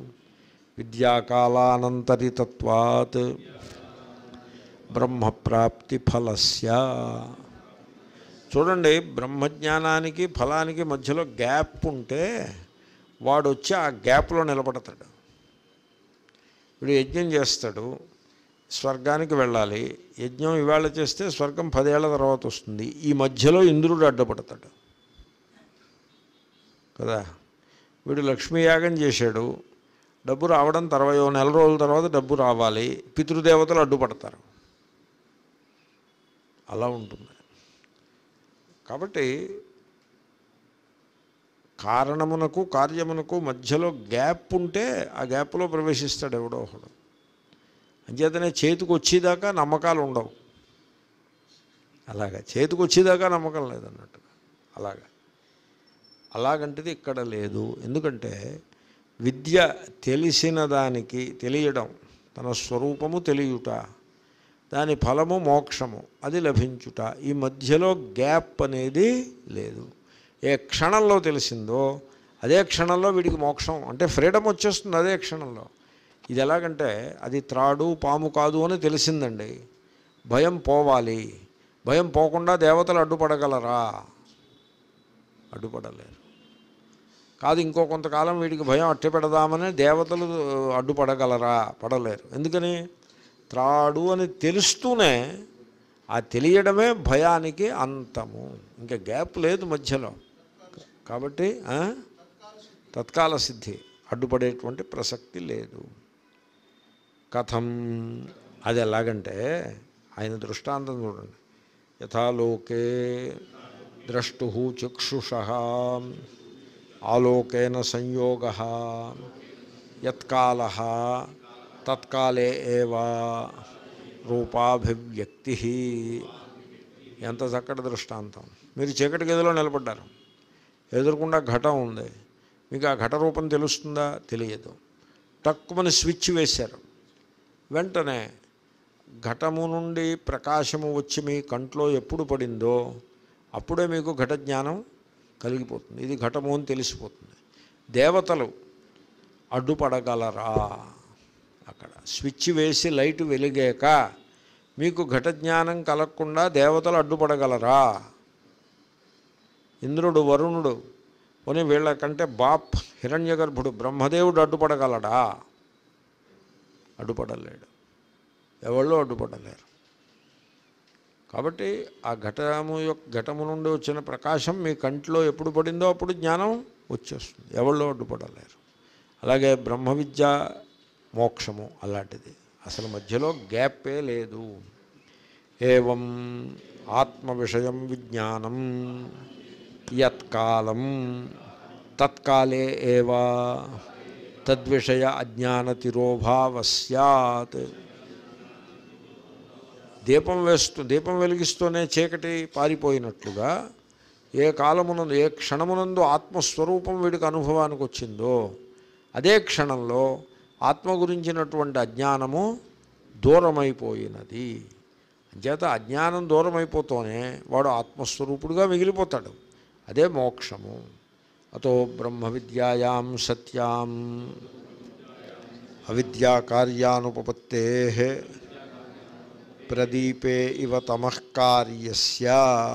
విద్యాకాలానంతరితత్వాత్ బ్రహ్మప్రాప్తి ఫలస్య చూడండి బ్రహ్మజ్ఞానానికి ఫలానికి మధ్యలో గ్యాప్ ఉంటే వాడు వచ్చి ఆ గ్యాప్లో నిలబడతాడు వీడు యజ్ఞం చేస్తాడు స్వర్గానికి వెళ్ళాలి యజ్ఞం ఇవాళ చేస్తే స్వర్గం పదేళ్ల తర్వాత వస్తుంది ఈ మధ్యలో ఇంద్రుడు అడ్డపడతాడు కదా వీడు లక్ష్మీయాగం చేశాడు డబ్బు రావడం తర్వాత ఓ నెల రోజుల తర్వాత డబ్బు రావాలి పితృదేవతలు అడ్డుపడతారు అలా ఉంటుంది కాబట్టి కారణమునకు కార్యమునకు మధ్యలో గ్యాప్ ఉంటే ఆ గ్యాప్లో ప్రవేశిస్తాడు ఎవడో ఒకడు అంచేతనే చేతికి వచ్చేదాకా నమ్మకాలు ఉండవు అలాగా చేతికి వచ్చేదాకా నమ్మకం లేదన్నట్టుగా అలాగా అలాగంటిది ఇక్కడ లేదు ఎందుకంటే విద్య తెలిసిన దానికి తెలియడం తన స్వరూపము తెలియుట దాని ఫలము మోక్షము అది లభించుట ఈ మధ్యలో గ్యాప్ అనేది లేదు ఏ క్షణంలో తెలిసిందో అదే క్షణంలో వీడికి మోక్షం అంటే ఫ్రీడమ్ వచ్చేస్తుంది అదే క్షణంలో ఇది ఎలాగంటే అది త్రాడు పాము కాదు అని తెలిసిందండి భయం పోవాలి భయం పోకుండా దేవతలు అడ్డుపడగలరా అడ్డుపడలేరు కాదు ఇంకో కొంతకాలం వీడికి భయం అట్టి పెడదామని దేవతలు అడ్డుపడగలరా పడలేరు ఎందుకని త్రాడు అని తెలుస్తూనే ఆ తెలియడమే భయానికి అంతము ఇంకా గ్యాప్ లేదు మధ్యలో కాబట్టి ఆ, తత్కాల సిద్ధి అడ్డుపడేటువంటి ప్రసక్తి లేదు కథం అది ఎలాగంటే ఆయన దృష్టాంతం చూడండి యథాలోకే ద్రష్టు చక్షుష ఆలోకేన సంయోగ యత్కాల తత్కాలే ఏవా రూపాభివ్యక్తి ఎంత చక్కటి దృష్టాంతం మీరు చీకటి గదిలో నిలబడ్డారు ఎదురుకుండా ఘటం ఉంది మీకు ఆ ఘట రూపం తెలుస్తుందా తెలియదు తక్కువని స్విచ్ వేశారు వెంటనే ఘటము నుండి ప్రకాశము వచ్చి మీ కంట్లో ఎప్పుడు పడిందో అప్పుడే మీకు ఘట జ్ఞానం కలిగిపోతుంది ఇది ఘటము అని తెలిసిపోతుంది దేవతలు అడ్డుపడగలరా అక్కడ స్విచ్ వేసి లైట్ వెలిగాక మీకు ఘట జ్ఞానం కలగకుండా దేవతలు అడ్డుపడగలరా ఇంద్రుడు వరుణుడు పోనీ వీళ్ళకంటే బాప్ హిరణ్య గర్భుడు బ్రహ్మదేవుడు అడ్డుపడగలడా అడ్డుపడలేడు ఎవళ్ళు అడ్డుపడలేరు కాబట్టి ఆ ఘటము యొక్క ఘటము నుండి వచ్చిన ప్రకాశం మీ కంటిలో ఎప్పుడు పడిందో అప్పుడు జ్ఞానం వచ్చేస్తుంది ఎవళ్ళు అడ్డుపడలేరు అలాగే బ్రహ్మ విద్య మోక్షము అలాంటిది అసలు మధ్యలో గ్యాపే లేదు ఏవం ఆత్మ విషయం విజ్ఞానం యత్కాలం తత్కాలే ఏవా తద్విషయ అజ్ఞానతిరోభావ సత్ దీపం వేస్తూ దీపం వెలిగిస్తూనే చీకటి పారిపోయినట్లుగా ఏ కాలమునందు ఏ క్షణమునందు ఆత్మస్వరూపం వీడికి అనుభవానికి వచ్చిందో అదే క్షణంలో ఆత్మ గురించినటువంటి అజ్ఞానము దూరమైపోయినది అంచేత అజ్ఞానం దూరమైపోతూనే వాడు ఆత్మస్వరూపుడుగా మిగిలిపోతాడు అదే మోక్షము అతో బ్రహ్మ విద్యాయాం సత్యాం అవిద్యా కార్యానుపపత్తే ప్రదీపే ఇవ తమఃకార్యస్య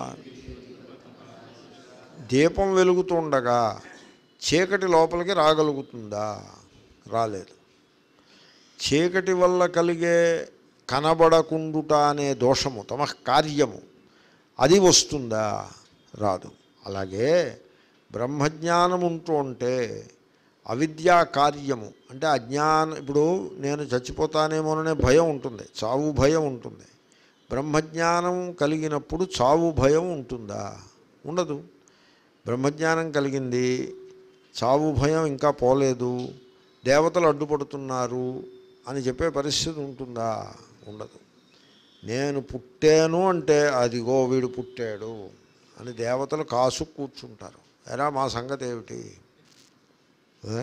దీపం వెలుగుతుండగా చీకటి లోపలికి రాగలుగుతుందా రాలేదు చీకటి వల్ల కలిగే కనబడకుండుట అనే దోషము తమ కార్యము అది వస్తుందా రాదు అలాగే బ్రహ్మజ్ఞానం ఉంటూ ఉంటే అవిద్యా కార్యము అంటే అజ్ఞానం ఇప్పుడు నేను చచ్చిపోతానేమోననే భయం ఉంటుంది చావు భయం ఉంటుంది బ్రహ్మజ్ఞానం కలిగినప్పుడు చావు భయం ఉంటుందా ఉండదు బ్రహ్మజ్ఞానం కలిగింది చావు భయం ఇంకా పోలేదు దేవతలు అడ్డుపడుతున్నారు అని చెప్పే పరిస్థితి ఉంటుందా ఉండదు నేను పుట్టాను అంటే అదిగో వీడు పుట్టాడు అని దేవతలు కాసు కూర్చుంటారు ఎరా మా సంగతి ఏమిటి ఏ?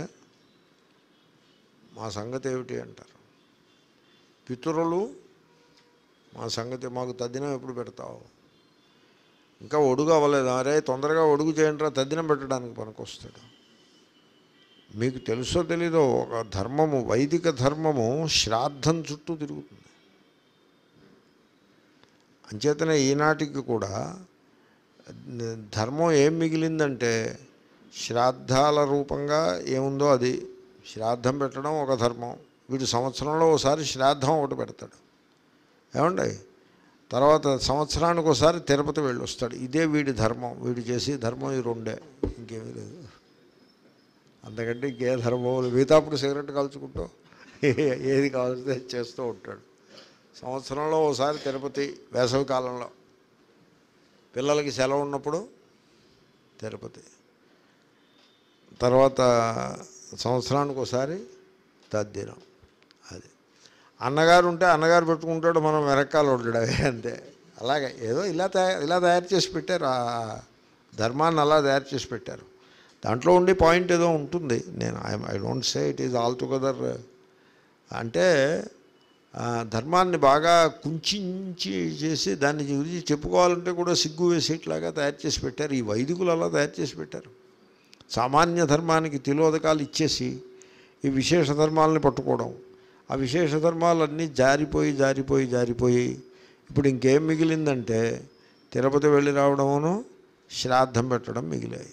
మా సంగతి ఏమిటి అంటారు పితరులు మా సంగతి మాకు తద్దినం ఎప్పుడు పెడతావు ఇంకా ఒడుగు అవ్వలేదు అరే తొందరగా ఒడుగు చేయండిరా తద్దినం పెట్టడానికి పనికొస్తాడు మీకు తెలుసో తెలీదో ఒక ధర్మము వైదిక ధర్మము శ్రాద్ధం చుట్టూ తిరుగుతుంది అంచేతనే ఈనాటికి కూడా ధర్మం ఏం మిగిలిందంటే శ్రాద్ధాల రూపంగా ఏముందో అది శ్రాద్ధం పెట్టడం ఒక ధర్మం వీడు సంవత్సరంలో ఒకసారి శ్రాద్ధం ఒకటి పెడతాడు ఏమండి తర్వాత సంవత్సరానికి ఒకసారి తిరుపతి వెళ్ళి వస్తాడు ఇదే వీడి ధర్మం వీడు చేసి ధర్మం ఈ రెండే ఇంకేమీ లేదు అంతకంటే ఇంకే ధర్మం లేదు. మిగతా అప్పుడు సిగరెట్ కాల్చుకుంటూ ఏది కావాల్సిందే చేస్తూ ఉంటాడు సంవత్సరంలో ఒకసారి తిరుపతి వేసవి కాలంలో పిల్లలకి సెలవు ఉన్నప్పుడు తిరుపతి తర్వాత సంవత్సరానికి ఒకసారి తద్దినం అది అన్నగారు ఉంటే అన్నగారు పెట్టుకుంటాడు మనం వెనకాల ఉంటాడు అవే అంతే అలాగే ఏదో ఇలా తయారు ఇలా తయారు చేసి పెట్టారు ఆ ధర్మాన్ని అలా తయారు చేసి పెట్టారు దాంట్లో ఉండే పాయింట్ ఏదో ఉంటుంది నేను I I don't say it is all together అంటే ఆ, ధర్మాన్ని బాగా కుంచించి చేసి దాన్ని గురించి చెప్పుకోవాలంటే కూడా సిగ్గు వేసేట్లాగా తయారు చేసి పెట్టారు ఈ వైదికులు అలా తయారు చేసి పెట్టారు సామాన్య ధర్మానికి తిలోదకాలు ఇచ్చేసి ఈ విశేష ధర్మాలని పట్టుకోవడం ఆ విశేష ధర్మాలన్నీ జారిపోయి జారిపోయి జారిపోయి ఇప్పుడు ఇంకేం మిగిలిందంటే తిరుపతి వెళ్ళి రావడమును శ్రాద్ధం పెట్టడం మిగిలాయి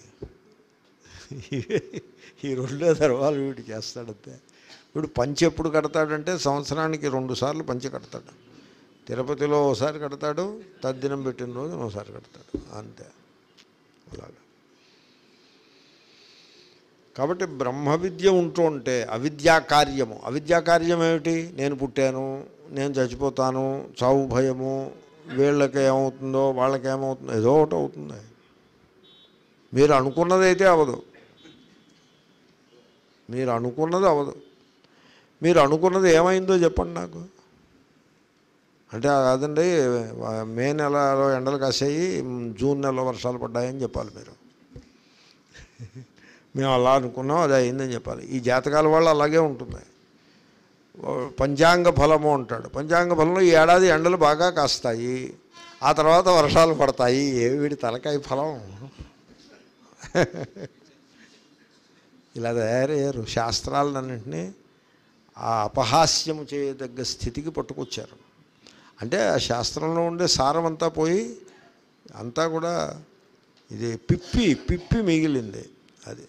ఈ రెండో ధర్మాలు వీడు చేస్తాడంతే వీడు పంచి ఎప్పుడు కడతాడంటే సంవత్సరానికి రెండు సార్లు పంచి కడతాడు తిరుపతిలో ఒకసారి కడతాడు తద్దినం పెట్టిన రోజు ఒకసారి కడతాడు అంతే అలాగా కాబట్టి బ్రహ్మ విద్య ఉంటూ ఉంటే అవిద్యా కార్యము అవిద్యా కార్యం ఏమిటి నేను పుట్టాను నేను చచ్చిపోతాను చావు భయము వీళ్ళకి ఏమవుతుందో వాళ్ళకి ఏమవుతుందో ఏదో ఒకటి అవుతుంది మీరు అనుకున్నది అయితే అవ్వదు మీరు అనుకున్నది అవ్వదు మీరు అనుకున్నది ఏమైందో చెప్పండి నాకు అంటే అదండి మే నెలలో ఎండలు కాసాయి జూన్ నెలలో వర్షాలు పడ్డాయని చెప్పాలి మీరు మేము అలా అనుకున్నాం అది అయిందని చెప్పాలి ఈ జాతకాల వాళ్ళు అలాగే ఉంటుంది పంచాంగ ఫలము అంటాడు పంచాంగ ఫలంలో ఈ ఏడాది ఎండలు బాగా కాస్తాయి ఆ తర్వాత వర్షాలు పడతాయి ఏ వీడి తలకాయ ఫలం ఇలా తయారయ్యారు శాస్త్రాలన్నింటినీ ఆ అపహాస్యము చేయదగ్గ స్థితికి పట్టుకొచ్చారు అంటే ఆ శాస్త్రంలో ఉండే సారం అంతా పోయి అంతా కూడా ఇది పిప్పి పిప్పి మిగిలింది అది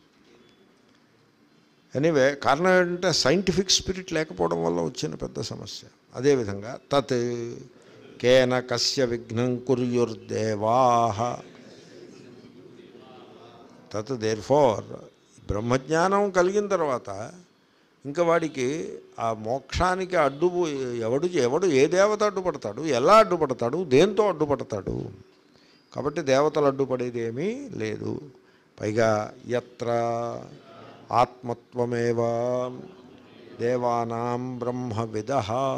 ఎనీవే కారణం ఏంటంటే సైంటిఫిక్ స్పిరిట్ లేకపోవడం వల్ల వచ్చిన పెద్ద సమస్య అదేవిధంగా తత్ కేన కస్య విఘ్నం కుర్యుర్దేవా తత్ దేర్ ఫోర్ బ్రహ్మజ్ఞానం కలిగిన తర్వాత ఇంకా వాడికి ఆ మోక్షానికి అడ్డు ఎవడు ఎవడు ఏ దేవత అడ్డుపడతాడు ఎలా అడ్డుపడతాడు దేంతో అడ్డుపడతాడు కాబట్టి దేవతలు అడ్డుపడేది ఏమీ లేదు పైగా ఎత్ర ఆత్మత్వమేవ దేవానాం బ్రహ్మవిద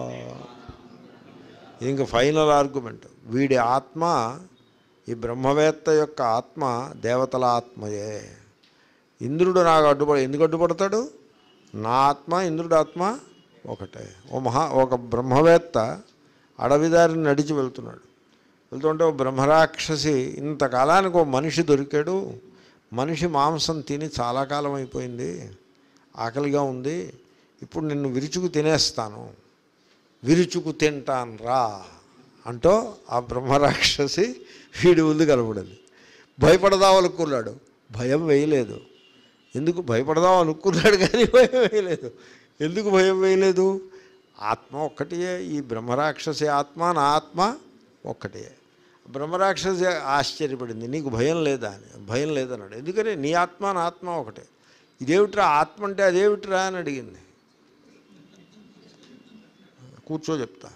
ఇది ఇంక ఫైనల్ ఆర్గ్యుమెంట్ వీడి ఆత్మ ఈ బ్రహ్మవేత్త యొక్క ఆత్మ దేవతల ఆత్మయే ఇంద్రుడు నాకు అడ్డుపడి ఎందుకు అడ్డుపడతాడు నా ఆత్మ ఇంద్రుడి ఆత్మ ఒకటే ఓ మహా ఒక బ్రహ్మవేత్త అడవిదారిని నడిచి వెళ్తున్నాడు వెళ్తుంటే ఓ బ్రహ్మరాక్షసి ఇంతకాలానికి ఓ మనిషి దొరికాడు మనిషి మాంసం తిని చాలా కాలం అయిపోయింది ఆకలిగా ఉంది ఇప్పుడు నిన్ను విరుచుకు తినేస్తాను విరుచుకు తింటాను రా అంటూ ఆ బ్రహ్మరాక్షసి వీడి ముందు కనబడింది భయపడదాం అనుకున్నాడు భయం వేయలేదు ఎందుకు భయపడదాం అనుకున్నాడు కానీ భయం వేయలేదు ఎందుకు భయం వేయలేదు ఆత్మ ఒక్కటియే ఈ బ్రహ్మరాక్షసి ఆత్మ నా ఆత్మ ఒక్కటే బ్రహ్మరాక్షసి ఆశ్చర్యపడింది నీకు భయం లేదా అని భయం లేదన్నాడు ఎందుకని నీ ఆత్మ నా ఆత్మ ఒకటే ఇదేమిట్రా ఆత్మ అంటే అదేమిట్రా అని అడిగింది కూర్చో చెప్తా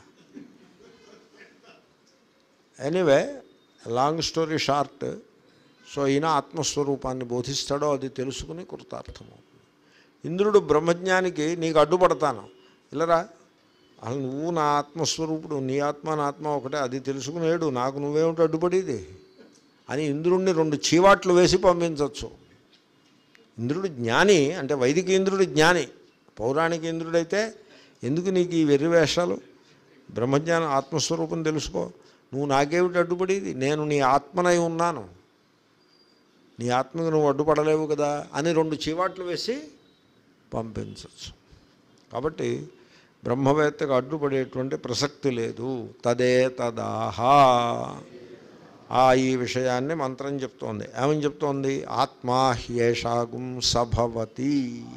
anyway long story short so ఈయన ఆత్మస్వరూపాన్ని బోధిస్తాడో అది తెలుసుకుని కృతార్థమవుతుంది ఇంద్రుడు బ్రహ్మజ్ఞానికి నీకు అడ్డుపడతాను ఇల్లరా అసలు నువ్వు నా ఆత్మస్వరూపుడు నీ ఆత్మ నా ఆత్మ ఒకటే అది తెలుసుకునేడు నాకు నువ్వేమిటి అడ్డుపడేది అని ఇంద్రుడిని రెండు చీవాట్లు వేసి పంపించవచ్చు ఇంద్రుడు జ్ఞాని అంటే వైదిక ఇంద్రుడు జ్ఞాని పౌరాణిక ఇంద్రుడైతే ఎందుకు నీకు ఈ వెర్రి వేషాలు బ్రహ్మజ్ఞానం ఆత్మస్వరూపం తెలుసుకో నువ్వు నాకేమిటి అడ్డుపడేది నేను నీ ఆత్మనై ఉన్నాను నీ ఆత్మకు నువ్వు అడ్డుపడలేవు కదా అని రెండు చీవాట్లు వేసి పంపించవచ్చు కాబట్టి బ్రహ్మవేత్తకు అడ్డుపడేటువంటి ప్రసక్తి లేదు తదే తదాహా ఆ ఈ విషయాన్ని మంత్రం చెప్తోంది ఏమని చెప్తోంది ఆత్మా హ్యేషాగుం సభవతి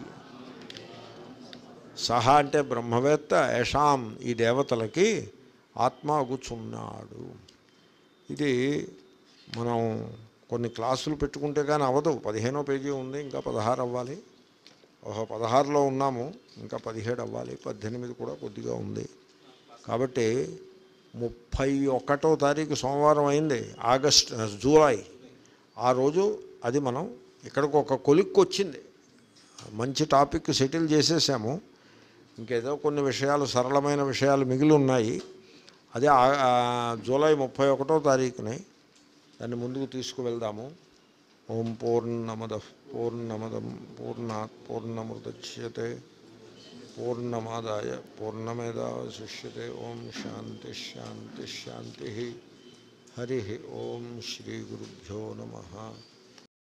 సహా అంటే బ్రహ్మవేత్త ఏషాం ఈ దేవతలకి ఆత్మ అగుచున్నాడు ఇది మనం కొన్ని క్లాసులు పెట్టుకుంటే కానీ అవ్వదు పదిహేనో పేజీ ఉంది ఇంకా పదహారు అవ్వాలి ఓహో పదహారులో ఉన్నాము ఇంకా పదిహేడు అవ్వాలి పద్దెనిమిది కూడా కొద్దిగా ఉంది కాబట్టి ముప్పై ఒకటో తారీఖు సోమవారం అయింది ఆగస్ట్ జూలై ఆ రోజు అది మనం ఇక్కడికి ఒక కొలిక్కి వచ్చింది మంచి టాపిక్ సెటిల్ చేసేసాము ఇంకేదో కొన్ని విషయాలు సరళమైన విషయాలు మిగిలి ఉన్నాయి అదే ఆ- ఆ జూలై ముప్పై ఒకటో తారీఖుని దాన్ని ముందుకు తీసుకువెళ్దాము ఓం పూర్ణమద పూర్ణమదం పూర్ణాత్ పూర్ణముదచ్యతే పూర్ణమాదాయ పూర్ణమేదాశిష్యతే ఓం శాంతి శాంతి శాంతి హరి ఓం శ్రీ గురుభ్యో నమ